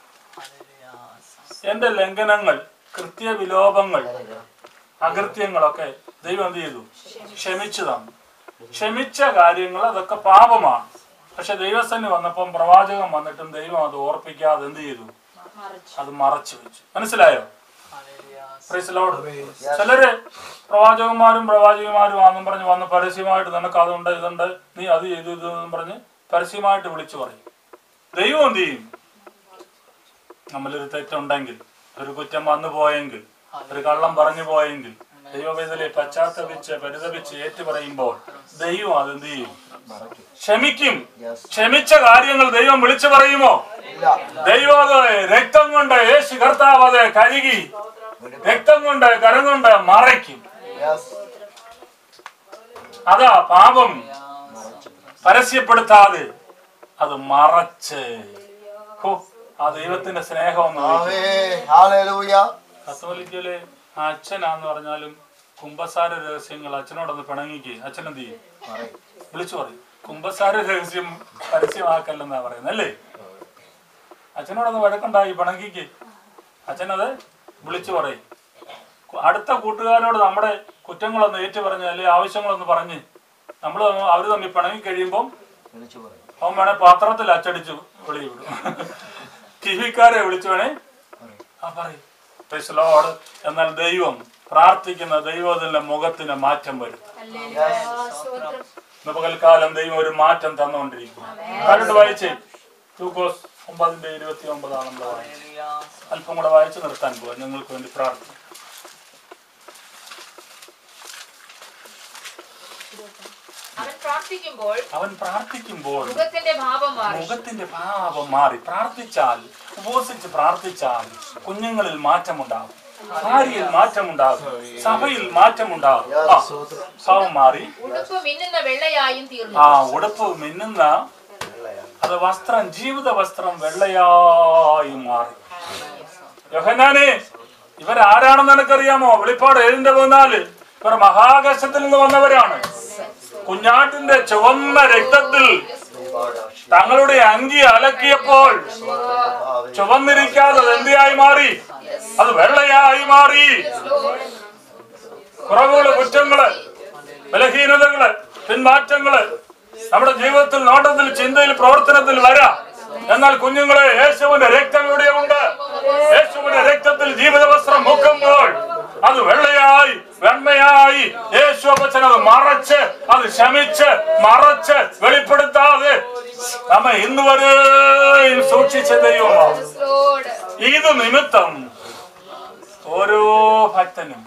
എന്റെ ലംഘനങ്ങൾ കൃത്യവിലോപങ്ങൾ അകൃത്യങ്ങളൊക്കെ ദൈവം എന്ത് ചെയ്തു ക്ഷമിച്ചു തന്നു ക്ഷമിച്ച കാര്യങ്ങൾ അതൊക്കെ പാപമാണ് പക്ഷെ ദൈവസന്നെ വന്നപ്പം പ്രവാചകൻ വന്നിട്ടും ദൈവം അത് ഓർപ്പിക്കാതെ എന്ത് ചെയ്തു അത് മറച്ചു വെച്ചു മനസ്സിലായോ Praise the Lord. ചിലര് പ്രവാചകന്മാരും പ്രവാചകന്മാരും ആണെന്നും പറഞ്ഞ് വന്ന് പരസ്യമായിട്ട് നിനക്ക് അതുണ്ട് ഇതുണ്ട് നീ അത് ചെയ്തു ഇതെന്നും പറഞ്ഞ് പരസ്യമായിട്ട് വിളിച്ചു പറയും ദൈവം എന്ത് ചെയ്യും നമ്മളിൽ തെറ്റുണ്ടെങ്കിൽ ഒരു കുറ്റം വന്നു പോയെങ്കിൽ ഒരു കള്ളം പറഞ്ഞു പോയെങ്കിൽ ദൈവവേദലെ പശ്ചാത്തപിച്ച് പരിതപിച്ച് ഏറ്റു പറയുമ്പോൾ ദൈവം അതെന്ത് ചെയ്യും ക്ഷമിക്കും ക്ഷമിച്ച കാര്യങ്ങൾ ദൈവം വിളിച്ചു പറയുമോ ദൈവം അത് രക്തം കൊണ്ട് യേശു കർത്താവ് അത് കഴുകി രക്തം കൊണ്ട് കരം കൊണ്ട് മറയ്ക്കും അതാ പാപം പരസ്യപ്പെടുത്താതെ അത് മറച്ച് ഹോ, ആ ദൈവത്തിന്റെ സ്നേഹം ഒന്ന് നോക്കിക്കേ. ഹാലേലൂയ കത്തോലിക്കയിലെ ആ അച്ഛനാന്ന് പറഞ്ഞാലും കുംഭസാര രഹസ്യങ്ങൾ അച്ഛനോടൊന്ന് പിണങ്ങിക്ക് അച്ഛൻ എന്ത് ചെയ്യും വിളിച്ചു പറയും കുംഭസാര രഹസ്യം പരസ്യമാക്കല്ലെന്നാ പറയുന്നത് അല്ലേ അച്ഛനോടൊന്ന് വഴക്കുണ്ടായി പിണങ്ങിക്ക് അച്ഛനത് വിളിച്ചു പറയും കു- അടുത്ത കൂട്ടുകാരോട് നമ്മുടെ കുറ്റങ്ങളൊന്ന് ഏറ്റു പറഞ്ഞ് അല്ലെ ആവശ്യങ്ങളൊന്ന് പറഞ്ഞ് നമ്മൾ അവർ തമ്മിൽ പിണങ്ങി കഴിയുമ്പം അവൻ വേണേ പാത്രത്തിൽ അച്ചടിച്ച് വെളി വിടും ടി വിക്കാരെ വിളിച്ചു വേണേ ആ പറയും Praise the Lord. എന്നാൽ ദൈവം പ്രാർത്ഥിക്കുന്ന ദൈവത്തിന്റെ മുഖത്തിന് മാറ്റം വരും ഇന്ന് പകൽക്കാലം ദൈവം ഒരു മാറ്റം തന്നുകൊണ്ടിരിക്കും കണ്ടിട്ട് വായിച്ചേ ലൂക്കോസ് ഒമ്പതിന്റെ ഇരുപത്തി ഒമ്പതാണ് നമ്മൾ വായിച്ചത് Hallelujah. അല്പം കൂടെ വായിച്ചു നിർത്താൻ പോവാ നിങ്ങൾക്ക് വേണ്ടി പ്രാർത്ഥിക്കും അവൻ പ്രാർത്ഥിക്കുമ്പോൾ അവൻ പ്രാർത്ഥിക്കുമ്പോൾ മുഖത്തിന്റെ ഭാവം മാറി മുഖത്തിന്റെ ഭാവം മാറി പ്രാർത്ഥിച്ചാൽ ഉപവസിച്ച് പ്രാർത്ഥിച്ചാൽ കുഞ്ഞുങ്ങളിൽ മാറ്റമുണ്ടാകും ഭാര്യയിൽ മാറ്റമുണ്ടാകും സഭയിൽ മാറ്റമുണ്ടാകും ആ, ഭാവം മാറി ഉടുപ്പ് മിന്നുന്ന വെള്ളയായും തീർന്നു ആ ഉടുപ്പ് മിന്നുന്ന അത് വസ്ത്രം ജീവിത വസ്ത്രം വെള്ളയായി മാറി യോഹന്നാനെ ഇവരാരാണെന്ന് നിനക്കറിയാമോ വെളിപ്പാട് ഏഴിന്റെ പതിനാല് ഇവർ മഹാകാശത്തിൽ നിന്ന് വന്നവരാണ് കുഞ്ഞാട്ടിന്റെ ചുവന്ന രക്തത്തിൽ തങ്ങളുടെ അങ്കി അലക്കിയപ്പോൾ ചുവന്നിരിക്കാതെ എന്തിയായി മാറി അത് വെള്ളയായി മാറി കുറവുകള് കുറ്റങ്ങള് ബലഹീനതകള് പിന്മാറ്റങ്ങള് നമ്മുടെ ജീവിതത്തിൽ നോട്ടത്തിൽ ചിന്തയിൽ പ്രവർത്തനത്തിൽ വരാം എന്നാൽ കുഞ്ഞുങ്ങളെ യേശുവിന്റെ രക്തം ഇവിടെയുണ്ട് യേശുവിന്റെ രക്തത്തിൽ ജീവിതവസ്ത്രം മുക്കുമ്പോൾ അത് വെള്ളയായി വെണ്മയായി യേശു അപ്പച്ചൻ അത് മറച്ച് അത് ശമിച്ച് മറച്ച് വെളിപ്പെടുത്താതെ നമ്മ ഇന്ന് വരെയും സൂക്ഷിച്ച ദൈവമാണ് Lord. ഇത് നിമിത്തം ഓരോ ഭക്തനും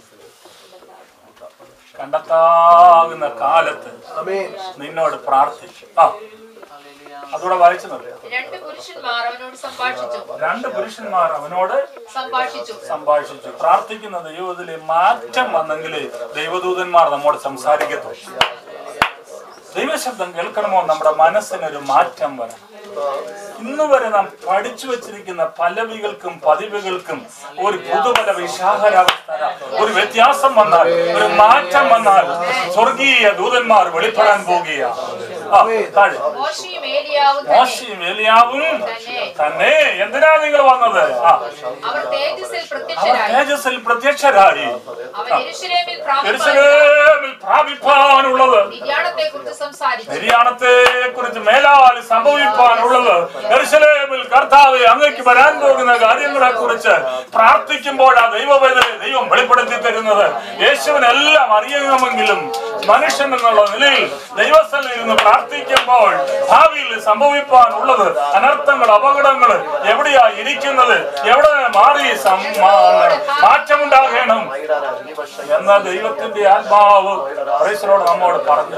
കണ്ടെത്താകുന്ന കാലത്ത് Amen. നിന്നോട് പ്രാർത്ഥിക്കും ആ അതോടെ വായിച്ചു നിർത്തി രണ്ട് പുരുഷന്മാർ അവനോട് സംഭാഷിച്ചു രണ്ട് പുരുഷന്മാർ അവനോട് സംഭാഷിച്ചു സംഭാഷിച്ചു പ്രാർത്ഥിക്കുന്ന ദൈവത്തിലെ മാറ്റം വന്നെങ്കിൽ ദൈവദൂതന്മാർ നമ്മോട് സംസാരിക്കത്തുള്ളൂ ദൈവശബ്ദം കേൾക്കണമോ നമ്മുടെ മനസ്സിനൊരു മാറ്റം വരണം ഇന്ന് വരെ നാം പഠിച്ചു വച്ചിരിക്കുന്ന പല്ലവികൾക്കും പതിവുകൾക്കും ഒരു പുതുപല വിശാഖരാവസ്ഥ ഒരു വ്യത്യാസം വന്നാൽ ഒരു മാറ്റം വന്നാൽ സ്വർഗീയ ദൂതന്മാർ വെളിപ്പെടാൻ പോകുകയാണ് ആ, താഴെ. മോശയും ഏലിയാവും തന്നെ മോശയും ഏലിയാവും തന്നെ എന്തിനാ നിങ്ങൾ വന്നത് ആ അവർ തേജസ്സിൽ അവർ പ്രത്യക്ഷരായി തേജസ്സിൽ പ്രത്യക്ഷരായി അവൻ യെരൂശലേമിൽ പ്രാപിപ്പാൻ യെരൂശലേമിൽ പ്രാപിപ്പാനുള്ളത് നിര്യാണത്തെ കുറിച്ച് സംസാരിച്ചു നിര്യാണത്തെ കുറിച്ച് മേലാൽ സംഭവിപ്പാനുള്ളത് യെരൂശലേമിൽ കർത്താവ് അങ്ങേക്ക് വരാൻ പോകുന്ന കാര്യങ്ങളെ കുറിച്ച് പ്രാർത്ഥിക്കുമ്പോഴാ ദൈവവേദന ദൈവം വെളിപ്പെടുത്തി തരുന്നത് യേശുവിനെല്ലാം അറിയണമെങ്കിലും മനുഷ്യൻ എന്നുള്ള നിലയിൽ ദൈവസ്ഥലിൽ ഇരുന്ന് പ്രാർത്ഥിക്കുമ്പോൾ ഭാവിയിൽ സംഭവിപ്പാനുള്ളത് അനർത്ഥങ്ങൾ അപകടങ്ങൾ എവിടെയാ ഇരിക്കുന്നത് എവിടെ മാറി സം- മാ- മാറ്റമുണ്ടാകണം എന്ന ദൈവത്തിന്റെ ആത്മാവ് പ്രൈസലോട് നമ്മോട് പറഞ്ഞു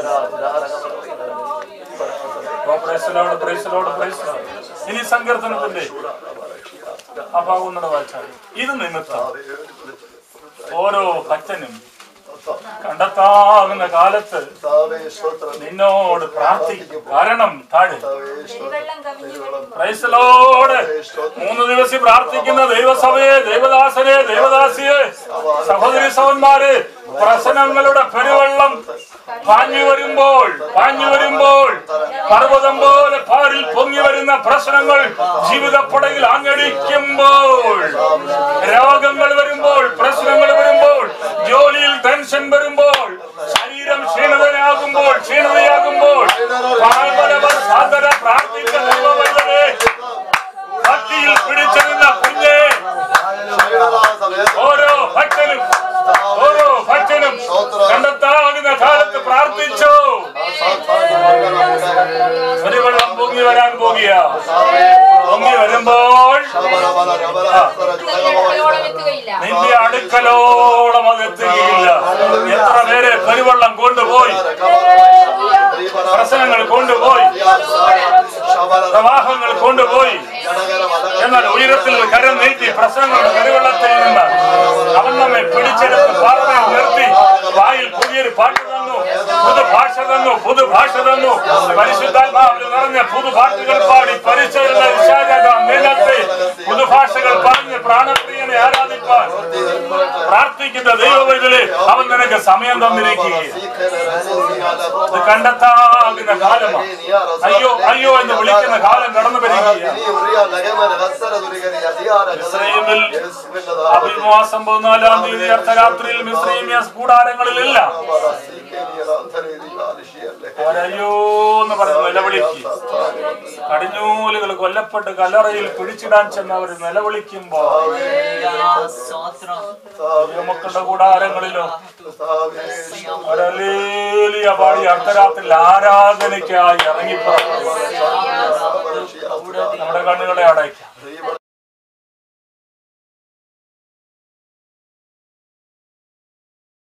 ഓ, പ്രൈസലോട് പ്രൈസലോട് പ്രൈസലോട് ഇനി സങ്കീർത്തനത്തിന്റെ ആ ഭാഗം ഒന്നുകൂടെ വായിച്ചാൽ ഇത് നിമിത്തം ഓരോ ഭക്തനും കണ്ടെത്താകുന്ന കാലത്ത് നിന്നോട് പ്രാർത്ഥിക്കും കാരണം താഴെ പെരുവെള്ളം കവിഞ്ഞു വരുമ്പോൾ ക്രൈസ്തലോട് മൂന്ന് ദിവസം പ്രാർത്ഥിക്കുന്ന ദൈവസഭയെ ദൈവദാസനെ ദൈവദാസിയെ സഹോദരി സഹോദരന്മാരെ പ്രശ്നങ്ങളുടെ പെരുവെള്ളം പാഞ്ഞു വരുമ്പോൾ പാഞ്ഞു വരുമ്പോൾ പർവ്വതം പോലെ പാരിൽ പൊങ്ങി വരുന്ന പ്രശ്നങ്ങൾ ജീവിതപ്പടയിൽ അങ്ങടിക്കുമ്പോൾ രോഗങ്ങൾ വരുമ്പോൾ പ്രശ്നങ്ങൾ വരുമ്പോൾ ജോലിയിൽ ടെൻഷൻ വരുമ്പോൾ ശരീരം ക്ഷീണതയാകുമ്പോൾ ക്ഷീണതയാകുമ്പോൾ പാൽവലവർ സാധന പ്രാർത്ഥിച്ച ദൈവമല്ലേ ഭക്തിയിൽ പിടിച്ചിരുന്ന കുഞ്ഞെ ഓരോ ഭക്തനും ഓരോ ഭക്തനും കണ്ടെത്താകുന്ന കാലത്ത് പ്രാർത്ഥിച്ചു ഒരു വെള്ളം പൊങ്ങി വരാൻ പോകുക പൊങ്ങി വരുമ്പോൾ അടുക്കളയോളം എത്തുകയില്ല നിന്റെ അടുക്കലോളം അത് എത്തുകയില്ല എത്ര പേരെ പെരുവെള്ളം കൊണ്ടുപോയി പ്രശ്നങ്ങൾ കൊണ്ടുപോയി പ്രവാഹങ്ങൾ കൊണ്ടുപോയി എന്നാൽ ഉയരത്തിൽ കരം നീട്ടി പ്രശ്നങ്ങളുടെ പെരുവെള്ളത്തിൽ നിന്ന് അവൻ നമ്മെ പിടിച്ചെടുത്ത് പാറമേൽ നിർത്തി വായിൽ പുതിയൊരു പാട്ട് തന്നു പുതു ഭാഷ തന്നു പുതു ഭാഷ തന്നു പരിശുദ്ധാത്മാവിൽ നിറഞ്ഞ പുതു പാട്ടുകൾ പാടി പരിശോധന നിലത്തെ പുതുഭാഷകൾ പറഞ്ഞ് പ്രാണപ്രിയനെ ആരാധിപ്പാൻ പ്രാർത്ഥിക്കുന്ന ദൈവവൈതല് അവൻ നിനക്ക് സമയം തന്നിരിക്കുകയാണ് ഇത് കണ്ടെത്താകുന്ന കാലമാണ് അയ്യോ അയ്യോ എന്ന് വിളിക്കുന്ന കാലം കടന്നു വരികയാണ് ഇസ്രയേലിൽ അഭിമാസം പതിനാലാം തീയതി അർദ്ധരാത്രിയിൽ മിശ്രീമിയ കൂടാരങ്ങളിലില്ല അവരയ്യോ എന്ന് പറഞ്ഞ് നിലവിളിക്കുക കടിഞ്ഞൂലുകൾ കൊല്ലപ്പെട്ട് കല്ലറയിൽ പിടിച്ചിടാൻ ചെന്നവർ നിലവിളിക്കുമ്പോ മക്കളുടെ കൂടാരങ്ങളിലോ ഒരലേലിയ പാടി അർദ്ധരാത്രിയിൽ ആരാധനയ്ക്കായി ഇറങ്ങിപ്പോ നമ്മുടെ കണ്ണുകളെ അടയ്ക്കാം